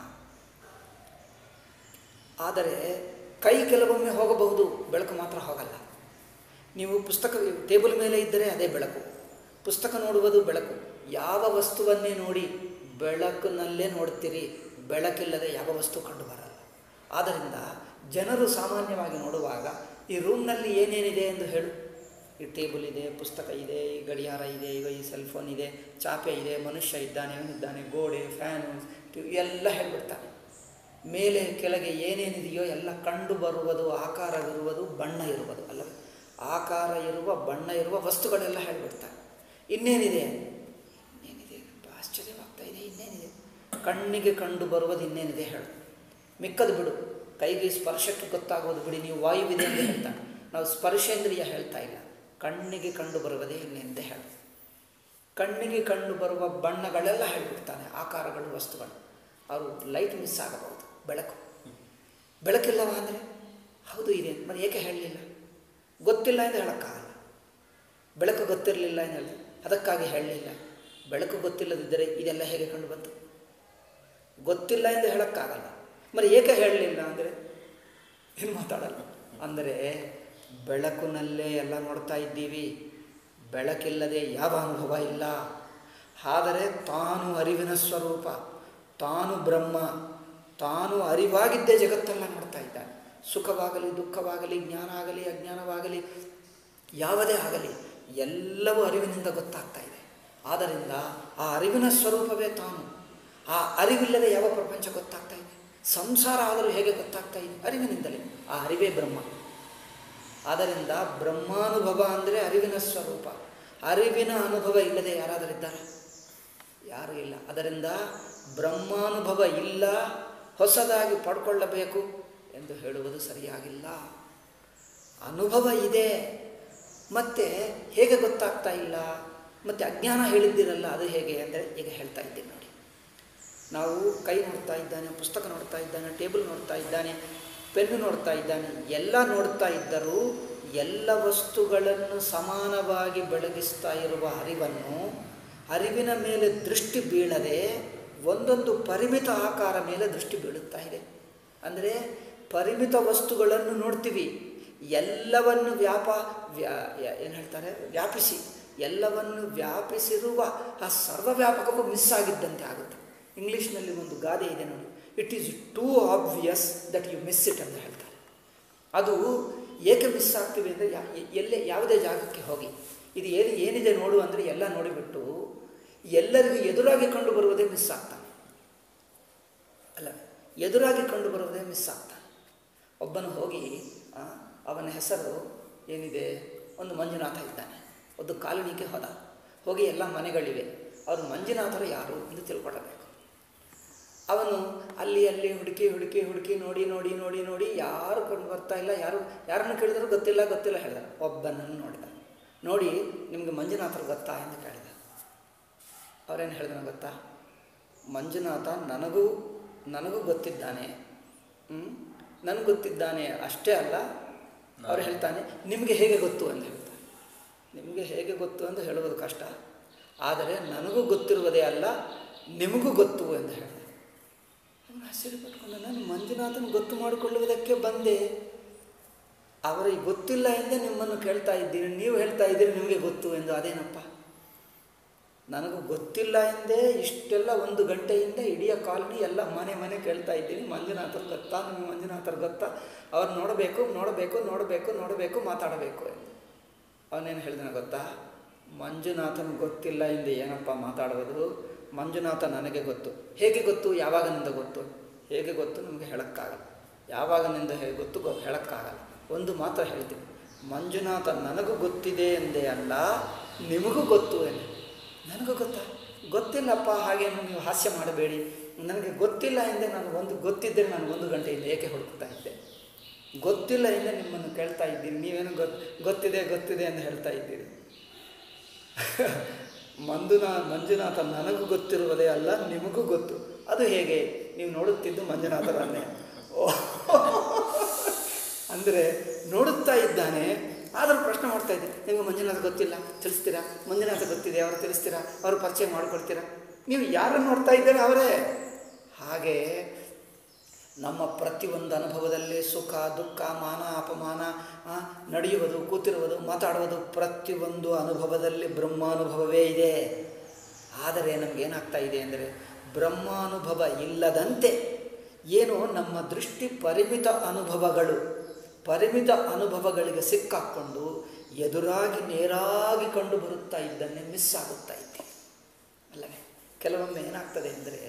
ಆದರೆ ಕೈ ಕೆಲವೊಮ್ಮೆ ಹೋಗಬಹುದು ಬೆಳಕು ಮಾತ್ರ ಹೋಗಲ್ಲ ನೀವು ಪುಸ್ತಕ ಟೇಬಲ್ ಮೇಲೆ ಇದ್ದರೆ ಅದೇ ಬೆಳಕು ಪುಸ್ತಕ ನೋಡುವುದು ಬೆಳಕು ಯಾವ ವಸ್ತುವನ್ನೇ ನೋಡಿ ಬೆಳಕಿನಲ್ಲೇ ನೋಡ್ತೀರಿ ಬೆಳಕಿಲ್ಲದೆ ಯಾವ ವಸ್ತು ಕಂಡು ಬರಲ್ಲ ಆದ್ದರಿಂದ ಜನರು ಸಾಮಾನ್ಯವಾಗಿ ನೋಡುವಾಗ ಈ ರೂಮ್ನಲ್ಲಿ ಏನೇನಿದೆ ಎಂದು ಹೇಳು ಈ ಟೇಬಲ್ ಇದೆ ಪುಸ್ತಕ ಇದೆ ಈ ಗಡಿಯಾರ ಇದೆ ಈಗ ಈ ಸೆಲ್ ಫೋನ್ ಇದೆ ಚಾಪೆ ಇದೆ ಮನುಷ್ಯ ಇದ್ದಾನೆ ಅವನಿದ್ದಾನೆ ಗೋಡೆ ಫ್ಯಾನು ಟಿವಿ ಎಲ್ಲ ಹೇಳ್ಬಿಡ್ತಾನೆ ಮೇಲೆ ಕೆಳಗೆ ಏನೇನಿದೆಯೋ ಎಲ್ಲ ಕಂಡು ಬರುವುದು ಆಕಾರವಿರುವುದು ಬಣ್ಣ ಇರುವುದು ಅಲ್ಲ ಆಕಾರ ಇರುವ ಬಣ್ಣ ಇರುವ ವಸ್ತುಗಳೆಲ್ಲ ಹೇಳ್ಬಿಡ್ತಾರೆ ಇನ್ನೇನಿದೆ ಇನ್ನೇನಿದೆ ತುಂಬ ಆಶ್ಚರ್ಯವಾಗ್ತಾ ಇದೆ ಇನ್ನೇನಿದೆ ಕಣ್ಣಿಗೆ ಕಂಡು ಬರುವುದು ಇನ್ನೇನಿದೆ ಹೇಳು ಮಿಕ್ಕದು ಬಿಡು ಕೈಗೆ ಸ್ಪರ್ಶಕ್ಕೆ ಗೊತ್ತಾಗೋದು ಬಿಡಿ ನೀವು ವಾಯುವಿದೆ ಅಂತ ಹೇಳ್ತಾನೆ ನಾವು ಸ್ಪರ್ಶೇಂದ್ರಿಯ ಹೇಳ್ತಾ ಇಲ್ಲ ಕಣ್ಣಿಗೆ ಕಂಡು ಬರುವುದೇ ಇನ್ನೆಂದೇ ಹೇಳು ಕಣ್ಣಿಗೆ ಕಂಡು ಬರುವ ಬಣ್ಣಗಳೆಲ್ಲ ಹೇಳ್ಬಿಡ್ತಾನೆ ಆಕಾರಗಳು ವಸ್ತುಗಳು ಅವರು ಲೈಟ್ ಮಿಸ್ ಆಗಬಹುದು ಬೆಳಕು ಬೆಳಕಿಲ್ಲವ ಅಂದರೆ ಹೌದು ಇದೆ మరి ಏಕೆ ಹೇಳಲಿಲ್ಲ ಗೊತ್ತಿಲ್ಲ ಎಂದು ಹೇಳೋಕ್ಕಾಗಲ್ಲ ಬೆಳಕು ಗೊತ್ತಿರಲಿಲ್ಲ ಎಂದು ಹೇಳಿ ಅದಕ್ಕಾಗಿ ಹೇಳಲಿಲ್ಲ ಬೆಳಕು ಗೊತ್ತಿಲ್ಲದಿದ್ದರೆ ಇದೆಲ್ಲ ಹೇಗೆ ಕಂಡು ಬಂತು ಗೊತ್ತಿಲ್ಲ ಎಂದು ಹೇಳೋಕ್ಕಾಗಲ್ಲ మరి ಏಕೆ ಹೇಳಲಿಲ್ಲ ಅಂದರೆ ಏನು ಮಾತಾಡಲ್ಲ ಅಂದರೆ ಬೆಳಕಿನಲ್ಲೇ ಎಲ್ಲ ನೋಡ್ತಾ ಇದ್ದೀವಿ ಬೆಳಕಿಲ್ಲದೆ ಯಾವ ಅನುಭವ ಇಲ್ಲ ಆದರೆ ತಾನು ಅರಿವಿನ ಸ್ವರೂಪ ತಾನು ಬ್ರಹ್ಮ ತಾನು ಅರಿವಾಗಿದ್ದೇ ಜಗತ್ತೆಲ್ಲ ನೋಡ್ತಾ ಇದ್ದಾನೆ ಸುಖವಾಗಲಿ ದುಃಖವಾಗಲಿ ಜ್ಞಾನ ಆಗಲಿ ಅಜ್ಞಾನವಾಗಲಿ ಯಾವುದೇ ಆಗಲಿ ಎಲ್ಲವೂ ಅರಿವಿನಿಂದ ಗೊತ್ತಾಗ್ತಾ ಇದೆ ಆದ್ದರಿಂದ ಆ ಅರಿವಿನ ಸ್ವರೂಪವೇ ತಾನು ಆ ಅರಿವಿಲ್ಲದೆ ಯಾವ ಪ್ರಪಂಚ ಗೊತ್ತಾಗ್ತಾ ಇದೆ ಸಂಸಾರ ಆದರೂ ಹೇಗೆ ಗೊತ್ತಾಗ್ತಾ ಇದೆ ಅರಿವಿನಿಂದಲೇ ಆ ಅರಿವೇ ಬ್ರಹ್ಮ ಆದ್ದರಿಂದ ಬ್ರಹ್ಮಾನುಭವ ಅಂದರೆ ಅರಿವಿನ ಸ್ವರೂಪ ಅರಿವಿನ ಅನುಭವ ಇಲ್ಲದೆ ಯಾರಾದರಿದ್ದಾರೆ ಯಾರೂ ಇಲ್ಲ ಅದರಿಂದ ಬ್ರಹ್ಮಾನುಭವ ಇಲ್ಲ ಹೊಸದಾಗಿ ಪಡ್ಕೊಳ್ಳಬೇಕು ಎಂದು ಹೇಳುವುದು ಸರಿಯಾಗಿಲ್ಲ ಅನುಭವ ಇದೆ ಮತ್ತು ಹೇಗೆ ಗೊತ್ತಾಗ್ತಾ ಇಲ್ಲ ಮತ್ತು ಅಜ್ಞಾನ ಹೇಳಿದ್ದೀರಲ್ಲ ಅದು ಹೇಗೆ ಅಂದರೆ ಈಗ ಹೇಳ್ತಾ ಇದ್ದೀನಿ ನೋಡಿ ನಾವು ಕೈ ನೋಡ್ತಾ ಇದ್ದಾನೆ ಪುಸ್ತಕ ನೋಡ್ತಾ ಇದ್ದಾನೆ ಟೇಬಲ್ ನೋಡ್ತಾ ಇದ್ದಾನೆ ಪೆನ್ನು ನೋಡ್ತಾ ಇದ್ದಾನೆ ಎಲ್ಲ ನೋಡ್ತಾ ಇದ್ದರೂ ಎಲ್ಲ ವಸ್ತುಗಳನ್ನು ಸಮಾನವಾಗಿ ಬೆಳಗಿಸ್ತಾ ಇರುವ ಅರಿವನ್ನು ಅರಿವಿನ ಮೇಲೆ ದೃಷ್ಟಿ ಬೀಳದೆ ಒಂದೊಂದು ಪರಿಮಿತ ಆಕಾರ ಮೇಲೆ ದೃಷ್ಟಿ ಬೀಳುತ್ತಾ ಇದೆ ಅಂದರೆ ಪರಿಮಿತ ವಸ್ತುಗಳನ್ನು ನೋಡ್ತೀವಿ ಎಲ್ಲವನ್ನು ವ್ಯಾಪ ವ್ಯಾ ಏನು ಹೇಳ್ತಾರೆ ವ್ಯಾಪಿಸಿ ಎಲ್ಲವನ್ನು ವ್ಯಾಪಿಸಿರುವ ಆ ಸರ್ವವ್ಯಾಪಕವು ಮಿಸ್ ಆಗಿದ್ದಂತೆ ಆಗುತ್ತೆ ಇಂಗ್ಲೀಷ್ನಲ್ಲಿ ಒಂದು ಗಾದೆ ಇದೆ ನೋಡಿ it is too obvious that you miss it ಅಂತ ಹೇಳ್ತಾರೆ ಅದು ಏಕೆ ಮಿಸ್ ಆಗ್ತೀವಿ ಅಂದರೆ ಯಾ ಎಲ್ಲೇ ಯಾವುದೇ ಜಾಗಕ್ಕೆ ಹೋಗಿ ಇದು ಏನು ಏನಿದೆ ನೋಡು ಅಂದರೆ ಎಲ್ಲ ನೋಡಿಬಿಟ್ಟು ಎಲ್ಲರಿಗೂ ಎದುರಾಗಿ ಕಂಡು ಬರುವುದೇ ಮಿಸ್ ಆಗ್ತಾನೆ ಅಲ್ಲ ಎದುರಾಗಿ ಕಂಡು ಬರುವುದೇ ಮಿಸ್ ಆಗ್ತಾನೆ ಒಬ್ಬನು ಹೋಗಿ ಆ, ಅವನ ಹೆಸರು ಏನಿದೆ ಒಂದು ಮಂಜುನಾಥ ಇದ್ದಾನೆ ಒಂದು ಕಾಲೋನಿಗೆ ಹೋದ ಹೋಗಿ ಎಲ್ಲ ಮನೆಗಳಿವೆ ಅವರು ಮಂಜುನಾಥರು ಯಾರು ಎಂದು ತಿಳ್ಕೊಳ್ಳಬೇಕು ಅವನು ಅಲ್ಲಿ ಅಲ್ಲಿ ಹುಡುಕಿ ಹುಡುಕಿ ಹುಡುಕಿ ನೋಡಿ ನೋಡಿ ನೋಡಿ ನೋಡಿ ಯಾರು ಕಂಡು ಬರ್ತಾ ಇಲ್ಲ ಯಾರು ಯಾರನ್ನು ಕೇಳಿದರೂ ಗೊತ್ತಿಲ್ಲ ಗೊತ್ತಿಲ್ಲ ಹೇಳಿದ ಒಬ್ಬನನ್ನು ನೋಡಿದ ನೋಡಿ ನಿಮಗೆ ಮಂಜುನಾಥರು ಗೊತ್ತಾ ಎಂದು ಕೇಳಿದ ಅವರೇನು ಹೇಳಿದನು ಗೊತ್ತಾ ಮಂಜುನಾಥ ನನಗೂ ನನಗೂ ಗೊತ್ತಿದ್ದಾನೆ ಹ್ಮ್? ನನಗೆ ಗೊತ್ತಿದ್ದಾನೆ ಅಷ್ಟೇ ಅಲ್ಲ ಅವ್ರು ಹೇಳ್ತಾನೆ ನಿಮಗೆ ಹೇಗೆ ಗೊತ್ತು ಅಂತ ಹೇಳ್ತಾರೆ ನಿಮಗೆ ಹೇಗೆ ಗೊತ್ತು ಅಂತ ಹೇಳುವುದು ಕಷ್ಟ ಆದರೆ ನನಗೂ ಗೊತ್ತಿರುವುದೇ ಅಲ್ಲ ನಿಮಗೂ ಗೊತ್ತು ಎಂದು ಹೇಳಿದೆ ಅವನು ಆಶ್ಚರ್ಯಪಟ್ಕೊಂಡ ನಾನು ಮಂಜುನಾಥನ ಗೊತ್ತು ಮಾಡಿಕೊಳ್ಳುವುದಕ್ಕೆ ಬಂದೆ ಅವರಿಗೆ ಗೊತ್ತಿಲ್ಲ ಎಂದೇ ನಿಮ್ಮನ್ನು ಕೇಳ್ತಾ ಇದ್ದೀನಿ ನೀವು ಹೇಳ್ತಾ ಇದ್ದೀರಿ ನಿಮಗೆ ಗೊತ್ತು ಎಂದು ಅದೇನಪ್ಪ ನನಗೂ ಗೊತ್ತಿಲ್ಲ ಎಂದೇ ಇಷ್ಟೆಲ್ಲ ಒಂದು ಗಂಟೆಯಿಂದ ಇಡೀ ಕಾಲನಿ ಎಲ್ಲ ಮನೆ ಮನೆ ಕೇಳ್ತಾ ಇದ್ದೀನಿ ಮಂಜುನಾಥರು ಗೊತ್ತಾ ನಿಮಗೆ ಮಂಜುನಾಥರು ಗೊತ್ತಾ ಅವ್ರು ನೋಡಬೇಕು ನೋಡಬೇಕು ನೋಡಬೇಕು ನೋಡಬೇಕು ಮಾತಾಡಬೇಕು ಎಂದು ಅವನೇನು ಹೇಳಿದನ ಗೊತ್ತಾ ಮಂಜುನಾಥನ ಗೊತ್ತಿಲ್ಲ ಎಂದು ಏನಪ್ಪ ಮಾತಾಡುವುದು ಮಂಜುನಾಥ ನನಗೆ ಗೊತ್ತು ಹೇಗೆ ಗೊತ್ತು ಯಾವಾಗನಿಂದ ಗೊತ್ತು ಹೇಗೆ ಗೊತ್ತು ನಮಗೆ ಹೇಳೋಕ್ಕಾಗಲ್ಲ ಯಾವಾಗನಿಂದ ಹೇಗೆ ಗೊತ್ತು ಗೊ ಹೇಳೋಕ್ಕಾಗಲ್ಲ ಒಂದು ಮಾತ್ರ ಹೇಳ್ತೀನಿ ಮಂಜುನಾಥ ನನಗೂ ಗೊತ್ತಿದೆ ಎಂದೇ ಅಲ್ಲ ನಿಮಗೂ ಗೊತ್ತು ಎಂದು ನನಗೂ ಗೊತ್ತಾ ಗೊತ್ತಿಲ್ಲಪ್ಪ ಹಾಗೇನು ನೀವು ಹಾಸ್ಯ ಮಾಡಬೇಡಿ ನನಗೆ ಗೊತ್ತಿಲ್ಲ ಎಂದೇ ನಾನು ಒಂದು ಗೊತ್ತಿದ್ದರೆ ನಾನು ಒಂದು ಗಂಟೆಯಿಂದ ಏಕೆ ಹುಡುಕ್ತಾ ಇದ್ದೆ ಗೊತ್ತಿಲ್ಲ ಎಂದೇ ನಿಮ್ಮನ್ನು ಕೇಳ್ತಾ ಇದ್ದೀನಿ ನೀವೇನು ಗೊತ್ತು ಗೊತ್ತಿದೆ ಗೊತ್ತಿದೆ ಎಂದು ಹೇಳ್ತಾ ಇದ್ದೀರಿ ಮಂಜುನಾ ಮಂಜುನಾಥ ನನಗೂ ಗೊತ್ತಿರುವುದೇ ಅಲ್ಲ ನಿಮಗೂ ಗೊತ್ತು ಅದು ಹೇಗೆ ನೀವು ನೋಡುತ್ತಿದ್ದು ಮಂಜುನಾಥರನ್ನೇ ಓ ಅಂದರೆ ನೋಡುತ್ತಾ ಇದ್ದಾನೆ ಆದರೂ ಪ್ರಶ್ನೆ ಮಾಡ್ತಾ ಇದ್ದೆ ನಿಮಗೆ ಮಂಜುನಾಥ ಗೊತ್ತಿಲ್ಲ ತಿಳಿಸ್ತೀರಾ ಮಂಜುನಾಥ ಗೊತ್ತಿದೆ ಅವರು ತಿಳಿಸ್ತೀರಾ ಅವರು ಪರಿಚಯ ಮಾಡಿಕೊಡ್ತೀರಾ ನೀವು ಯಾರನ್ನು ನೋಡ್ತಾ ಇದ್ದಾರೆ ಅವರೇ ಹಾಗೆ ನಮ್ಮ ಪ್ರತಿಯೊಂದು ಅನುಭವದಲ್ಲಿ ಸುಖ ದುಃಖ ಮಾನ ಅಪಮಾನ ಆ, ನಡೆಯುವುದು ಕೂತಿರುವುದು ಮಾತಾಡುವುದು ಪ್ರತಿಯೊಂದು ಅನುಭವದಲ್ಲಿ ಬ್ರಹ್ಮಾನುಭವವೇ ಇದೆ ಆದರೆ ನಮಗೇನಾಗ್ತಾ ಇದೆ ಅಂದರೆ ಬ್ರಹ್ಮಾನುಭವ ಇಲ್ಲದಂತೆ ಏನು ನಮ್ಮ ದೃಷ್ಟಿ ಪರಿಮಿತ ಅನುಭವಗಳು ಪರಿಮಿತ ಅನುಭವಗಳಿಗೆ ಸಿಕ್ಕಾಕ್ಕೊಂಡು ಎದುರಾಗಿ ನೇರಾಗಿ ಕಂಡು ಬರುತ್ತಾ ಇದ್ದನ್ನೇ ಮಿಸ್ ಆಗುತ್ತಾ ಇದ್ದೆ ಅಲ್ಲವೇ ಕೆಲವೊಮ್ಮೆ ಏನಾಗ್ತದೆ ಅಂದರೆ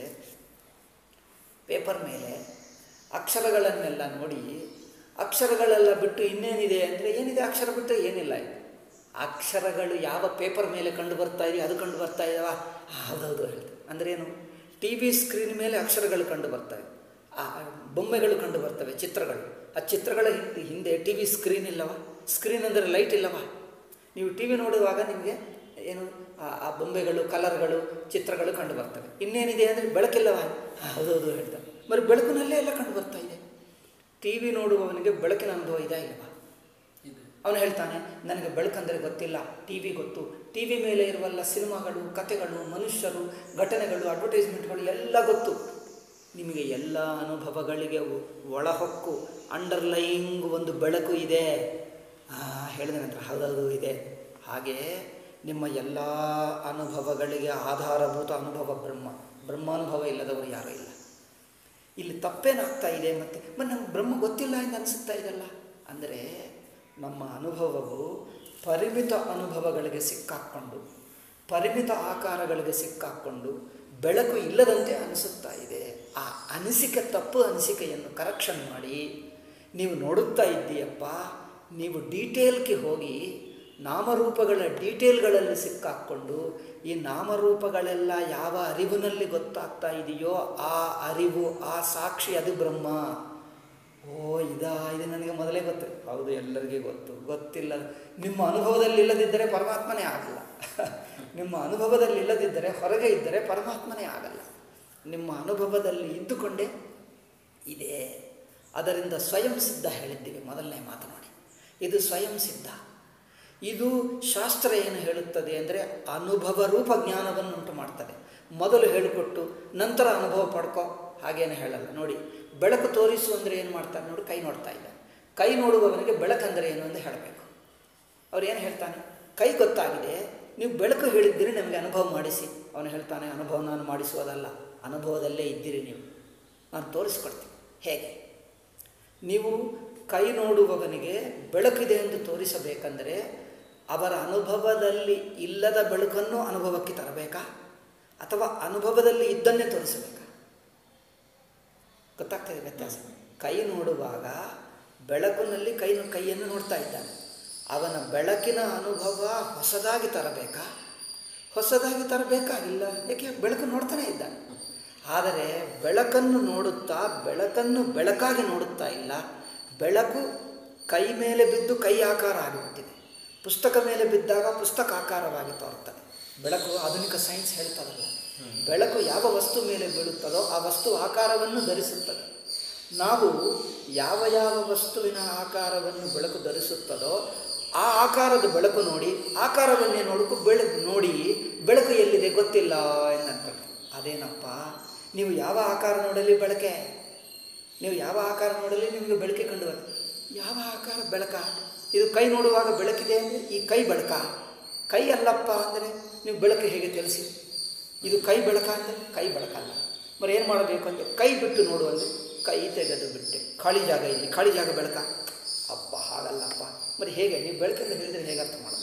ಪೇಪರ್ ಮೇಲೆ ಅಕ್ಷರಗಳನ್ನೆಲ್ಲ ನೋಡಿ ಅಕ್ಷರಗಳೆಲ್ಲ ಬಿಟ್ಟು ಇನ್ನೇನಿದೆ ಅಂದರೆ ಏನಿದೆ ಅಕ್ಷರ ಬಿಟ್ಟು ಏನಿಲ್ಲ ಇದು ಅಕ್ಷರಗಳು ಯಾವ ಪೇಪರ್ ಮೇಲೆ ಕಂಡು ಬರ್ತಾ ಇದೆಯೋ ಅದು ಕಂಡು ಬರ್ತಾ ಇದ್ದಾವ ಹೌದೌದು ಹೇಳ್ತಾರೆ ಅಂದರೆ ಏನು ಟಿ ವಿ ಸ್ಕ್ರೀನ್ ಮೇಲೆ ಅಕ್ಷರಗಳು ಕಂಡು ಬರ್ತವೆ ಆ ಬೊಮ್ಮೆಗಳು ಕಂಡು ಬರ್ತವೆ ಚಿತ್ರಗಳು ಆ ಚಿತ್ರಗಳ ಹಿಂದೆ ಹಿಂದೆ ಟಿ ವಿ ಸ್ಕ್ರೀನ್ ಇಲ್ಲವ ಸ್ಕ್ರೀನ್ ಅಂದರೆ ಲೈಟ್ ಇಲ್ಲವ ನೀವು ಟಿ ವಿ ನೋಡುವಾಗ ನಿಮಗೆ ಏನು ಆ- ಆ ಬೊಂಬೆಗಳು ಕಲರ್ಗಳು ಚಿತ್ರಗಳು ಕಂಡು ಬರ್ತವೆ ಇನ್ನೇನಿದೆ ಅಂದರೆ ಬೆಳಕಿಲ್ಲವ ಹೌದೌದು ಹೇಳ್ತಾರೆ మరి ಬೆಳಕಿನಲ್ಲೇ ಎಲ್ಲ ಕಂಡು ಬರ್ತಾ ಇದೆ ಟಿ ವಿ ನೋಡುವವನಿಗೆ ಬೆಳಕಿನ ಅನುಭವ ಇದಾ ಇಲ್ಲವಾ ಇದೆ ಅವನು ಹೇಳ್ತಾನೆ ನನಗೆ ಬೆಳಕಂದರೆ ಗೊತ್ತಿಲ್ಲ ಟಿ ವಿ ಗೊತ್ತು ಟಿ ವಿ ಮೇಲೆ ಇರುವಲ್ಲ ಸಿನಿಮಾಗಳು ಕಥೆಗಳು ಮನುಷ್ಯರು ಘಟನೆಗಳು ಅಡ್ವರ್ಟೈಸ್ಮೆಂಟ್ಗಳು ಎಲ್ಲ ಗೊತ್ತು ನಿಮಗೆ ಎಲ್ಲ ಅನುಭವಗಳಿಗೆ ಒ- ಒಳಹೊಕ್ಕು ಅಂಡರ್ಲೈಯಿಂಗ್ ಒಂದು ಬೆಳಕು ಇದೆ ಆ, ಹೇಳಿದ ನಂತರ ಹೌದೌದು ಇದೆ ಹಾಗೆ ನಿಮ್ಮ ಎಲ್ಲ ಅನುಭವಗಳಿಗೆ ಆಧಾರಭೂತ ಅನುಭವ ಬ್ರಹ್ಮ ಬ್ರಹ್ಮಾನುಭವ ಇಲ್ಲದವರು ಯಾರೂ ಇಲ್ಲ ಇಲ್ಲಿ ತಪ್ಪೇನಾಗ್ತಾ ಇದೆ ಮತ್ತು ಮತ್ತು ನಮ್ಗೆ ಬ್ರಹ್ಮ ಗೊತ್ತಿಲ್ಲ ಎಂದು ಅನಿಸುತ್ತಾ ಇದೆಲ್ಲ ಅಂದರೆ ನಮ್ಮ ಅನುಭವವು ಪರಿಮಿತ ಅನುಭವಗಳಿಗೆ ಸಿಕ್ಕಾಕ್ಕೊಂಡು ಪರಿಮಿತ ಆಕಾರಗಳಿಗೆ ಸಿಕ್ಕಾಕ್ಕೊಂಡು ಬೆಳಕು ಇಲ್ಲದಂತೆ ಅನಿಸುತ್ತಾ ಇದೆ ಆ ಅನಿಸಿಕೆ ತಪ್ಪು ಅನಿಸಿಕೆಯನ್ನು ಕರೆಕ್ಷನ್ ಮಾಡಿ ನೀವು ನೋಡುತ್ತಾ ಇದ್ದೀಯಪ್ಪ ನೀವು ಡೀಟೇಲ್ಗೆ ಹೋಗಿ ನಾಮರೂಪಗಳ ಡೀಟೇಲ್ಗಳಲ್ಲಿ ಸಿಕ್ಕಾಕ್ಕೊಂಡು ಈ ನಾಮರೂಪಗಳೆಲ್ಲ ಯಾವ ಅರಿವಿನಲ್ಲಿ ಗೊತ್ತಾಗ್ತಾ ಇದೆಯೋ ಆ ಅರಿವು ಆ ಸಾಕ್ಷಿ ಅದು ಬ್ರಹ್ಮ ಓ ಇದಾ ಇದು ನನಗೆ ಮೊದಲೇ ಗೊತ್ತು ಹೌದು ಎಲ್ಲರಿಗೂ ಗೊತ್ತು ಗೊತ್ತಿಲ್ಲ ನಿಮ್ಮ ಅನುಭವದಲ್ಲಿ ಇಲ್ಲದಿದ್ದರೆ ಪರಮಾತ್ಮನೇ ಆಗಲ್ಲ ನಿಮ್ಮ ಅನುಭವದಲ್ಲಿ ಇಲ್ಲದಿದ್ದರೆ ಹೊರಗೆ ಇದ್ದರೆ ಪರಮಾತ್ಮನೇ ಆಗಲ್ಲ ನಿಮ್ಮ ಅನುಭವದಲ್ಲಿ ಇದ್ದುಕೊಂಡೇ ಇದೆ ಅದರಿಂದ ಸ್ವಯಂ ಸಿದ್ಧ ಹೇಳಿದ್ದೀವಿ ಮೊದಲನೇ ಮಾತನಾಡಿ ಇದು ಸ್ವಯಂ ಸಿದ್ಧ ಇದು ಶಾಸ್ತ್ರ ಏನು ಹೇಳುತ್ತದೆ ಅಂದರೆ ಅನುಭವ ರೂಪ ಜ್ಞಾನವನ್ನು ಉಂಟು ಮಾಡ್ತದೆ ಮೊದಲು ಹೇಳಿಕೊಟ್ಟು ನಂತರ ಅನುಭವ ಪಡ್ಕೋ ಹಾಗೇನು ಹೇಳಲ್ಲ ನೋಡಿ ಬೆಳಕು ತೋರಿಸು ಅಂದರೆ ಏನು ಮಾಡ್ತಾರೆ ನೋಡಿ ಕೈ ನೋಡ್ತಾ ಇದ್ದ ಕೈ ನೋಡುವವನಿಗೆ ಬೆಳಕಂದರೆ ಏನು ಎಂದು ಹೇಳಬೇಕು ಅವ್ರು ಏನು ಹೇಳ್ತಾನೆ ಕೈ ಗೊತ್ತಾಗಿದೆ ನೀವು ಬೆಳಕು ಹೇಳಿದ್ದೀರಿ ನಮಗೆ ಅನುಭವ ಮಾಡಿಸಿ ಅವನು ಹೇಳ್ತಾನೆ ಅನುಭವ ನಾನು ಮಾಡಿಸುವುದಲ್ಲ ಅನುಭವದಲ್ಲೇ ಇದ್ದೀರಿ ನೀವು ನಾನು ತೋರಿಸ್ಕೊಡ್ತೀನಿ ಹೇಗೆ ನೀವು ಕೈ ನೋಡುವವನಿಗೆ ಬೆಳಕಿದೆ ಎಂದು ತೋರಿಸಬೇಕಂದರೆ ಅವರ ಅನುಭವದಲ್ಲಿ ಇಲ್ಲದ ಬೆಳಕನ್ನು ಅನುಭವಕ್ಕೆ ತರಬೇಕಾ ಅಥವಾ ಅನುಭವದಲ್ಲಿ ಇದ್ದನ್ನೇ ತೋರಿಸಬೇಕಾ ಗೊತ್ತಾಗ್ತದೆ ವ್ಯತ್ಯಾಸ ಕೈ ನೋಡುವಾಗ ಬೆಳಕಿನಲ್ಲಿ ಕೈ ಕೈಯನ್ನು ನೋಡ್ತಾ ಇದ್ದಾನೆ ಅವನ ಬೆಳಕಿನ ಅನುಭವ ಹೊಸದಾಗಿ ತರಬೇಕಾ ಹೊಸದಾಗಿ ತರಬೇಕಾಗಿಲ್ಲ ಏಕೆ ಬೆಳಕು ನೋಡ್ತಾನೆ ಇದ್ದಾನೆ ಆದರೆ ಬೆಳಕನ್ನು ನೋಡುತ್ತಾ ಬೆಳಕನ್ನು ಬೆಳಕಾಗಿ ನೋಡುತ್ತಾ ಇಲ್ಲ ಬೆಳಕು ಕೈ ಮೇಲೆ ಬಿದ್ದು ಕೈ ಆಕಾರ ಆಗಿಬಿಟ್ಟಿದೆ ಪುಸ್ತಕ ಮೇಲೆ ಬಿದ್ದಾಗ ಪುಸ್ತಕ ಆಕಾರವಾಗಿ ತೋರುತ್ತದೆ ಬೆಳಕು ಆಧುನಿಕ ಸೈನ್ಸ್ ಹೇಳ್ತದಲ್ಲ ಬೆಳಕು ಯಾವ ವಸ್ತು ಮೇಲೆ ಬೀಳುತ್ತದೋ ಆ ವಸ್ತು ಆಕಾರವನ್ನು ಧರಿಸುತ್ತದೆ ನಾವು ಯಾವ ಯಾವ ವಸ್ತುವಿನ ಆಕಾರವನ್ನು ಬೆಳಕು ಧರಿಸುತ್ತದೋ ಆ ಆಕಾರದ ಬೆಳಕು ನೋಡಿ ಆಕಾರವನ್ನೇ ನೋಡಕ್ಕೂ ಬೆಳಕು ನೋಡಿ ಬೆಳಕು ಎಲ್ಲಿದೆ ಗೊತ್ತಿಲ್ಲ ಎಂದು ಅನ್ಕೊಳ್ತೀವಿ ಅದೇನಪ್ಪ ನೀವು ಯಾವ ಆಕಾರ ನೋಡಲಿ ಬೆಳಕೆ ನೀವು ಯಾವ ಆಕಾರ ನೋಡಲಿ ನಿಮಗೆ ಬೆಳಕೆ ಕಂಡು ಬರುತ್ತೆ ಯಾವ ಆಕಾರ ಬೆಳಕ ಇದು ಕೈ ನೋಡುವಾಗ ಬೆಳಕಿದೆ ಅಂದರೆ ಈ ಕೈ ಬೆಳಕ ಕೈ ಅಲ್ಲಪ್ಪ ಅಂದರೆ ನೀವು ಬೆಳಕು ಹೇಗೆ ತಿಳಿಸಿ ಇದು ಕೈ ಬೆಳಕ ಅಂದರೆ ಕೈ ಬೆಳಕಲ್ಲ మరి ಏನು ಮಾಡಬೇಕು ಅಂದರೆ ಕೈ ಬಿಟ್ಟು ನೋಡುವಲ್ಲಿ ಕೈ ತೆಗೆದು ಬಿಟ್ಟೆ ಖಾಲಿ ಜಾಗ ಇಲ್ಲಿ ಖಾಲಿ ಜಾಗ ಬೆಳಕ ಅಪ್ಪ ಹಾಗಲ್ಲಪ್ಪ మరి ಹೇಗೆ ನೀವು ಬೆಳಕಿಂದ ಹೇಳಿದರೆ ಹೇಗೆ ಅರ್ಥ ಮಾಡೋದು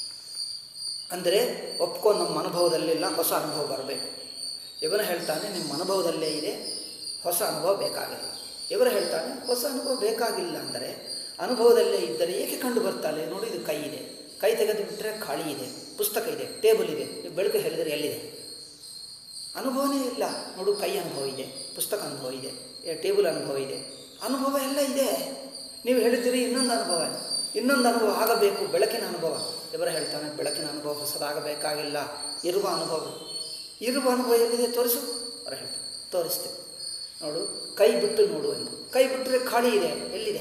ಅಂದರೆ ಒಪ್ಕೊ ನಮ್ಮ ಅನುಭವದಲ್ಲಿಲ್ಲ ಹೊಸ ಅನುಭವ ಬರಬೇಕು ಇವನು ಹೇಳ್ತಾನೆ ನಿಮ್ಮ ಅನುಭವದಲ್ಲೇ ಇದೆ ಹೊಸ ಅನುಭವ ಬೇಕಾಗಿಲ್ಲ ಇವರು ಹೇಳ್ತಾನೆ ಹೊಸ ಅನುಭವ ಬೇಕಾಗಿಲ್ಲ ಅಂದರೆ ಅನುಭವದಲ್ಲೇ ಇದ್ದರೆ ಏಕೆ ಕಂಡು ಬರ್ತಾಳೆ ನೋಡಿ ಇದು ಕೈ ಇದೆ ಕೈ ತೆಗೆದು ಬಿಟ್ಟರೆ ಖಾಲಿ ಇದೆ ಪುಸ್ತಕ ಇದೆ ಟೇಬಲ್ ಇದೆ ನೀವು ಬೆಳಕು ಹೇಳಿದರೆ ಎಲ್ಲಿದೆ ಅನುಭವನೇ ಇಲ್ಲ ನೋಡು ಕೈ ಅನುಭವ ಇದೆ ಪುಸ್ತಕ ಅನುಭವ ಇದೆ ಏ, ಟೇಬಲ್ ಅನುಭವ ಇದೆ ಅನುಭವ ಎಲ್ಲ ಇದೆ ನೀವು ಹೇಳಿದ್ದೀರಿ ಇನ್ನೊಂದು ಅನುಭವ ಇನ್ನೊಂದು ಅನುಭವ ಆಗಬೇಕು ಬೆಳಕಿನ ಅನುಭವ ಇವರ ಹೇಳ್ತಾನೆ ಬೆಳಕಿನ ಅನುಭವ ಹೊಸದಾಗಬೇಕಾಗಿಲ್ಲ ಇರುವ ಅನುಭವ ಇರುವ ಅನುಭವ ಎಲ್ಲಿದೆ ತೋರಿಸು ಅವರು ಹೇಳ್ತಾರೆ ತೋರಿಸ್ತೇವೆ ನೋಡು ಕೈ ಬಿಟ್ಟು ನೋಡು ಎಂದು ಕೈ ಬಿಟ್ಟರೆ ಖಾಲಿ ಇದೆ ಎಲ್ಲಿದೆ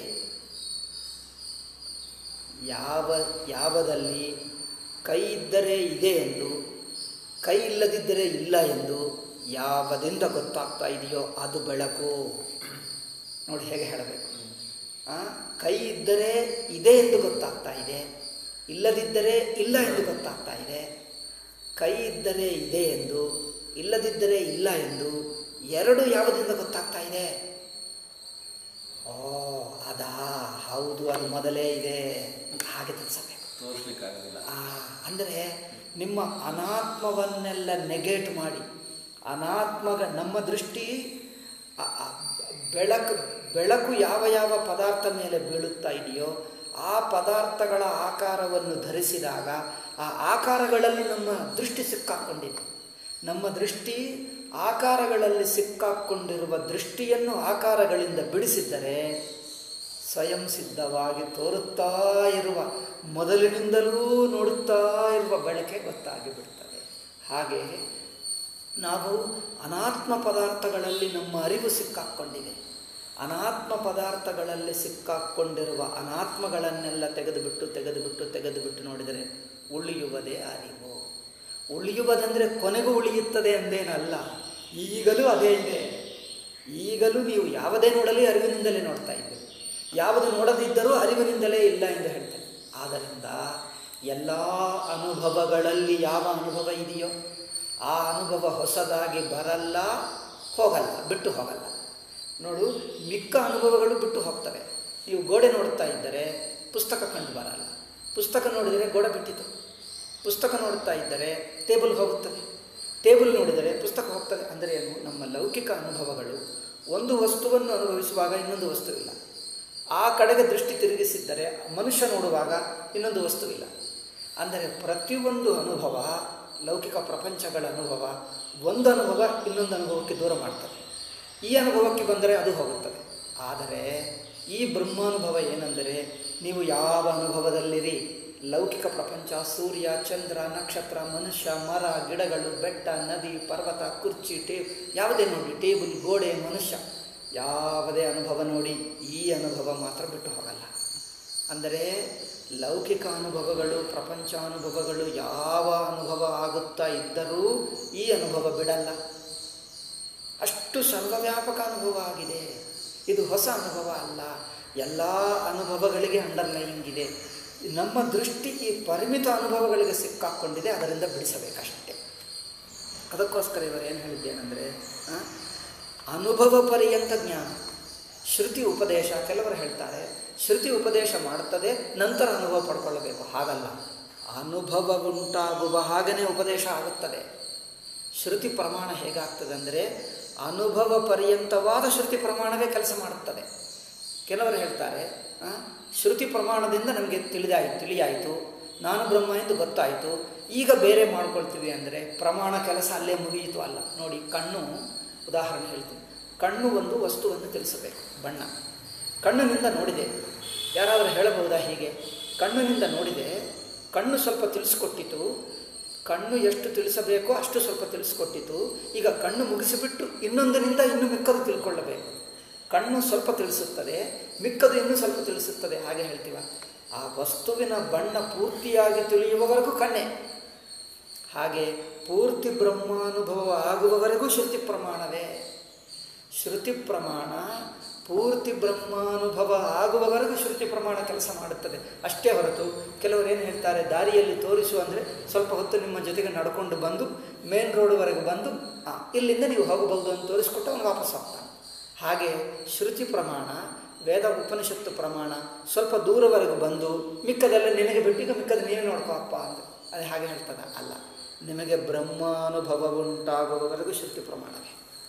ಯಾವ ಯಾವದಲ್ಲಿ ಕೈ ಇದ್ದರೆ ಇದೆ ಎಂದು ಕೈ ಇಲ್ಲದಿದ್ದರೆ ಇಲ್ಲ ಎಂದು ಯಾವದಿಂದ ಗೊತ್ತಾಗ್ತಾ ಇದೆಯೋ ಅದು ಬೆಳಕು ನೋಡಿ ಹೇಗೆ ಹೇಳಬೇಕು ಆ, ಕೈ ಇದ್ದರೆ ಇದೆ ಎಂದು ಗೊತ್ತಾಗ್ತಾ ಇದೆ ಇಲ್ಲದಿದ್ದರೆ ಇಲ್ಲ ಎಂದು ಗೊತ್ತಾಗ್ತಾ ಇದೆ ಕೈ ಇದ್ದರೆ ಇದೆ ಎಂದು ಇಲ್ಲದಿದ್ದರೆ ಇಲ್ಲ ಎಂದು ಎರಡು ಯಾವುದರಿಂದ ಗೊತ್ತಾಗ್ತಾ ಇದೆ ಓ ಅದಾ ಹೌದು ಅದು ಮೊದಲೇ ಇದೆ ಅಂತ ಹಾಗೆ ತಿಳಿಸಬೇಕು ತೋರಿಸ್ಲಿಕ್ಕಾಗೋದಿಲ್ಲ ಆ, ಅಂದರೆ ನಿಮ್ಮ ಅನಾತ್ಮವನ್ನೆಲ್ಲ ನೆಗೆಟ್ ಮಾಡಿ ಅನಾತ್ಮಗ ನಮ್ಮ ದೃಷ್ಟಿ ಆ- ಆ ಬೆಳಕು ಬೆಳಕು ಯಾವ ಯಾವ ಪದಾರ್ಥ ಮೇಲೆ ಬೀಳುತ್ತಾ ಇದೆಯೋ ಆ ಪದಾರ್ಥಗಳ ಆಕಾರವನ್ನು ಧರಿಸಿದಾಗ ಆ ಆಕಾರಗಳಲ್ಲಿ ನಮ್ಮ ದೃಷ್ಟಿ ಸಿಕ್ಕಾಕೊಂಡಿದೆ ನಮ್ಮ ದೃಷ್ಟಿ ಆಕಾರಗಳಲ್ಲಿ ಸಿಕ್ಕಾಕೊಂಡಿರುವ ದೃಷ್ಟಿಯನ್ನು ಆಕಾರಗಳಿಂದ ಬಿಡಿಸಿದ್ದರೆ ಸ್ವಯಂ ಸಿದ್ಧವಾಗಿ ತೋರುತ್ತಾ ಇರುವ ಮೊದಲಿನಿಂದಲೂ ನೋಡುತ್ತಾ ಇರುವ ಬೆಳಕೆ ಗೊತ್ತಾಗಿ ಬಿಡ್ತದೆ ಹಾಗೆ ನಾವು ಅನಾತ್ಮ ಪದಾರ್ಥಗಳಲ್ಲಿ ನಮ್ಮ ಅರಿವು ಸಿಕ್ಕಾಕ್ಕೊಂಡಿದೆ ಅನಾತ್ಮ ಪದಾರ್ಥಗಳಲ್ಲಿ ಸಿಕ್ಕಾಕ್ಕೊಂಡಿರುವ ಅನಾತ್ಮಗಳನ್ನೆಲ್ಲ ತೆಗೆದುಬಿಟ್ಟು ತೆಗೆದುಬಿಟ್ಟು ತೆಗೆದುಬಿಟ್ಟು ನೋಡಿದರೆ ಉಳಿಯುವುದೇ ಅರಿವು ಉಳಿಯುವುದಂದರೆ ಕೊನೆಗೂ ಉಳಿಯುತ್ತದೆ ಎಂದೇನಲ್ಲ ಈಗಲೂ ಅದೇ ಇದೆ ಈಗಲೂ ನೀವು ಯಾವುದೇ ನೋಡಲಿ ಅರಿವಿನಿಂದಲೇ ನೋಡ್ತಾ ಇದ್ದೀರಿ ಯಾವುದು ನೋಡದಿದ್ದರೂ ಅರಿವಿನಿಂದಲೇ ಇಲ್ಲ ಎಂದು ಹೇಳ್ತೇನೆ ಆದ್ದರಿಂದ ಎಲ್ಲ ಅನುಭವಗಳಲ್ಲಿ ಯಾವ ಅನುಭವ ಇದೆಯೋ ಆ ಅನುಭವ ಹೊಸದಾಗಿ ಬರಲ್ಲ ಹೋಗಲ್ಲ ಬಿಟ್ಟು ಹೋಗಲ್ಲ ನೋಡು ಮಿಕ್ಕ ಅನುಭವಗಳು ಬಿಟ್ಟು ಹೋಗ್ತವೆ ನೀವು ಗೋಡೆ ನೋಡ್ತಾ ಇದ್ದರೆ ಪುಸ್ತಕ ಕಂಡು ಬರಲ್ಲ ಪುಸ್ತಕ ನೋಡಿದರೆ ಗೋಡೆ ಬಿಟ್ಟಿತು ಪುಸ್ತಕ ನೋಡುತ್ತಾ ಇದ್ದರೆ ಟೇಬಲ್ ಹೋಗುತ್ತದೆ ಟೇಬಲ್ ನೋಡಿದರೆ ಪುಸ್ತಕ ಹೋಗ್ತದೆ ಅಂದರೆ ಏನು ನಮ್ಮ ಲೌಕಿಕ ಅನುಭವಗಳು ಒಂದು ವಸ್ತುವನ್ನು ಅನುಭವಿಸುವಾಗ ಇನ್ನೊಂದು ವಸ್ತು ಇಲ್ಲ ಆ ಕಡೆಗೆ ದೃಷ್ಟಿ ತಿರುಗಿಸಿದ್ದರೆ ಮನುಷ್ಯ ನೋಡುವಾಗ ಇನ್ನೊಂದು ವಸ್ತು ಇಲ್ಲ ಅಂದರೆ ಪ್ರತಿಯೊಂದು ಅನುಭವ ಲೌಕಿಕ ಪ್ರಪಂಚಗಳ ಅನುಭವ ಒಂದು ಅನುಭವ ಇನ್ನೊಂದು ಅನುಭವಕ್ಕೆ ದೂರ ಮಾಡ್ತದೆ ಈ ಅನುಭವಕ್ಕೆ ಬಂದರೆ ಅದು ಹೋಗುತ್ತದೆ ಆದರೆ ಈ ಬ್ರಹ್ಮಾನುಭವ ಏನೆಂದರೆ ನೀವು ಯಾವ ಅನುಭವದಲ್ಲಿರಿ ಲೌಕಿಕ ಪ್ರಪಂಚ ಸೂರ್ಯ ಚಂದ್ರ ನಕ್ಷತ್ರ ಮನುಷ್ಯ ಮರ ಗಿಡಗಳು ಬೆಟ್ಟ ನದಿ ಪರ್ವತ ಕುರ್ಚಿ ಟೇ ಯಾವುದೇ ನೋಡಿ ಟೇಬಲ್ ಗೋಡೆ ಮನುಷ್ಯ ಯಾವುದೇ ಅನುಭವ ನೋಡಿ ಈ ಅನುಭವ ಮಾತ್ರ ಬಿಟ್ಟು ಹೋಗಲ್ಲ ಅಂದರೆ ಲೌಕಿಕ ಅನುಭವಗಳು ಪ್ರಪಂಚಾನುಭವಗಳು ಯಾವ ಅನುಭವ ಆಗುತ್ತಾ ಇದ್ದರೂ ಈ ಅನುಭವ ಬಿಡಲ್ಲ ಅಷ್ಟು ಸರ್ವವ್ಯಾಪಕ ಅನುಭವ ಆಗಿದೆ ಇದು ಹೊಸ ಅನುಭವ ಅಲ್ಲ ಎಲ್ಲ ಅನುಭವಗಳಿಗೆ ಅಂಡರ್ಲೈನಿಂಗ್ ಇದೆ ನಮ್ಮ ದೃಷ್ಟಿ ಈ ಪರಿಮಿತ ಅನುಭವಗಳಿಗೆ ಸಿಕ್ಕಾಕ್ಕೊಂಡಿದೆ ಅದರಿಂದ ಬಿಡಿಸಬೇಕಷ್ಟೇ ಅದಕ್ಕೋಸ್ಕರ ಇವರು ಏನು ಹೇಳಿದ್ದೇನೆಂದರೆ ಅನುಭವ ಪರ್ಯಂತ ಜ್ಞಾನ ಶ್ರುತಿ ಉಪದೇಶ ಕೆಲವರು ಹೇಳ್ತಾರೆ ಶ್ರುತಿ ಉಪದೇಶ ಮಾಡುತ್ತದೆ ನಂತರ ಅನುಭವ ಪಡ್ಕೊಳ್ಳಬೇಕು ಹಾಗಲ್ಲ ಅನುಭವ ಉಂಟಾಗುವ ಹಾಗೇ ಉಪದೇಶ ಆಗುತ್ತದೆ ಶ್ರುತಿ ಪ್ರಮಾಣ ಹೇಗಾಗ್ತದೆ ಅಂದರೆ ಅನುಭವ ಪರ್ಯಂತವಾದ ಶ್ರುತಿ ಪ್ರಮಾಣವೇ ಕೆಲಸ ಮಾಡುತ್ತದೆ ಕೆಲವರು ಹೇಳ್ತಾರೆ ಆ, ಶ್ರುತಿ ಪ್ರಮಾಣದಿಂದ ನಮಗೆ ತಿಳಿದಾಯಿತು ತಿಳಿಯಾಯಿತು ನಾನು ಬ್ರಹ್ಮ ಎಂದು ಗೊತ್ತಾಯಿತು ಈಗ ಬೇರೆ ಮಾಡ್ಕೊಳ್ತೀವಿ ಅಂದರೆ ಪ್ರಮಾಣ ಕೆಲಸ ಅಲ್ಲೇ ಮುಗಿಯಿತು ಅಲ್ಲ ನೋಡಿ ಕಣ್ಣು ಉದಾಹರಣೆ ಹೇಳ್ತೀನಿ ಕಣ್ಣು ಒಂದು ವಸ್ತುವನ್ನು ತಿಳಿಸಬೇಕು ಬಣ್ಣ ಕಣ್ಣಿನಿಂದ ನೋಡಿದೆ ಯಾರಾದರೂ ಹೇಳಬಹುದಾ ಹೀಗೆ ಕಣ್ಣಿನಿಂದ ನೋಡಿದೆ ಕಣ್ಣು ಸ್ವಲ್ಪ ತಿಳಿಸ್ಕೊಟ್ಟಿತು ಕಣ್ಣು ಎಷ್ಟು ತಿಳಿಸಬೇಕೋ ಅಷ್ಟು ಸ್ವಲ್ಪ ತಿಳಿಸ್ಕೊಟ್ಟಿತು ಈಗ ಕಣ್ಣು ಮುಗಿಸಿಬಿಟ್ಟು ಇನ್ನೊಂದರಿಂದ ಇನ್ನು ಮಿಕ್ಕದು ತಿಳ್ಕೊಳ್ಳಬೇಕು ಕಣ್ಣು ಸ್ವಲ್ಪ ತಿಳಿಸುತ್ತದೆ ಮಿಕ್ಕದು ಇನ್ನೂ ಸ್ವಲ್ಪ ತಿಳಿಸುತ್ತದೆ ಹಾಗೆ ಹೇಳ್ತೀವ ಆ ವಸ್ತುವಿನ ಬಣ್ಣ ಪೂರ್ತಿಯಾಗಿ ತಿಳಿಯುವವರೆಗೂ ಕಣ್ಣೆ ಹಾಗೆ ಪೂರ್ತಿ ಬ್ರಹ್ಮಾನುಭವ ಆಗುವವರೆಗೂ ಶ್ರುತಿ ಪ್ರಮಾಣವೇ ಶ್ರುತಿ ಪ್ರಮಾಣ ಪೂರ್ತಿ ಬ್ರಹ್ಮಾನುಭವ ಆಗುವವರೆಗೂ ಶ್ರುತಿ ಪ್ರಮಾಣ ಕೆಲಸ ಮಾಡುತ್ತದೆ ಅಷ್ಟೇ ಹೊರತು ಕೆಲವರು ಏನು ಹೇಳ್ತಾರೆ ದಾರಿಯಲ್ಲಿ ತೋರಿಸು ಅಂದರೆ ಸ್ವಲ್ಪ ಹೊತ್ತು ನಿಮ್ಮ ಜೊತೆಗೆ ನಡ್ಕೊಂಡು ಬಂದು ಮೇನ್ ರೋಡ್ವರೆಗೆ ಬಂದು ಆ, ಇಲ್ಲಿಂದ ನೀವು ಹೋಗಬಹುದು ಅಂತ ತೋರಿಸ್ಕೊಟ್ಟು ಅವನು ವಾಪಸ್ ಹೋಗ್ತಾನೆ ಹಾಗೆ ಶ್ರುತಿ ಪ್ರಮಾಣ ವೇದ ಉಪನಿಷತ್ತು ಪ್ರಮಾಣ ಸ್ವಲ್ಪ ದೂರವರೆಗೂ ಬಂದು ಮಿಕ್ಕದೆಲ್ಲ ನಿನಗೆ ಬಿಟ್ಟು ಈಗ ಮಿಕ್ಕದ ನೀವೇ ನೋಡ್ಕೋಪ್ಪ ಅಂತ ಅದೇ ಹಾಗೆ ಹೇಳ್ತದ ಅಲ್ಲ ನಿಮಗೆ ಬ್ರಹ್ಮಾನುಭವ ಉಂಟಾಗುವವರೆಗೂ ಶ್ರುತಿ ಪ್ರಮಾಣವೇ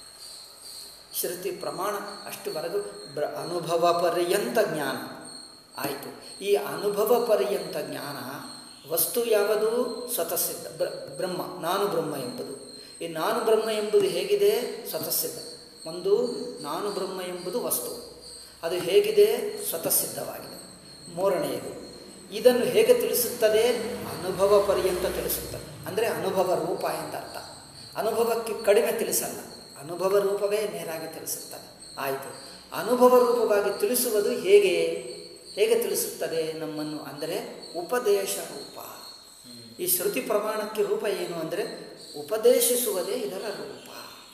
ಶ್ರುತಿ ಪ್ರಮಾಣ ಅಷ್ಟುವರೆಗೂ ಬ್ರ ಅನುಭವ ಪರ್ಯಂತ ಜ್ಞಾನ ಆಯಿತು ಈ ಅನುಭವ ಪರ್ಯಂತ ಜ್ಞಾನ ವಸ್ತು ಯಾವುದು ಸ್ವತಃಸಿದ್ಧ ಬ್ರ ಬ್ರಹ್ಮ ನಾನು ಬ್ರಹ್ಮ ಎಂಬುದು ಈ ನಾನು ಬ್ರಹ್ಮ ಎಂಬುದು ಹೇಗಿದೆ ಸ್ವತಃಸಿದ್ಧ ಒಂದು ನಾನು ಬ್ರಹ್ಮ ಎಂಬುದು ವಸ್ತು ಅದು ಹೇಗಿದೆ ಸ್ವತಃಸಿದ್ಧವಾಗಿದೆ ಮೂರನೆಯದು ಇದನ್ನು ಹೇಗೆ ತಿಳಿಸುತ್ತದೆ ಅನುಭವ ಪರ್ಯಂತ ತಿಳಿಸುತ್ತದೆ ಅಂದರೆ ಅನುಭವ ರೂಪ ಎಂತ ಅರ್ಥ ಅನುಭವಕ್ಕೆ ಕಡಿಮೆ ತಿಳಿಸಲ್ಲ ಅನುಭವ ರೂಪವೇ ನೇರಾಗಿ ತಿಳಿಸುತ್ತದೆ ಆಯಿತು ಅನುಭವ ರೂಪವಾಗಿ ತಿಳಿಸುವುದು ಹೇಗೆ ಹೇಗೆ ತಿಳಿಸುತ್ತದೆ ನಮ್ಮನ್ನು ಅಂದರೆ ಉಪದೇಶ ರೂಪ ಈ ಶ್ರುತಿ ಪ್ರಮಾಣಕ್ಕೆ ರೂಪ ಏನು ಅಂದರೆ ಉಪದೇಶಿಸುವುದೇ ಇದರ ರೂಪ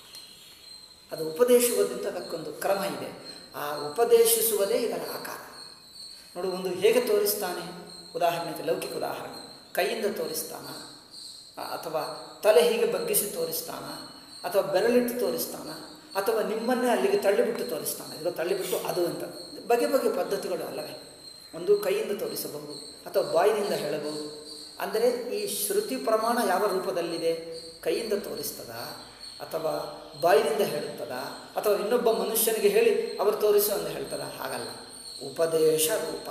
ಅದು ಉಪದೇಶುವುದಂತ ಅದಕ್ಕೊಂದು ಕ್ರಮ ಇದೆ ಆ ಉಪದೇಶಿಸುವುದೇ ಇದರ ಆಕಾರ ನೋಡು ಒಂದು ಹೇಗೆ ತೋರಿಸ್ತಾನೆ ಉದಾಹರಣೆಗೆ ಲೌಕಿಕ ಉದಾಹರಣೆ ಕೈಯಿಂದ ತೋರಿಸ್ತಾನ ಆ, ಅಥವಾ ತಲೆ ಹೀಗೆ ಬಗ್ಗಿಸಿ ತೋರಿಸ್ತಾನ ಅಥವಾ ಬೆರಳಿಟ್ಟು ತೋರಿಸ್ತಾನ ಅಥವಾ ನಿಮ್ಮನ್ನೇ ಅಲ್ಲಿಗೆ ತಳ್ಳಿಬಿಟ್ಟು ತೋರಿಸ್ತಾನ ಇದು ತಳ್ಳಿಬಿಟ್ಟು ಅದು ಅಂತ ಬಗೆ ಬಗೆ ಪದ್ಧತಿಗಳು ಅಲ್ಲವೇ ಒಂದು ಕೈಯಿಂದ ತೋರಿಸಬಹುದು ಅಥವಾ ಬಾಯಿನಿಂದ ಹೇಳಬಹುದು ಅಂದರೆ ಈ ಶ್ರುತಿ ಪ್ರಮಾಣ ಯಾವ ರೂಪದಲ್ಲಿದೆ ಕೈಯಿಂದ ತೋರಿಸ್ತದ ಅಥವಾ ಬಾಯಿನಿಂದ ಹೇಳುತ್ತದ ಅಥವಾ ಇನ್ನೊಬ್ಬ ಮನುಷ್ಯನಿಗೆ ಹೇಳಿ ಅವರು ತೋರಿಸು ಅಂತ ಹೇಳ್ತದ ಹಾಗಲ್ಲ ಉಪದೇಶ ರೂಪ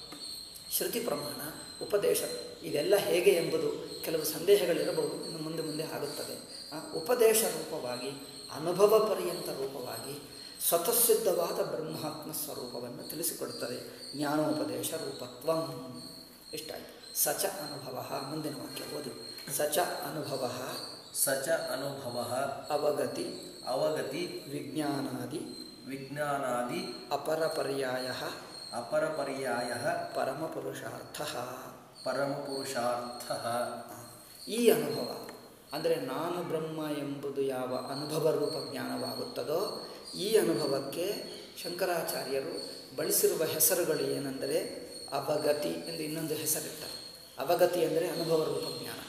ಶ್ರುತಿ ಪ್ರಮಾಣ ಉಪದೇಶ ಇದೆಲ್ಲ ಹೇಗೆ ಎಂಬುದು ಕೆಲವು ಸಂದೇಹಗಳಿರಬಹುದು ಇನ್ನು ಮುಂದೆ ಮುಂದೆ ಆಗುತ್ತದೆ ಆ, ಉಪದೇಶ ರೂಪವಾಗಿ ಅನುಭವ ಪರ್ಯಂತ ರೂಪವಾಗಿ ಸ್ವತಃಸಿದ್ಧವಾದ ಬ್ರಹ್ಮಾತ್ಮ ಸ್ವರೂಪವನ್ನು ತಿಳಿಸಿಕೊಡುತ್ತದೆ ಜ್ಞಾನೋಪದೇಶ ರೂಪತ್ವಂ ಇಷ್ಟಾಯಿತು ಸಚ ಅನುಭವ ಮುಂದಿನ ವಾಕ್ಯ ಓದು ಸಚ ಅನುಭವ ಸ ಚ ಅನುಭವ ಅವಗತಿ ಅವಗತಿ ವಿಜ್ಞಾನಾದಿ ವಿಜ್ಞಾನಾದಿ ಅಪರಪರ್ಯಾಯ ಅಪರಪರ್ಯಾಯ ಪರಮಪುರುಷಾರ್ಥ ಪರಮಪುರುಷಾರ್ಥ ಈ ಅನುಭವ ಅಂದರೆ ನಾನು ಬ್ರಹ್ಮ ಎಂಬುದು ಯಾವ ಅನುಭವ ರೂಪ ಜ್ಞಾನವಾಗುತ್ತದೋ ಈ ಅನುಭವಕ್ಕೆ ಶಂಕರಾಚಾರ್ಯರು ಬಳಸಿರುವ ಹೆಸರುಗಳು ಏನೆಂದರೆ ಅವಗತಿ ಎಂದು ಇನ್ನೊಂದು ಹೆಸರಿಟ್ಟಾರೆ ಅವಗತಿ ಅಂದರೆ ಅನುಭವ ರೂಪ ಜ್ಞಾನ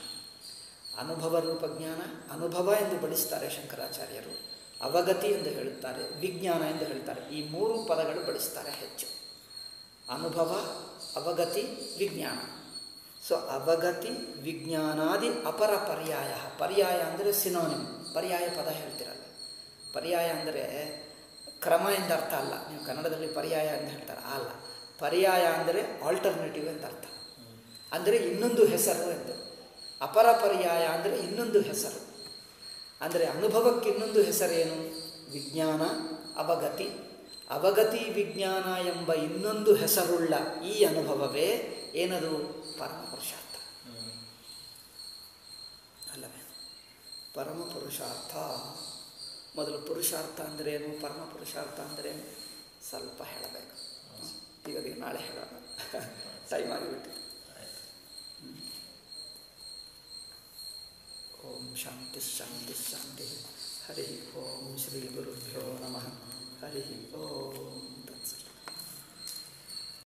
ಅನುಭವ ರೂಪ ಜ್ಞಾನ ಅನುಭವ ಎಂದು ಬಳಸ್ತಾರೆ ಶಂಕರಾಚಾರ್ಯರು ಅವಗತಿ ಎಂದು ಹೇಳುತ್ತಾರೆ ವಿಜ್ಞಾನ ಎಂದು ಹೇಳ್ತಾರೆ ಈ ಮೂರು ಪದಗಳು ಬಳಸ್ತಾರೆ ಹೆಚ್ಚು ಅನುಭವ ಅವಗತಿ ವಿಜ್ಞಾನ ಸೊ ಅವಗತಿ ವಿಜ್ಞಾನಾದಿ ಅಪರ ಪರ್ಯಾಯ ಪರ್ಯಾಯ ಅಂದರೆ ಸಿನೋನಿಮ್ ಪರ್ಯಾಯ ಪದ ಹೇಳ್ತಿರಲ್ಲ ಪರ್ಯಾಯ ಅಂದರೆ ಕ್ರಮ ಎಂದ ಅರ್ಥ ಅಲ್ಲ ನೀವು ಕನ್ನಡದಲ್ಲಿ ಪರ್ಯಾಯ ಅಂತ ಹೇಳ್ತಾರೆ ಅಲ್ಲ ಪರ್ಯಾಯ ಅಂದರೆ ಆಲ್ಟರ್ನೇಟಿವ್ ಅಂತ ಅರ್ಥ ಅಂದರೆ ಇನ್ನೊಂದು ಹೆಸರು ಎಂದು ಅಪರ ಪರ್ಯಾಯ ಅಂದರೆ ಇನ್ನೊಂದು ಹೆಸರು ಅಂದರೆ ಅನುಭವಕ್ಕೆ ಇನ್ನೊಂದು ಹೆಸರೇನು ವಿಜ್ಞಾನ ಅವಗತಿ ಅವಗತಿ ವಿಜ್ಞಾನ ಎಂಬ ಇನ್ನೊಂದು ಹೆಸರುಳ್ಳ ಈ ಅನುಭವವೇ ಏನದು ಪರಮ ಪುರುಷಾರ್ಥ ಅಲ್ಲವೇ ಪರಮ ಪುರುಷಾರ್ಥ ಮೊದಲು ಪುರುಷಾರ್ಥ ಅಂದ್ರೇನು ಪರಮ ಪುರುಷಾರ್ಥ ಅಂದ್ರೇನು ಸ್ವಲ್ಪ ಹೇಳಬೇಕು ಈಗ ಅದಕ್ಕೆ ನಾಳೆ ಹೇಳೋಣ ಟೈಮ್ ಆಗಿಬಿಟ್ಟಿದೆ ಓಂ ಶಾಂತಿ ಶಾಂತಿ ಶಾಂತಿ ಹರಿ ಓಂ ಶ್ರೀ ಗುರುಭ್ಯೋ ನಮಃ ಹರಿ ಓಂ